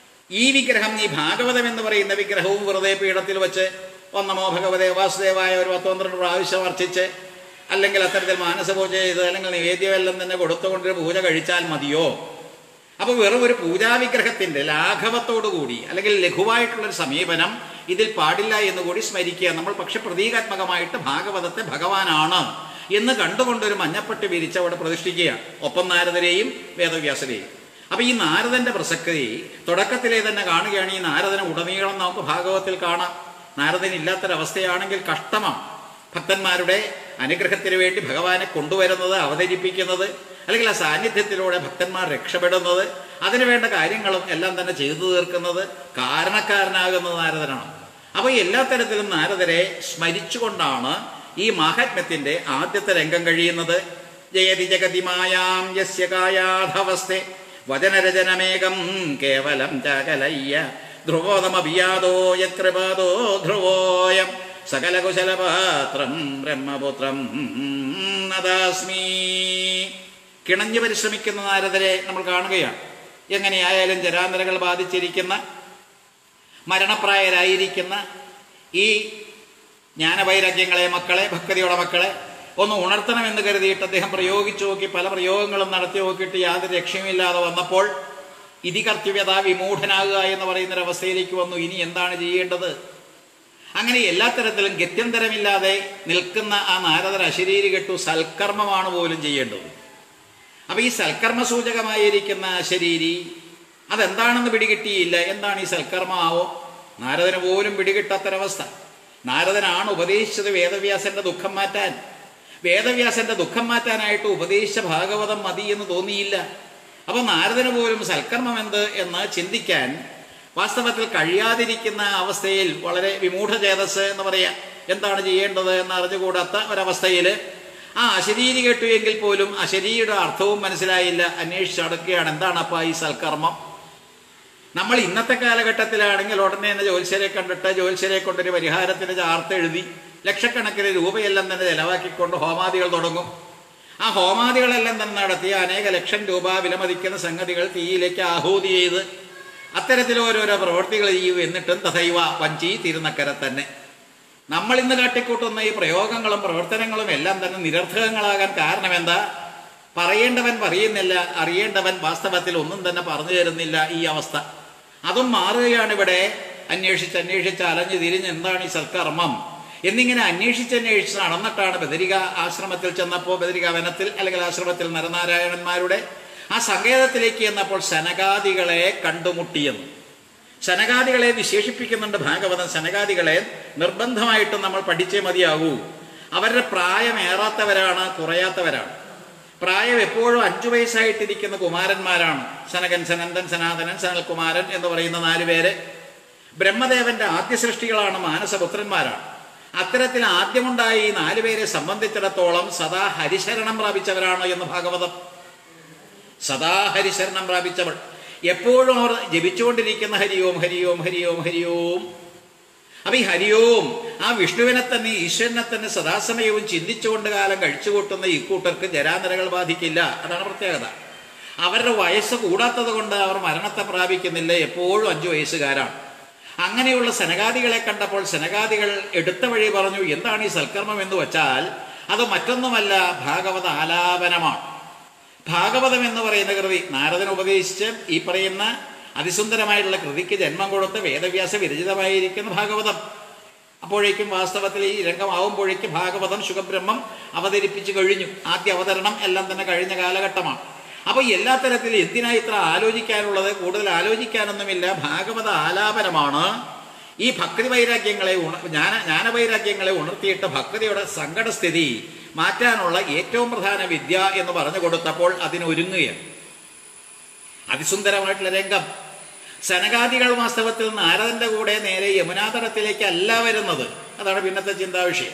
ഈ വിഗ്രഹം ഈ ഭാഗവതം എന്ന് പറയുന്ന വിഗ്രഹവും വെറുതെ പീഠത്തിൽ വെച്ച് ഒന്നമോ ഭഗവതേ വാസുദേവായ ഒരു പത്ത് പന്ത്രണ്ട് പ്രാവശ്യം അർച്ചിച്ച് അല്ലെങ്കിൽ അത്തരത്തിൽ മാനസപൂജ ചെയ്ത് അല്ലെങ്കിൽ നിവേദ്യമെല്ലാം തന്നെ കൊടുത്തുകൊണ്ടൊരു പൂജ കഴിച്ചാൽ മതിയോ അപ്പോൾ വെറും ഒരു പൂജാവിഗ്രഹത്തിന്റെ ലാഘവത്തോടുകൂടി അല്ലെങ്കിൽ ലഘുവായിട്ടുള്ളൊരു സമീപനം ഇതിൽ പാടില്ല എന്ന് കൂടി സ്മരിക്കുക നമ്മൾ പക്ഷെ പ്രതീകാത്മകമായിട്ട് ഭാഗവതത്തെ ഭഗവാനാണ് എന്ന് കണ്ടുകൊണ്ടൊരു മഞ്ഞപ്പെട്ട് വിരിച്ച് അവിടെ പ്രതിഷ്ഠിക്കുകയാണ് ഒപ്പം നാരദരെയും വേദവ്യാസരെയും അപ്പൊ ഈ നാരദന്റെ പ്രസക്തി തുടക്കത്തിലെ തന്നെ കാണുകയാണ് ഈ നാരദനെ ഉടനീളം നമുക്ക് ഭാഗവത്തിൽ കാണാം നാരദൻ ഇല്ലാത്തൊരവസ്ഥയാണെങ്കിൽ കഷ്ടമാണ് ഭക്തന്മാരുടെ അനുഗ്രഹത്തിന് വേണ്ടി ഭഗവാനെ കൊണ്ടുവരുന്നത് അവതരിപ്പിക്കുന്നത് അല്ലെങ്കിൽ ആ സാന്നിധ്യത്തിലൂടെ ഭക്തന്മാർ രക്ഷപ്പെടുന്നത് അതിനു വേണ്ട കാര്യങ്ങളും എല്ലാം തന്നെ ചെയ്തു തീർക്കുന്നത് കാരണക്കാരനാകുന്നത് നാരദനാണ് അപ്പോൾ എല്ലാ തരത്തിലും നാരദരെ സ്മരിച്ചുകൊണ്ടാണ് ഈ മാഹാത്മ്യത്തിന്റെ ആദ്യത്തെ രംഗം കഴിയുന്നത് ജയതി ജഗതിമായാം യസ്യ കായാധവസ്തെ വചനരചനമേകം കേവലം ചകലയ്യ ധ്രുവോദമഭിയാതോ യത്കൃപാദോ ധ്രുവോയം സകലകുശലപാത്രം ബ്രഹ്മപുത്രം നദാസ്മി കിണഞ്ഞു പരിശ്രമിക്കുന്ന നാരദരെ നമ്മൾ കാണുകയാണ് എങ്ങനെയായാലും ജരാന്തരകൾ ബാധിച്ചിരിക്കുന്ന മരണപ്രായരായിരിക്കുന്ന ഈ ജ്ഞാനവൈരാഗ്യങ്ങളെ മക്കളെ ഭക്തിയുടെ മക്കളെ ഒന്ന് ഉണർത്തണമെന്ന് കരുതിയിട്ട് അദ്ദേഹം പ്രയോഗിച്ചു നോക്കി പല പ്രയോഗങ്ങളും നടത്തി നോക്കിയിട്ട് യാതൊരു രക്ഷയുമില്ലാതെ വന്നപ്പോൾ ഇതി കർത്തവ്യത വിമൂഢനാകുക എന്ന് പറയുന്നൊരവസ്ഥയിലേക്ക് വന്നു ഇനി എന്താണ് ചെയ്യേണ്ടത് അങ്ങനെ എല്ലാ തരത്തിലും ഗത്യന്തരമില്ലാതെ നിൽക്കുന്ന ആ നാരദർ അശരീരി കെട്ടു സൽക്കർമ്മമാണ് പോലും ചെയ്യേണ്ടത് അപ്പൊ ഈ സൽക്കർമ്മ സൂചകമായിരിക്കുന്ന അശരീരി അതെന്താണെന്ന് പിടികിട്ടിയില്ല എന്താണ് ഈ സൽക്കർമ്മമാവോ നാരദന് പോലും പിടികിട്ടാത്തൊരവസ്ഥ നാരദനാണ് ഉപദേശിച്ചത് വേദവ്യാസന്റെ ദുഃഖം മാറ്റാൻ വേദവ്യാസന്റെ ദുഃഖം മാറ്റാനായിട്ട് ഉപദേശിച്ച ഭാഗവതം മതി എന്ന് തോന്നിയില്ല അപ്പൊ നാരദന് പോലും സൽക്കർമ്മം എന്ത് എന്ന് ചിന്തിക്കാൻ വാസ്തവത്തിൽ കഴിയാതിരിക്കുന്ന അവസ്ഥയിൽ വളരെ വിമൂഢചേതസ് എന്ന് പറയാം എന്താണ് ചെയ്യേണ്ടത് എന്ന് അറിഞ്ഞുകൂടാത്ത ഒരവസ്ഥയിൽ ആ അശരീരി കേട്ടു എങ്കിൽ പോലും അശരീരിയുടെ അർത്ഥവും മനസ്സിലായില്ല അന്വേഷിച്ചടക്കുകയാണ് എന്താണ് അപ്പ ഈ സൽക്കർമ്മം നമ്മൾ ഇന്നത്തെ കാലഘട്ടത്തിലാണെങ്കിൽ ഉടനെ തന്നെ ജ്യോത്സ്യരെ കണ്ടിട്ട് ജ്യോത്സ്യരെ കൊണ്ടൊരു പരിഹാരത്തിന് ചാർത്തെഴുതി ലക്ഷക്കണക്കിന് രൂപയെല്ലാം തന്നെ ചെലവാക്കിക്കൊണ്ട് ഹോമാദികൾ തുടങ്ങും ആ ഹോമാദികളെല്ലാം തന്നെ നടത്തി അനേക ലക്ഷം രൂപ വിലമതിക്കുന്ന സംഗതികൾ തീയിലേക്ക് ആഹൂതി ചെയ്ത് അത്തരത്തിൽ ഓരോരോ പ്രവൃത്തികൾ ചെയ്യും എന്നിട്ടും തഥൈവ വഞ്ചി തിരുനക്കര തന്നെ നമ്മൾ ഇന്ന് കാട്ടിക്കൂട്ടുന്ന ഈ പ്രയോഗങ്ങളും പ്രവർത്തനങ്ങളും എല്ലാം തന്നെ നിരർത്ഥകങ്ങളാകാൻ കാരണം എന്താ പറയേണ്ടവൻ പറയുന്നില്ല അറിയേണ്ടവൻ വാസ്തവത്തിൽ ഒന്നും തന്നെ പറഞ്ഞു തരുന്നില്ല ഈ അവസ്ഥ അതും മാറുകയാണ് ഇവിടെ അന്വേഷിച്ച് അന്വേഷിച്ച് അലഞ്ഞു തിരിഞ്ഞ് എന്താണ് ഈ സൽക്കർമ്മം എന്നിങ്ങനെ അന്വേഷിച്ച് അന്വേഷിച്ച് നടന്നിട്ടാണ് ബദരിക ആശ്രമത്തിൽ ചെന്നപ്പോൾ ബദരിക വനത്തിൽ അല്ലെങ്കിൽ ആശ്രമത്തിൽ നരനാരായണന്മാരുടെ ആ സങ്കേതത്തിലേക്ക് ചെന്നപ്പോൾ ശനകാദികളെ കണ്ടുമുട്ടിയെന്ന് ശനകാദികളെ വിശേഷിപ്പിക്കുന്നുണ്ട് ഭാഗവതം ശനകാദികളെ നിർബന്ധമായിട്ടും നമ്മൾ പഠിച്ചേ മതിയാകൂ അവരുടെ പ്രായമേറാത്തവരാണ് കുറയാത്തവരാണ് പ്രായം എപ്പോഴും അഞ്ചു വയസ്സായിട്ടിരിക്കുന്ന കുമാരന്മാരാണ് സനകൻ സനന്ദൻ സനാതനൻ സനൽകുമാരൻ എന്ന് പറയുന്ന നാല് പേര് ബ്രഹ്മദേവന്റെ ആദ്യ സൃഷ്ടികളാണ് മാനസപുത്രന്മാരാണ് അത്തരത്തിൽ ആദ്യമുണ്ടായി ഈ നാലുപേരെ സംബന്ധിച്ചിടത്തോളം സദാ ഹരിശരണം പ്രാപിച്ചവരാണ് എന്ന് ഭാഗവതം സദാ ഹരിശരണം പ്രാപിച്ചവൾ എപ്പോഴും അവർ ജപിച്ചുകൊണ്ടിരിക്കുന്ന ഹരിയോം ഹരിയോം ഹരിയോം ഹരിയോം അപ്പൊ ഈ ഹരിയോം ആ വിഷ്ണുവിനെ തന്നെ ഈശ്വരനെ തന്നെ സദാസമയവും ചിന്തിച്ചുകൊണ്ട് കാലം കഴിച്ചുകൂട്ടുന്ന ഈ കൂട്ടർക്ക് ജരാനരകൾ ബാധിക്കില്ല അതാണ് പ്രത്യേകത അവരുടെ വയസ്സ് കൂടാത്തത് കൊണ്ട് അവർ മരണത്തെ പ്രാപിക്കുന്നില്ല എപ്പോഴും അഞ്ചു വയസ്സുകാരാണ് അങ്ങനെയുള്ള സനകാദികളെ കണ്ടപ്പോൾ സനകാദികൾ എടുത്ത വഴി പറഞ്ഞു എന്താണ് ഈ സൽക്കർമ്മം എന്ന് വച്ചാൽ അത് മറ്റൊന്നുമല്ല ഭാഗവത ആലാപനമാണ് ഭാഗവതം എന്ന് പറയുന്ന കൃതി നാരദൻ ഉപദേശിച്ച് ഈ പറയുന്ന അതിസുന്ദരമായിട്ടുള്ള കൃതിക്ക് ജന്മം കൊടുത്ത് വേദവ്യാസ വിരചിതമായിരിക്കുന്ന ഭാഗവതം അപ്പോഴേക്കും വാസ്തവത്തിൽ ഈ രംഗമാവുമ്പോഴേക്കും ഭാഗവതം ശുഖബ്രഹ്മം അവതരിപ്പിച്ചു കഴിഞ്ഞു ആദ്യ അവതരണം എല്ലാം തന്നെ കഴിഞ്ഞ കാലഘട്ടമാണ് അപ്പോൾ എല്ലാ തരത്തിലും എന്തിനാ ഇത്ര ആലോചിക്കാനുള്ളത് കൂടുതൽ ആലോചിക്കാനൊന്നുമില്ല ഭാഗവത ആലാപനമാണ് ഈ ഭക്തി വൈരാഗ്യങ്ങളെ ഉണ ജ്ഞാന ജ്ഞാനവൈരാഗ്യങ്ങളെ ഉണർത്തിയിട്ട് ഭക്തിയുടെ സങ്കടസ്ഥിതി മാറ്റാനുള്ള ഏറ്റവും പ്രധാന വിദ്യ എന്ന് പറഞ്ഞു കൊടുത്തപ്പോൾ അതിനൊരുങ്ങുകയാണ് അതിസുന്ദരമായിട്ടുള്ള രംഗം സനകാദികൾ വാസ്തവത്തിൽ നാരദന്റെ കൂടെ നേരെ യമുനാതടത്തിലേക്ക് അല്ല വരുന്നത് അതാണ് പിന്നത്തെ ചിന്താവിഷയം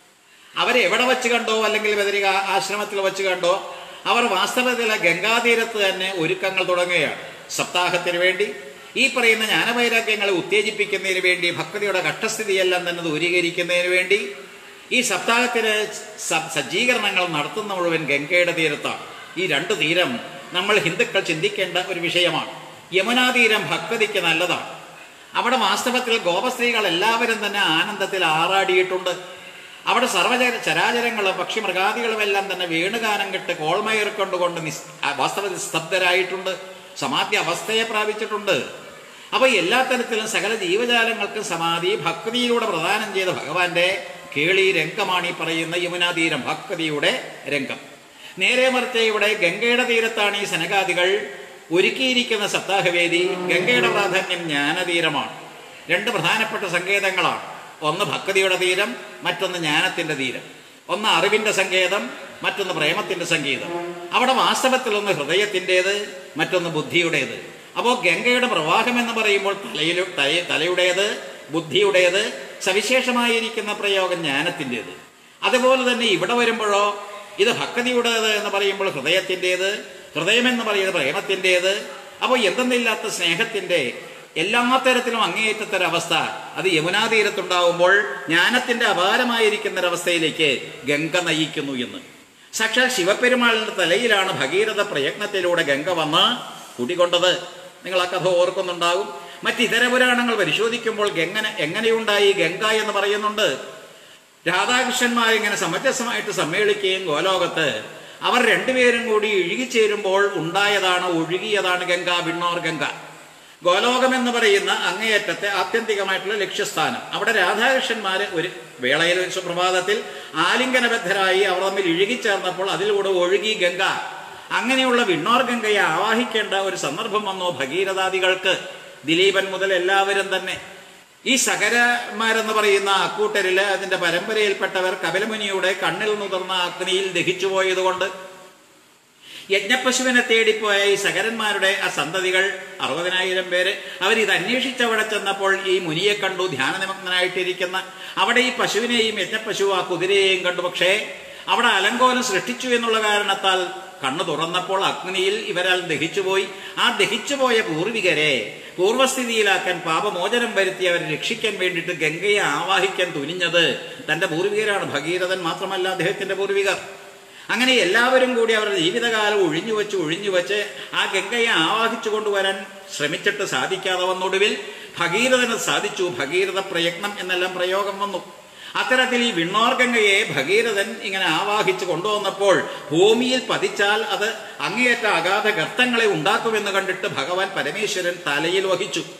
അവരെ എവിടെ വെച്ച് കണ്ടോ അല്ലെങ്കിൽ ബദരിക ആശ്രമത്തിൽ വെച്ച് കണ്ടോ അവർ വാസ്തവത്തിൽ ആ ഗംഗാതീരത്ത് തന്നെ ഒരുക്കങ്ങൾ തുടങ്ങുകയാണ് സപ്താഹത്തിന് വേണ്ടി ഈ പറയുന്ന ജ്ഞാനവൈരാഗ്യങ്ങളെ ഉത്തേജിപ്പിക്കുന്നതിന് വേണ്ടി ഭക്തിയുടെ ഘട്ടസ്ഥിതിയെല്ലാം തന്നെ ദൂരീകരിക്കുന്നതിന് വേണ്ടി ഈ സപ്താഹത്തിന് സ- സജ്ജീകരണങ്ങൾ നടത്തുന്ന മുഴുവൻ ഗംഗയുടെ തീരത്താണ് ഈ രണ്ട് തീരം നമ്മൾ ഹിന്ദുക്കൾ ചിന്തിക്കേണ്ട ഒരു വിഷയമാണ് യമുനാ തീരം ഭക്തിക്ക് നല്ലതാണ് അവിടെ വാസ്തവത്തിൽ ഗോപസ്ത്രീകൾ എല്ലാവരും തന്നെ ആനന്ദത്തിൽ ആറാടിയിട്ടുണ്ട് അവിടെ സർവച ചരാചരങ്ങളും പക്ഷിമൃഗാദികളും എല്ലാം തന്നെ വേണുഗാനം കെട്ട് കോൾമയർ കൊണ്ടുകൊണ്ട് നിസ് ആ വാസ്തവത്തിൽ സ്തബ്ധരായിട്ടുണ്ട് സമാധി അവസ്ഥയെ പ്രാപിച്ചിട്ടുണ്ട് അപ്പോൾ എല്ലാ തരത്തിലും സകല ജീവജാലങ്ങൾക്കും സമാധി ഭക്തിയിലൂടെ പ്രദാനം ചെയ്ത ഭഗവാന്റെ കേളി രംഗമാണ് ഈ പറയുന്ന യമുനാ തീരം ഭക്തിയുടെ രംഗം നേരെ മറിച്ച് ഇവിടെ ഗംഗയുടെ തീരത്താണ് ഈ സനകാദികൾ ഒരുക്കിയിരിക്കുന്ന സപ്താഹവേദി ഗംഗയുടെ പ്രാധാന്യം ജ്ഞാനതീരമാണ് രണ്ട് പ്രധാനപ്പെട്ട സങ്കേതങ്ങളാണ് ഒന്ന് ഭക്തിയുടെ തീരം മറ്റൊന്ന് ജ്ഞാനത്തിന്റെ തീരം ഒന്ന് അറിവിന്റെ സങ്കേതം മറ്റൊന്ന് പ്രേമത്തിന്റെ സംഗീതം അവിടെ വാസ്തവത്തിൽ ഒന്ന് ഹൃദയത്തിൻ്റെത് മറ്റൊന്ന് ബുദ്ധിയുടേത് അപ്പോൾ ഗംഗയുടെ പ്രവാഹം എന്ന് പറയുമ്പോൾ തലയിലു തല- തലയുടേത് ബുദ്ധിയുടേത് സവിശേഷമായിരിക്കുന്ന പ്രയോഗം ജ്ഞാനത്തിൻ്റെത് അതുപോലെ തന്നെ ഇവിടെ വരുമ്പോഴോ ഇത് ഭക്തിയുടേത് എന്ന് പറയുമ്പോൾ ഹൃദയത്തിൻ്റെത് ഹൃദയം എന്ന് പറയുന്നത് പ്രേമത്തിൻ്റെത് അപ്പോൾ എന്തെന്നില്ലാത്ത സ്നേഹത്തിൻ്റെ എല്ലാ തരത്തിലും അങ്ങേയറ്റത്തൊരവസ്ഥ അത് യമുനാ തീരത്തുണ്ടാവുമ്പോൾ ജ്ഞാനത്തിന്റെ അപാരമായിരിക്കുന്ന ഒരവസ്ഥയിലേക്ക് ഗംഗ നയിക്കുന്നു എന്ന് സാക്ഷാൽ ശിവപെരുമാളിന്റെ തലയിലാണ് ഭഗീരഥ പ്രയത്നത്തിലൂടെ ഗംഗ വന്ന് കുടികൊണ്ടത് നിങ്ങൾ ആ കഥ ഓർക്കുന്നുണ്ടാകും മറ്റിതര പുരാണങ്ങൾ പരിശോധിക്കുമ്പോൾ ഗംഗന എങ്ങനെയുണ്ടായി ഗംഗ എന്ന് പറയുന്നുണ്ട് രാധാകൃഷ്ണന്മാർ ഇങ്ങനെ സമഞ്ജസമായിട്ട് സമ്മേളിക്കുകയും ഗോലോകത്ത് അവർ രണ്ടുപേരും കൂടി ഇഴുകിച്ചേരുമ്പോൾ ഉണ്ടായതാണ് ഒഴുകിയതാണ് ഗംഗ വിണ്ണോർ ഗംഗ ഗോലോകം എന്ന് പറയുന്ന അങ്ങേയറ്റത്തെ ആത്യന്തികമായിട്ടുള്ള ലക്ഷ്യസ്ഥാനം അവിടെ രാധാകൃഷ്ണന്മാർ ഒരു വേളയിൽ ഒരു സുപ്രഭാതത്തിൽ ആലിംഗനബദ്ധരായി അവർ തമ്മിൽ ഇഴുകിച്ചേർന്നപ്പോൾ അതിലൂടെ ഒഴുകി ഗംഗ അങ്ങനെയുള്ള വിണ്ണോർ ഗംഗയെ ആവാഹിക്കേണ്ട ഒരു സന്ദർഭം വന്നു ഭഗീരഥാദികൾക്ക് ദിലീപൻ മുതൽ എല്ലാവരും തന്നെ ഈ സകരന്മാരെന്ന് പറയുന്ന അക്കൂട്ടരില് അതിന്റെ പരമ്പരയിൽപ്പെട്ടവർ കപിലമുനിയുടെ കണ്ണിൽ നുതിർന്ന അഗ്നിയിൽ ദഹിച്ചു പോയതുകൊണ്ട് യജ്ഞപശുവിനെ തേടിപ്പോയ ഈ സകരന്മാരുടെ ആ സന്തതികൾ അറുപതിനായിരം പേര് അവരിത് അന്വേഷിച്ചവിടെ ചെന്നപ്പോൾ ഈ മുനിയെ കണ്ടു ധ്യാനനിമഗ്നായിട്ടിരിക്കുന്ന അവിടെ ഈ പശുവിനെയും യജ്ഞപശു ആ കുതിരയെയും കണ്ടു പക്ഷേ അവിടെ അലങ്കോലം സൃഷ്ടിച്ചു എന്നുള്ള കാരണത്താൽ കണ്ണു തുറന്നപ്പോൾ അഗ്നിയിൽ ഇവരാൽ ദഹിച്ചുപോയി ആ ദഹിച്ചുപോയ പൂർവികരെ പൂർവ്വസ്ഥിതിയിലാക്കാൻ പാപമോചനം വരുത്തി അവരെ രക്ഷിക്കാൻ വേണ്ടിയിട്ട് ഗംഗയെ ആവാഹിക്കാൻ തുനിഞ്ഞത് തന്റെ പൂർവികരാണ് ഭഗീരഥൻ മാത്രമല്ല അദ്ദേഹത്തിന്റെ പൂർവികർ അങ്ങനെ എല്ലാവരും കൂടി അവരുടെ ജീവിതകാലം ഒഴിഞ്ഞു വെച്ച് ഒഴിഞ്ഞു വെച്ച് ആ ഗംഗയെ ആവാഹിച്ചു കൊണ്ടുവരാൻ ശ്രമിച്ചിട്ട് സാധിക്കാതെ വന്നൊടുവിൽ ഭഗീരഥന് സാധിച്ചു ഭഗീരഥ പ്രയത്നം എന്നെല്ലാം പ്രയോഗം വന്നു അത്തരത്തിൽ ഈ വിണ്ണോർ ഗംഗയെ ഭഗീരഥൻ ഇങ്ങനെ ആവാഹിച്ച് കൊണ്ടുവന്നപ്പോൾ ഭൂമിയിൽ പതിച്ചാൽ അത് അങ്ങേയറ്റ അഗാധ ഗർത്തങ്ങളെ ഉണ്ടാക്കുമെന്ന് കണ്ടിട്ട് ഭഗവാൻ പരമേശ്വരൻ തലയിൽ വഹിച്ചു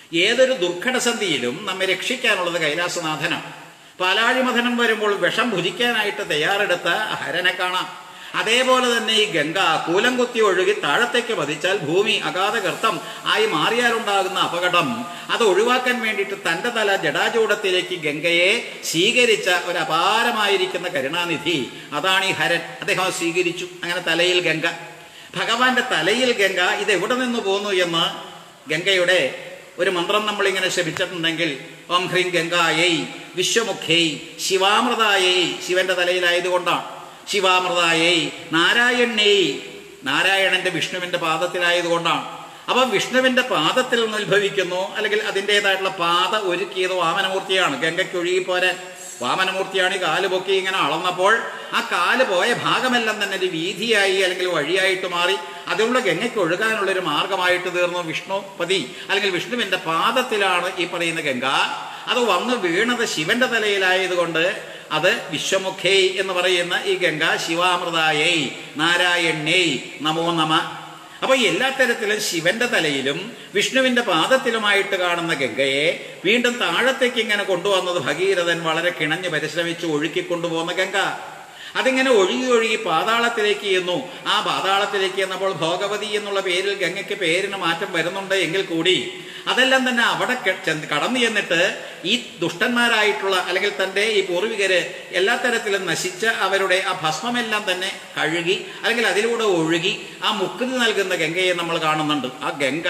ഏതൊരു ദുർഘടസന്ധിയിലും നമ്മെ രക്ഷിക്കാനുള്ളത് കൈലാസനാഥനാണ് പാലാഴിമഥനം വരുമ്പോൾ വിഷം ഭുജിക്കാനായിട്ട് തയ്യാറെടുത്ത ഹരനെ കാണാം അതേപോലെ തന്നെ ഈ ഗംഗ കൂലം കുത്തി ഒഴുകി താഴത്തേക്ക് പതിച്ചാൽ ഭൂമി അഗാധ ഗർത്തം ആയി മാറിയാലുണ്ടാകുന്ന അപകടം അത് ഒഴിവാക്കാൻ വേണ്ടിയിട്ട് തന്റെ തല ജടാചൂടത്തിലേക്ക് ഗംഗയെ സ്വീകരിച്ച ഒരു അപാരമായിരിക്കുന്ന കരുണാനിധി അതാണ് ഈ ഹരൻ അദ്ദേഹം സ്വീകരിച്ചു അങ്ങനെ തലയിൽ ഗംഗ ഭഗവാന്റെ തലയിൽ ഗംഗ ഇത് എവിടെ നിന്ന് പോന്നു എന്ന് ഗംഗയുടെ ഒരു മന്ത്രം നമ്മളിങ്ങനെ ശപിച്ചിട്ടുണ്ടെങ്കിൽ ഓം ഹ്രീം ഗംഗായൈ വിശ്വമുഖ്യൈ ശിവാമൃതായൈ ശിവന്റെ തലയിലായതുകൊണ്ടാണ് ശിവാമൃതായൈ നാരായണേയ് നാരായണന്റെ വിഷ്ണുവിന്റെ പാദത്തിലായതുകൊണ്ടാണ് അപ്പൊ വിഷ്ണുവിന്റെ പാദത്തിൽ നിന്ന് ഉത്ഭവിക്കുന്നു അല്ലെങ്കിൽ അതിൻ്റെതായിട്ടുള്ള പാത ഒരുക്കിയത് വാമനമൂർത്തിയാണ് ഗംഗയ്ക്ക് ഒഴുകി പോരാൻ വാമനമൂർത്തിയാണ് ഈ കാല് പൊക്കി ഇങ്ങനെ അളന്നപ്പോൾ ആ കാല് പോയ ഭാഗമെല്ലാം തന്നെ ഒരു വീതിയായി അല്ലെങ്കിൽ വഴിയായിട്ട് മാറി അതിനുള്ള ഗംഗയ്ക്ക് ഒഴുകാനുള്ള ഒരു മാർഗമായിട്ട് തീർന്നു വിഷ്ണുപതി അല്ലെങ്കിൽ വിഷ്ണുവിന്റെ പാദത്തിലാണ് ഈ പറയുന്ന ഗംഗ അത് വന്ന് വീണത് ശിവന്റെ തലയിലായതുകൊണ്ട് അത് വിശ്വമുഖേ എന്ന് പറയുന്ന ഈ ഗംഗ ശിവാമൃതായൈ നാരായണേ നമോ നമ അപ്പൊ എല്ലാ തരത്തിലും ശിവന്റെ തലയിലും വിഷ്ണുവിന്റെ പാദത്തിലുമായിട്ട് കാണുന്ന ഗംഗയെ വീണ്ടും താഴത്തേക്ക് ഇങ്ങനെ കൊണ്ടുവന്നത് ഭഗീരഥൻ വളരെ കിണഞ്ഞ് പരിശ്രമിച്ച് ഒഴുക്കി കൊണ്ടുപോകുന്ന ഗംഗ അതിങ്ങനെ ഒഴുകി ഒഴുകി പാതാളത്തിലേക്ക് ചെന്നു ആ പാതാളത്തിലേക്ക് ചെന്നപ്പോൾ ഭോഗവതി എന്നുള്ള പേരിൽ ഗംഗയ്ക്ക് പേരിന് മാറ്റം വരുന്നുണ്ട് എങ്കിൽ കൂടി അതെല്ലാം തന്നെ അവിടെ ക- ചെന്ന് കടന്നു ചെന്നിട്ട് ഈ ദുഷ്ടന്മാരായിട്ടുള്ള അല്ലെങ്കിൽ തൻ്റെ ഈ പൂർവികര് എല്ലാ തരത്തിലും നശിച്ച അവരുടെ ആ ഭസ്മമെല്ലാം തന്നെ കഴുകി അല്ലെങ്കിൽ അതിലൂടെ ഒഴുകി ആ മുക്തി നൽകുന്ന ഗംഗയെ നമ്മൾ കാണുന്നുണ്ട് ആ ഗംഗ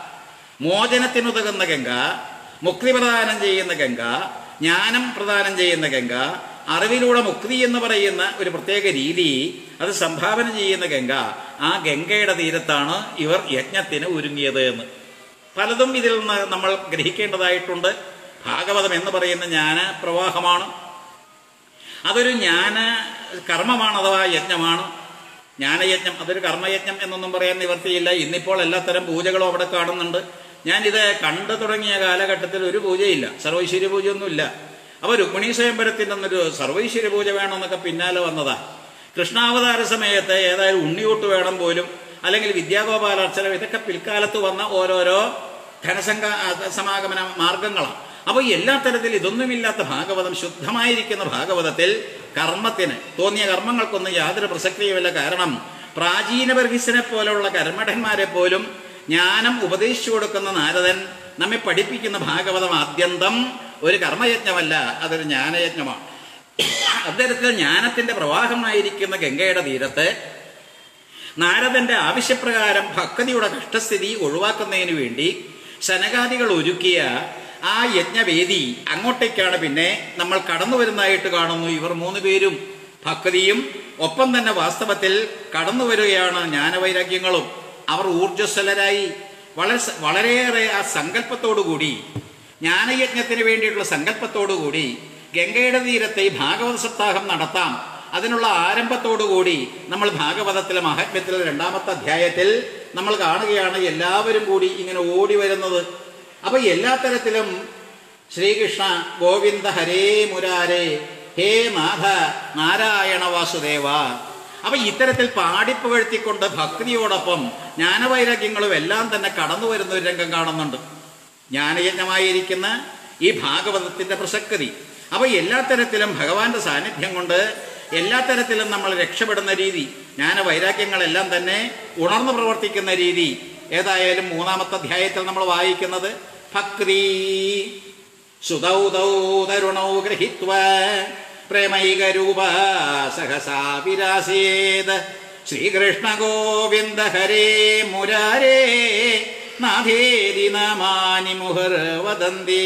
മോചനത്തിനുതകുന്ന ഗംഗ മുക്തി പ്രദാനം ചെയ്യുന്ന ഗംഗ ജ്ഞാനം പ്രദാനം ചെയ്യുന്ന ഗംഗ അറിവിലൂടെ മുക്തി എന്ന് പറയുന്ന ഒരു പ്രത്യേക രീതി അത് സംഭാവന ചെയ്യുന്ന ഗംഗ ആ ഗംഗയുടെ തീരത്താണ് ഇവർ യജ്ഞത്തിന് ഒരുങ്ങിയത് എന്ന് പലതും ഇതിൽ നിന്ന് നമ്മൾ ഗ്രഹിക്കേണ്ടതായിട്ടുണ്ട് ഭാഗവതം എന്ന് പറയുന്ന ജ്ഞാന പ്രവാഹമാണ് അതൊരു ജ്ഞാന കർമ്മമാണ് അഥവാ യജ്ഞമാണ് ജ്ഞാനയജ്ഞം അതൊരു കർമ്മയജ്ഞം എന്നൊന്നും പറയാൻ നിവർത്തിയില്ല ഇന്നിപ്പോൾ എല്ലാത്തരം പൂജകളും അവിടെ കാണുന്നുണ്ട് ഞാനിത് കണ്ടു തുടങ്ങിയ കാലഘട്ടത്തിൽ ഒരു പൂജയില്ല സർവൈശ്വര്യ പൂജയൊന്നുമില്ല അപ്പോൾ രുക്മിണി സ്വയംവരത്തിൻ്റെ ഒന്നൊരു സർവൈശ്വര്യ പൂജ വേണമെന്നൊക്കെ പിന്നാലെ വന്നതാ കൃഷ്ണാവതാര സമയത്ത് ഏതായാലും ഉണ്ണിയൂട്ട് വേണം പോലും അല്ലെങ്കിൽ വിദ്യാഗോപാലാർച്ചനം ഇതൊക്കെ പിൽക്കാലത്ത് വന്ന ഓരോരോ ധനസംഘ സമാഗമന മാർഗങ്ങളാണ് അപ്പോൾ എല്ലാ തരത്തിൽ ഇതൊന്നുമില്ലാത്ത ഭാഗവതം ശുദ്ധമായിരിക്കുന്ന ഭാഗവതത്തിൽ കർമ്മത്തിന് തോന്നിയ കർമ്മങ്ങൾക്കൊന്നും യാതൊരു പ്രസക്തിയുമില്ല കാരണം പ്രാചീന ബർഗിസിനെ പോലുള്ള കർമ്മഠന്മാരെ പോലും ജ്ഞാനം ഉപദേശിച്ചു കൊടുക്കുന്ന നാരദൻ നമ്മെ പഠിപ്പിക്കുന്ന ഭാഗവതം ആദ്യന്തം ഒരു കർമ്മയജ്ഞമല്ല അതൊരു ജ്ഞാനയജ്ഞമാണ് അത്തരത്തിൽ ജ്ഞാനത്തിന്റെ പ്രവാഹമായിരിക്കുന്ന ഗംഗയുടെ തീരത്ത് നാരദന്റെ ആവശ്യപ്രകാരം ഭക്തിയുടെ കഷ്ടസ്ഥിതി ഒഴിവാക്കുന്നതിന് വേണ്ടി ശനകാദികൾ ഒരുക്കിയ ആ യജ്ഞവേദി അങ്ങോട്ടേക്കാണ് പിന്നെ നമ്മൾ കടന്നു വരുന്നതായിട്ട് കാണുന്നു ഇവർ മൂന്ന് പേരും ഭക്തിയും ഒപ്പം തന്നെ വാസ്തവത്തിൽ കടന്നു വരികയാണ് ജ്ഞാനവൈരാഗ്യങ്ങളും അവർ ഊർജ്ജസ്വലരായി വളരെ സ- വളരെയേറെ ആ സങ്കല്പത്തോടുകൂടി ജ്ഞാനയജ്ഞത്തിന് വേണ്ടിയിട്ടുള്ള സങ്കല്പത്തോടുകൂടി ഗംഗയുടെ തീരത്തെ ഈ ഭാഗവത സപ്താഹം നടത്താം അതിനുള്ള ആരംഭത്തോടുകൂടി നമ്മൾ ഭാഗവതത്തിലെ മഹാത്മ്യത്തിലെ രണ്ടാമത്തെ അധ്യായത്തിൽ നമ്മൾ കാണുകയാണ് എല്ലാവരും കൂടി ഇങ്ങനെ ഓടി വരുന്നത് അപ്പൊ എല്ലാ തരത്തിലും ശ്രീകൃഷ്ണ ഗോവിന്ദ ഹരേ മുരാരേ ഹേ നാഥ നാരായണ വാസുദേവ അപ്പൊ ഇത്തരത്തിൽ പാടിപ്പുകഴ്ത്തിക്കൊണ്ട് ഭക്തിയോടൊപ്പം ജ്ഞാനവൈരാഗ്യങ്ങളും എല്ലാം തന്നെ കടന്നു വരുന്ന ഒരു രംഗം കാണുന്നുണ്ട് ജ്ഞാനയജ്ഞമായിരിക്കുന്ന ഈ ഭാഗവതത്തിന്റെ പ്രസക്തി അപ്പൊ എല്ലാ തരത്തിലും ഭഗവാന്റെ സാന്നിധ്യം കൊണ്ട് എല്ലാ തരത്തിലും നമ്മൾ രക്ഷപ്പെടുന്ന രീതി ജ്ഞാനവൈരാഗ്യങ്ങളെല്ലാം തന്നെ ഉണർന്നു പ്രവർത്തിക്കുന്ന രീതി ഏതായാലും മൂന്നാമത്തെ അധ്യായത്തിൽ നമ്മൾ വായിക്കുന്നത് ഭക്തി സുതൗതൗ തരുണൗ ഗൃഹീത്വ പ്രേമൈകരൂപ സഹസാ വിരാസേത് ശ്രീകൃഷ്ണ ഗോവിന്ദ ഹരേ മുരാരേ നാഥേരി നാമാനി മുഹർ വദന്തി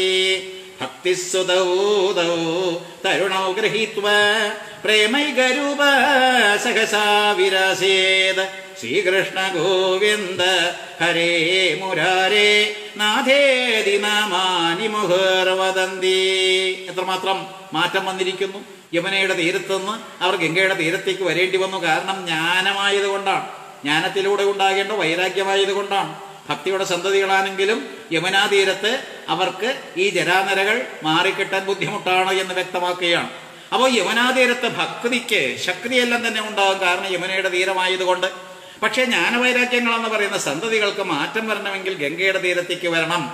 ഭക്തിസുതൗതൗ തരുണൗ ഗൃഹീത്വ പ്രേമൈകരൂപ സഹസാ വിരാസേത് ശ്രീകൃഷ്ണ ഗോവിന്ദ ഹരേ മുരാരേ നാഥേതി നാമാനി മുഹർ വദന്തി എത്രമാത്രം മാറ്റം വന്നിരിക്കുന്നു യമുനയുടെ തീരത്തുനിന്ന് അവർ ഗംഗയുടെ തീരത്തേക്ക് വരേണ്ടി വന്നു കാരണം ജ്ഞാനമായതുകൊണ്ടാണ് ജ്ഞാനത്തിലൂടെ ഉണ്ടാകേണ്ട വൈരാഗ്യമായതുകൊണ്ടാണ് ഭക്തിയുടെ സന്തതികളാണെങ്കിലും യമുനാ തീരത്ത് അവർക്ക് ഈ ജരാനരകൾ മാറിക്കിട്ടാൻ ബുദ്ധിമുട്ടാണ് എന്ന് വ്യക്തമാക്കുകയാണ് അപ്പോൾ യമുനാ തീരത്ത് ഭക്തിക്ക് ശക്തിയെല്ലാം തന്നെ ഉണ്ടാകും കാരണം യമുനയുടെ തീരമായതുകൊണ്ട് പക്ഷേ ജ്ഞാനവൈരാഗ്യങ്ങൾ എന്ന് പറയുന്ന സന്തതികൾക്ക് മാറ്റം വരണമെങ്കിൽ ഗംഗയുടെ തീരത്തേക്ക് വരണം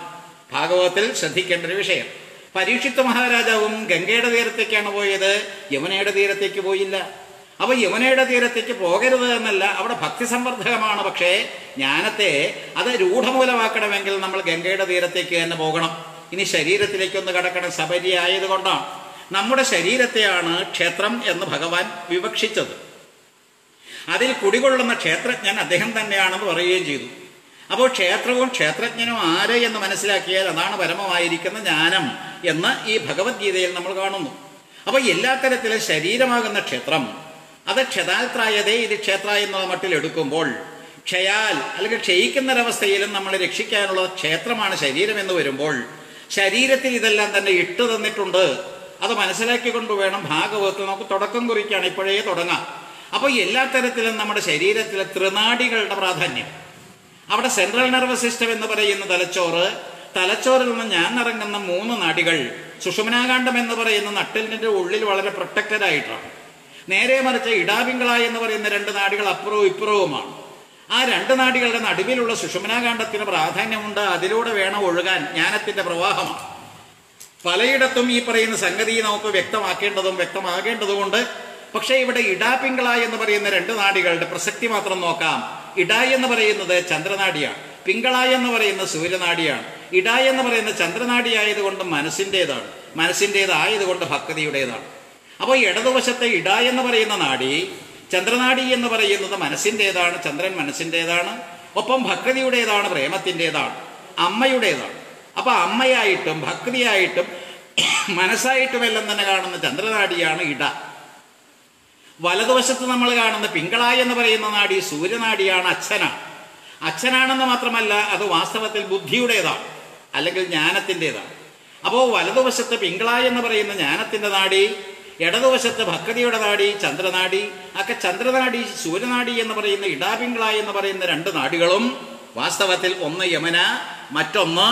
ഭാഗവതത്തിൽ ശ്രദ്ധിക്കേണ്ട ഒരു വിഷയം പരീക്ഷിത്ത് മഹാരാജാവും ഗംഗയുടെ തീരത്തേക്കാണ് പോയത് യമുനയുടെ തീരത്തേക്ക് പോയില്ല അപ്പൊ യമുനയുടെ തീരത്തേക്ക് പോകരുത് എന്നല്ല അവിടെ ഭക്തി സംവർദ്ധകമാണ് പക്ഷേ ജ്ഞാനത്തെ അത് രൂഢമൂലമാക്കണമെങ്കിൽ നമ്മൾ ഗംഗയുടെ തീരത്തേക്ക് തന്നെ പോകണം ഇനി ശരീരത്തിലേക്കൊന്ന് കടക്കണം സബരി ആയതുകൊണ്ടാണ് നമ്മുടെ ശരീരത്തെയാണ് ക്ഷേത്രം എന്ന് ഭഗവാൻ വിവക്ഷിച്ചത് അതിൽ കുടികൊള്ളുന്ന ക്ഷേത്രജ്ഞൻ അദ്ദേഹം തന്നെയാണെന്ന് പറയുകയും ചെയ്തു അപ്പോൾ ക്ഷേത്രവും ക്ഷേത്രജ്ഞനും ആര് എന്ന് മനസ്സിലാക്കിയാൽ അതാണ് പരമമായിരിക്കുന്ന ജ്ഞാനം എന്ന് ഈ ഭഗവത്ഗീതയിൽ നമ്മൾ കാണുന്നു അപ്പോൾ എല്ലാ തരത്തിലും ശരീരമാകുന്ന ക്ഷേത്രം അത് ക്ഷതാത്രായതേ ഇത് ക്ഷേത്ര എന്ന മട്ടിൽ എടുക്കുമ്പോൾ ക്ഷയാൽ അല്ലെങ്കിൽ ക്ഷയിക്കുന്നൊരവസ്ഥയിലും നമ്മൾ രക്ഷിക്കാനുള്ള ക്ഷേത്രമാണ് ശരീരം എന്ന് വരുമ്പോൾ ശരീരത്തിൽ ഇതെല്ലാം തന്നെ ഇട്ടു തന്നിട്ടുണ്ട് അത് മനസ്സിലാക്കിക്കൊണ്ട് വേണം ഭാഗവത്തിൽ നമുക്ക് തുടക്കം കുറിക്കുകയാണ് ഇപ്പോഴേ തുടങ്ങാം അപ്പോൾ എല്ലാ തരത്തിലും നമ്മുടെ ശരീരത്തിലെ ത്രിനാടികളുടെ പ്രാധാന്യം അവിടെ സെൻട്രൽ നെർവസ് സിസ്റ്റം എന്ന് പറയുന്ന തലച്ചോറ് തലച്ചോറിൽ നിന്ന് ഞാൻ ഇറങ്ങുന്ന മൂന്ന് നാടികൾ സുഷുമനാകാന്ഡം എന്ന് പറയുന്ന നട്ടിലിൻ്റെ ഉള്ളിൽ വളരെ പ്രൊട്ടക്റ്റഡ് ആയിട്ടാണ് നേരെ മറിച്ച് ഇടാപിങ്കളായി എന്ന് പറയുന്ന രണ്ട് നാടികൾ അപ്പുറവും ഇപ്പുറവുമാണ് ആ രണ്ട് നാടികളുടെ നടുവിലുള്ള സുഷുമനാകാന്ഡത്തിന് പ്രാധാന്യമുണ്ട് അതിലൂടെ വേണം ഒഴുകാൻ ജ്ഞാനത്തിന്റെ പ്രവാഹമാണ് പലയിടത്തും ഈ പറയുന്ന സംഗതി നമുക്ക് വ്യക്തമാക്കേണ്ടതും വ്യക്തമാകേണ്ടതുമുണ്ട് പക്ഷേ ഇവിടെ ഇടാപിങ്കളായി എന്ന് പറയുന്ന രണ്ട് നാടികളുടെ പ്രസക്തി മാത്രം നോക്കാം ഇടായി എന്ന് പറയുന്നത് ചന്ദ്രനാടിയാണ് പിങ്കളായി എന്ന് പറയുന്നത് സൂര്യനാടിയാണ് ഇടായി എന്ന് പറയുന്ന ചന്ദ്രനാടി ആയതുകൊണ്ട് മനസ്സിൻ്റെതാണ് മനസ്സിൻ്റെതായതുകൊണ്ട് ഭക്തിയുടേതാണ് അപ്പോൾ ഇടതുവശത്തെ ഇടായി എന്ന് പറയുന്ന നാടി ചന്ദ്രനാടി എന്ന് പറയുന്നത് മനസ്സിൻ്റെതാണ് ചന്ദ്രൻ മനസ്സിൻ്റെതാണ് ഒപ്പം ഭക്തിയുടേതാണ് പ്രേമത്തിൻ്റെതാണ് അമ്മയുടേതാണ് അപ്പൊ അമ്മയായിട്ടും ഭക്തിയായിട്ടും മനസ്സായിട്ടും എല്ലാം തന്നെ കാണുന്ന ചന്ദ്രനാടിയാണ് ഇട വലതുവശത്ത് നമ്മൾ കാണുന്ന പിങ്കളായി എന്ന് പറയുന്ന നാടി സൂര്യനാടിയാണ് അച്ഛനാണ് അച്ഛനാണെന്ന് മാത്രമല്ല അത് വാസ്തവത്തിൽ ബുദ്ധിയുടേതാണ് അല്ലെങ്കിൽ ജ്ഞാനത്തിൻ്റെതാണ് അപ്പോൾ വലതുവശത്ത് പിങ്കളായി എന്ന് പറയുന്ന ജ്ഞാനത്തിൻ്റെ നാടി ഇടതുവശത്ത് ഭക്തിയുടെ നാടി ചന്ദ്രനാടി ഒക്കെ ചന്ദ്രനാടി സൂര്യനാടി എന്ന് പറയുന്ന ഇടാപിങ്കളായി എന്ന് പറയുന്ന രണ്ട് നാടികളും വാസ്തവത്തിൽ ഒന്ന് യമന മറ്റൊന്ന്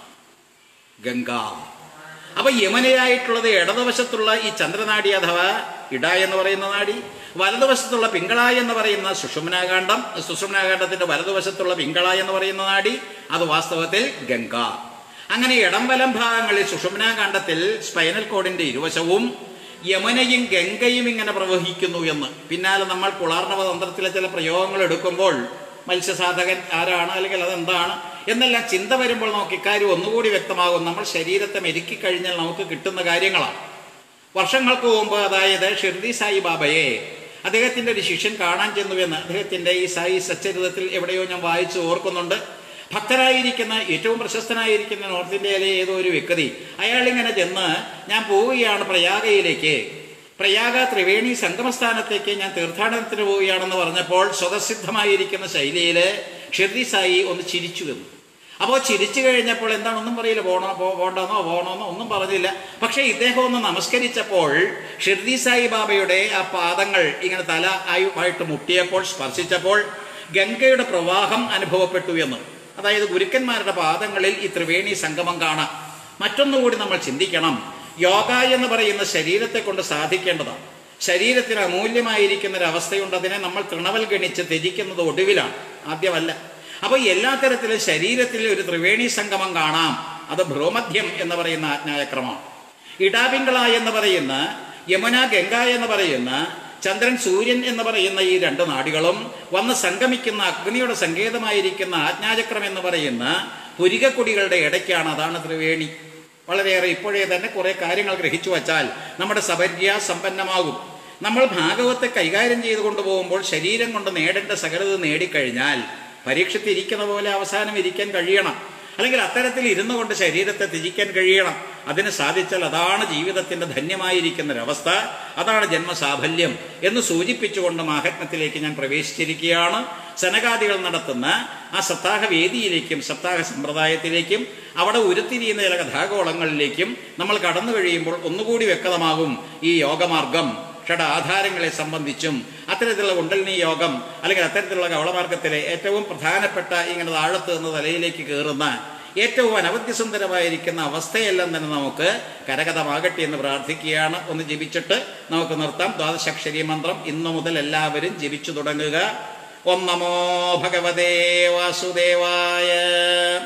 ഗംഗ അപ്പൊ യമനയായിട്ടുള്ളത് ഇടതുവശത്തുള്ള ഈ ചന്ദ്രനാടി അഥവാ ഇട എന്ന് പറയുന്ന നാടി വലതുവശത്തുള്ള പിങ്കളായി എന്ന് പറയുന്ന സുഷുമ്നാകാന്ഡം സുഷുമ്നാകാന്ഡത്തിന്റെ വലതുവശത്തുള്ള പിങ്കളായി എന്ന് പറയുന്ന നാടി അത് വാസ്തവത്തിൽ ഗംഗ അങ്ങനെ ഇടം വലം ഭാഗങ്ങളിൽ സുഷുമ്നാകാന്ഡത്തിൽ സ്പൈനൽ കോഡിന്റെ ഇരുവശവും യമുനയും ഗംഗയും ഇങ്ങനെ പ്രവഹിക്കുന്നു എന്ന് പിന്നാലെ നമ്മൾ കുളാർണവ തന്ത്രത്തിലെ ചില പ്രയോഗങ്ങൾ എടുക്കുമ്പോൾ മത്സ്യസാധകൻ ആരാണ് അല്ലെങ്കിൽ അതെന്താണ് എന്നെല്ലാം ചിന്ത വരുമ്പോൾ നമുക്ക് ഇക്കാര്യം ഒന്നുകൂടി വ്യക്തമാകും നമ്മൾ ശരീരത്തെ മെരുക്കി കഴിഞ്ഞാൽ നമുക്ക് കിട്ടുന്ന കാര്യങ്ങളാണ് വർഷങ്ങൾക്ക് മുമ്പ് അതായത് ഷിർദി സായി ബാബയെ അദ്ദേഹത്തിന്റെ ഒരു ശിഷ്യൻ കാണാൻ ചെന്നുവെന്ന് അദ്ദേഹത്തിന്റെ ഈ സായി സച്ചരിതത്തിൽ എവിടെയോ ഞാൻ വായിച്ചു ഓർക്കുന്നുണ്ട് ഭക്തരായിരിക്കുന്ന ഏറ്റവും പ്രശസ്തനായിരിക്കുന്ന നോർത്ത് ഇന്ത്യയിലെ ഏതോ ഒരു വ്യക്തി അയാളിങ്ങനെ ചെന്ന് ഞാൻ പോവുകയാണ് പ്രയാഗയിലേക്ക് പ്രയാഗ ത്രിവേണി സംഗമസ്ഥാനത്തേക്ക് ഞാൻ തീർത്ഥാടനത്തിന് പോവുകയാണെന്ന് പറഞ്ഞപ്പോൾ സ്വതസിദ്ധമായിരിക്കുന്ന ശൈലിയിൽ ഷിർദി സായി ഒന്ന് ചിരിച്ചു വന്നു അപ്പോൾ ചിരിച്ചു കഴിഞ്ഞപ്പോൾ എന്താണ് ഒന്നും പറയില്ല പോണോ പോ പോണ്ടെന്നോ പോകണമെന്നോ ഒന്നും പറഞ്ഞില്ല പക്ഷേ ഇദ്ദേഹം ഒന്ന് നമസ്കരിച്ചപ്പോൾ ഷിർദി സായി ബാബയുടെ ആ പാദങ്ങൾ ഇങ്ങനെ തല ആയിട്ട് മുട്ടിയപ്പോൾ സ്പർശിച്ചപ്പോൾ ഗംഗയുടെ പ്രവാഹം അനുഭവപ്പെട്ടു എന്ന് അതായത് ഗുരുക്കന്മാരുടെ പാദങ്ങളിൽ ഈ ത്രിവേണി സംഗമം കാണാം മറ്റൊന്നുകൂടി നമ്മൾ ചിന്തിക്കണം യോഗ എന്ന് പറയുന്ന ശരീരത്തെ കൊണ്ട് സാധിക്കേണ്ടതാണ് ശരീരത്തിന് അമൂല്യമായിരിക്കുന്ന ഒരു അവസ്ഥയുണ്ട് അതിനെ നമ്മൾ തൃണവൽഗണിച്ച് ത്യജിക്കുന്നത് ഒടുവിലാണ് ആദ്യമല്ല അപ്പോൾ എല്ലാ തരത്തിലും ശരീരത്തിൽ ഒരു ത്രിവേണി സംഗമം കാണാം അത് ഭ്രൂമധ്യം എന്ന് പറയുന്ന ആജ്ഞായക്രമമാണ് ഇടാപിങ്കള എന്ന് പറയുന്ന യമുന ഗംഗ എന്ന് പറയുന്ന ചന്ദ്രൻ സൂര്യൻ എന്ന് പറയുന്ന ഈ രണ്ട് നാടികളും വന്ന് സംഗമിക്കുന്ന അഗ്നിയുടെ സങ്കേതമായിരിക്കുന്ന ആജ്ഞാചക്രം എന്ന് പറയുന്ന പുരികക്കൊടികളുടെ ഇടയ്ക്കാണ് അതാണ് ത്രിവേണി വളരെയേറെ ഇപ്പോഴേ തന്നെ കുറെ കാര്യങ്ങൾ ഗ്രഹിച്ചു വച്ചാൽ നമ്മുടെ സബര്യ സമ്പന്നമാകും നമ്മൾ ഭാഗവത്തെ കൈകാര്യം ചെയ്തു കൊണ്ടുപോകുമ്പോൾ ശരീരം കൊണ്ട് നേടേണ്ട സകലത് നേടിക്കഴിഞ്ഞാൽ പരീക്ഷത്തിരിക്കുന്ന പോലെ അവസാനം ഇരിക്കാൻ കഴിയണം അല്ലെങ്കിൽ അത്തരത്തിൽ ഇരുന്നു കൊണ്ട് ശരീരത്തെ ത്യജിക്കാൻ കഴിയണം അതിന് സാധിച്ചാൽ അതാണ് ജീവിതത്തിന്റെ ധന്യമായിരിക്കുന്ന ഒരവസ്ഥ അതാണ് ജന്മസാഫല്യം എന്ന് സൂചിപ്പിച്ചുകൊണ്ട് മാഹാത്മ്യത്തിലേക്ക് ഞാൻ പ്രവേശിച്ചിരിക്കുകയാണ് സനകാദികൾ നടത്തുന്ന ആ സപ്താഹ വേദിയിലേക്കും സപ്താഹ സമ്പ്രദായത്തിലേക്കും അവിടെ ഉരുത്തിരിയുന്ന ചില കഥാഗോളങ്ങളിലേക്കും നമ്മൾ കടന്നു കഴിയുമ്പോൾ ഒന്നുകൂടി വ്യക്തമാകും ഈ യോഗമാർഗം ഷഡ ആധാരങ്ങളെ സംബന്ധിച്ചും അത്തരത്തിലുള്ള കുണ്ടലിനി യോഗം അല്ലെങ്കിൽ അത്തരത്തിലുള്ള കവളമാർഗത്തിലെ ഏറ്റവും പ്രധാനപ്പെട്ട ഇങ്ങനെ താഴത്ത് നിന്ന് തലയിലേക്ക് കയറുന്ന ഏറ്റവും അനവധ്യസുന്ദരമായിരിക്കുന്ന അവസ്ഥയെല്ലാം തന്നെ നമുക്ക് കരകതമാകട്ടെ എന്ന് പ്രാർത്ഥിക്കുകയാണ് ഒന്ന് ജപിച്ചിട്ട് നമുക്ക് നിർത്താം ദ്വാദശാക്ഷരി മന്ത്രം ഇന്നു മുതൽ എല്ലാവരും ജപിച്ചു തുടങ്ങുക ഓം നമോ ഭഗവതേ വാസുദേവായ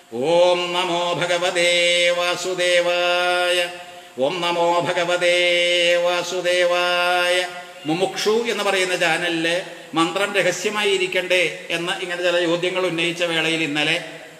ഓം നമോ ഭഗവതേ വാസുദേവായ ഓം നമോ ഭഗവതേ വാസുദേവായ മുമുക്ഷു എന്ന് പറയുന്ന ചാനലില് മന്ത്രം രഹസ്യമായി ഇരിക്കണ്ടേ എന്ന് ഇങ്ങനെ ചില ചോദ്യങ്ങൾ ഉന്നയിച്ച വേളയിൽ ഇന്നലെ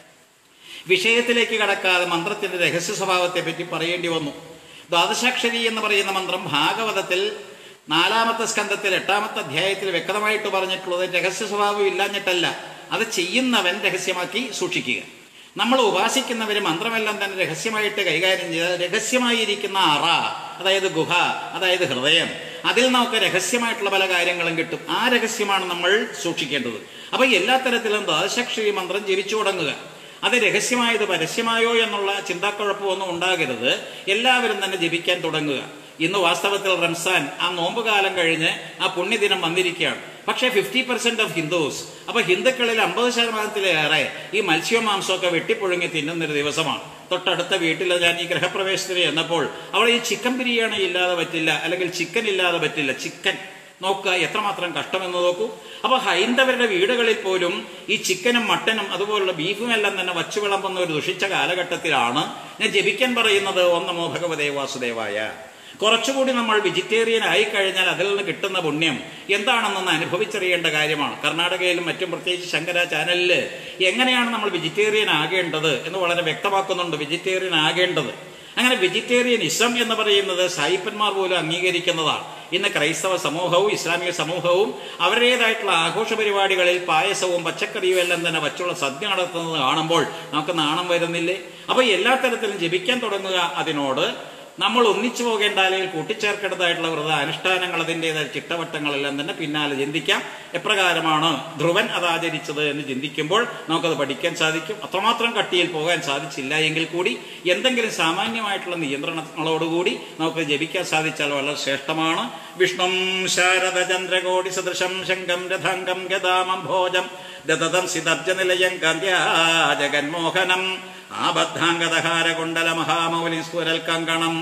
വിഷയത്തിലേക്ക് കടക്കാതെ മന്ത്രത്തിന്റെ രഹസ്യ സ്വഭാവത്തെ പറ്റി പറയേണ്ടി വന്നു ദ്വാദശാക്ഷരി എന്ന് പറയുന്ന മന്ത്രം ഭാഗവതത്തിൽ നാലാമത്തെ സ്കന്ധത്തിൽ എട്ടാമത്തെ അധ്യായത്തിൽ വ്യക്തമായിട്ട് പറഞ്ഞിട്ടുള്ളത് രഹസ്യ സ്വഭാവം ഇല്ലാഞ്ഞിട്ടല്ല അത് ചെയ്യുന്നവൻ രഹസ്യമാക്കി സൂക്ഷിക്കുക നമ്മൾ ഉപാസിക്കുന്നവർ മന്ത്രമെല്ലാം തന്നെ രഹസ്യമായിട്ട് കൈകാര്യം ചെയ്ത് രഹസ്യമായിരിക്കുന്ന അറ അതായത് ഗുഹ അതായത് ഹൃദയം അതിൽ നമുക്ക് രഹസ്യമായിട്ടുള്ള പല കാര്യങ്ങളും കിട്ടും ആ രഹസ്യമാണ് നമ്മൾ സൂക്ഷിക്കേണ്ടത് അപ്പൊ എല്ലാ തരത്തിലും ദ്വാദശാക്ഷരി മന്ത്രം ജപിച്ചു തുടങ്ങുക അത് രഹസ്യമായത് പരസ്യമായോ എന്നുള്ള ചിന്താക്കുഴപ്പമൊന്നും ഉണ്ടാകരുത് എല്ലാവരും തന്നെ ജപിക്കാൻ തുടങ്ങുക ഇന്ന് വാസ്തവത്തിൽ റംസാൻ ആ നോമ്പ് കാലം കഴിഞ്ഞ് ആ പുണ്യദിനം വന്നിരിക്കുകയാണ് പക്ഷേ ഫിഫ്റ്റി പെർസെന്റ് ഓഫ് ഹിന്ദുസ് അപ്പൊ ഹിന്ദുക്കളിൽ അമ്പത് ശതമാനത്തിലേറെ ഈ മത്സ്യവും മാംസമൊക്കെ വെട്ടിപ്പൊഴുങ്ങി തിന്നുന്നൊരു ദിവസമാണ് തൊട്ടടുത്ത വീട്ടിൽ ഞാൻ ഈ ഗൃഹപ്രവേശത്തിന് ചെന്നപ്പോൾ അവിടെ ഈ ചിക്കൻ ബിരിയാണി ഇല്ലാതെ പറ്റില്ല അല്ലെങ്കിൽ ചിക്കൻ ഇല്ലാതെ പറ്റില്ല ചിക്കൻ നോക്കുക എത്രമാത്രം കഷ്ടമെന്ന് നോക്കൂ അപ്പൊ ഹൈന്ദവരുടെ വീടുകളിൽ പോലും ഈ ചിക്കനും മട്ടനും അതുപോലുള്ള ബീഫും എല്ലാം തന്നെ വച്ചു വിളമ്പുന്ന ഒരു ദുഷിച്ച കാലഘട്ടത്തിലാണ് ഞാൻ ജപിക്കാൻ പറയുന്നത് ഓം നമോ ഭഗവതേ വാസുദേവായ കുറച്ചുകൂടി നമ്മൾ വെജിറ്റേറിയൻ ആയി കഴിഞ്ഞാൽ അതിൽ നിന്ന് കിട്ടുന്ന പുണ്യം എന്താണെന്നൊന്ന് അനുഭവിച്ചറിയേണ്ട കാര്യമാണ് കർണാടകയിലും മറ്റും പ്രത്യേകിച്ച് ശങ്കര ചാനലിൽ എങ്ങനെയാണ് നമ്മൾ വെജിറ്റേറിയൻ ആകേണ്ടത് എന്ന് വളരെ വ്യക്തമാക്കുന്നുണ്ട് വെജിറ്റേറിയൻ ആകേണ്ടത് അങ്ങനെ വെജിറ്റേറിയനിസം എന്ന് പറയുന്നത് സായിപ്പന്മാർ പോലും അംഗീകരിക്കുന്നതാണ് ഇന്ന് ക്രൈസ്തവ സമൂഹവും ഇസ്ലാമിക സമൂഹവും അവരുടേതായിട്ടുള്ള ആഘോഷ പരിപാടികളിൽ പായസവും പച്ചക്കറിയും എല്ലാം തന്നെ വച്ചുള്ള സദ്യ നടത്തുന്നത് കാണുമ്പോൾ നമുക്ക് നാണം വരുന്നില്ലേ അപ്പൊ എല്ലാ തരത്തിലും ജപിക്കാൻ തുടങ്ങുക അതിനോട് നമ്മൾ ഒന്നിച്ചു പോകേണ്ട അല്ലെങ്കിൽ കൂട്ടിച്ചേർക്കേണ്ടതായിട്ടുള്ള വ്രത അനുഷ്ഠാനങ്ങൾ അതിൻ്റെതായ ചിട്ടവട്ടങ്ങളെല്ലാം തന്നെ പിന്നാലെ ചിന്തിക്കാം എപ്രകാരമാണ് ധ്രുവൻ അത് ആചരിച്ചത് എന്ന് ചിന്തിക്കുമ്പോൾ നമുക്കത് പഠിക്കാൻ സാധിക്കും അത്രമാത്രം കട്ടിയിൽ പോകാൻ സാധിച്ചില്ല എങ്കിൽ കൂടി എന്തെങ്കിലും സാമാന്യമായിട്ടുള്ള നിയന്ത്രണങ്ങളോടുകൂടി നമുക്ക് ജപിക്കാൻ സാധിച്ചാൽ വളരെ ശ്രേഷ്ഠമാണ് വിഷ്ണും ശാരദ ചന്ദ്രകോടി സദൃശം ശങ്കം രഥാംഗം ഗതാമം ഭോജം ദതതം സിതബ്ജ നിലയം കാന്ത്യാ ജഗന്മോഹനം ആബദ്ധാംഗതഹാര കുണ്ടല മഹാമൗലി സ്ഫുരൽ കങ്കണം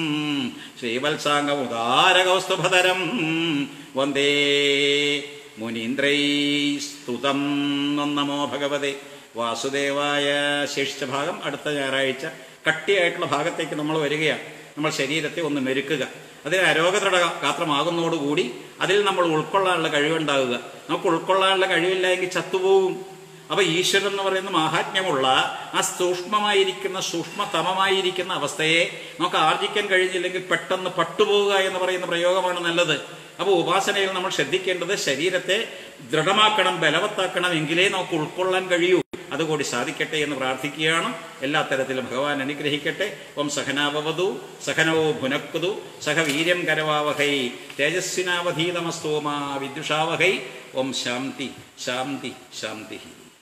ശ്രീവത്സാംഗമുദാരകൗസ്തുഭതരം വന്ദേ മുനീന്ദ്രൈ സ്തുതം നമോ ഭഗവതേ വാസുദേവായ ശേഷിച്ച ഭാഗം അടുത്ത ഞായറാഴ്ച കട്ടിയായിട്ടുള്ള ഭാഗത്തേക്ക് നമ്മൾ വരികയാണ് നമ്മൾ ശരീരത്തെ ഒന്ന് മെരുക്കുക അതിന് അരോഗതൃഢ ഗാത്രമാകുന്നതോടുകൂടി അതിൽ നമ്മൾ ഉൾക്കൊള്ളാനുള്ള കഴിവുണ്ടാവുക നമുക്ക് ഉൾക്കൊള്ളാനുള്ള കഴിവില്ല എങ്കിൽ ചത്തുപോകും അപ്പൊ ഈശ്വരൻ എന്ന് പറയുന്ന മാഹാത്മ്യമുള്ള ആ സൂക്ഷ്മമായിരിക്കുന്ന സൂക്ഷ്മതമമായിരിക്കുന്ന അവസ്ഥയെ നമുക്ക് ആർജിക്കാൻ കഴിഞ്ഞില്ലെങ്കിൽ പെട്ടെന്ന് പട്ടുപോവുക എന്ന് പറയുന്ന പ്രയോഗമാണ് നല്ലത് അപ്പോൾ ഉപാസനയിൽ നമ്മൾ ശ്രദ്ധിക്കേണ്ടത് ശരീരത്തെ ദൃഢമാക്കണം ബലവത്താക്കണം എങ്കിലേ നമുക്ക് ഉൾക്കൊള്ളാൻ കഴിയൂ അതുകൂടി സാധിക്കട്ടെ എന്ന് പ്രാർത്ഥിക്കുകയാണ് എല്ലാ തരത്തിലും ഭഗവാൻ അനുഗ്രഹിക്കട്ടെ ഓം സഹനാവവതു സഹനവോ ഭുനക്കുതു സഹ വീര്യം കരവാവഹൈ തേജസ്വിനാവധീതമസ്തോമാ വിദ്യുഷാവഹൈ ഓം ശാന്തി ശാന്തി ശാന്തി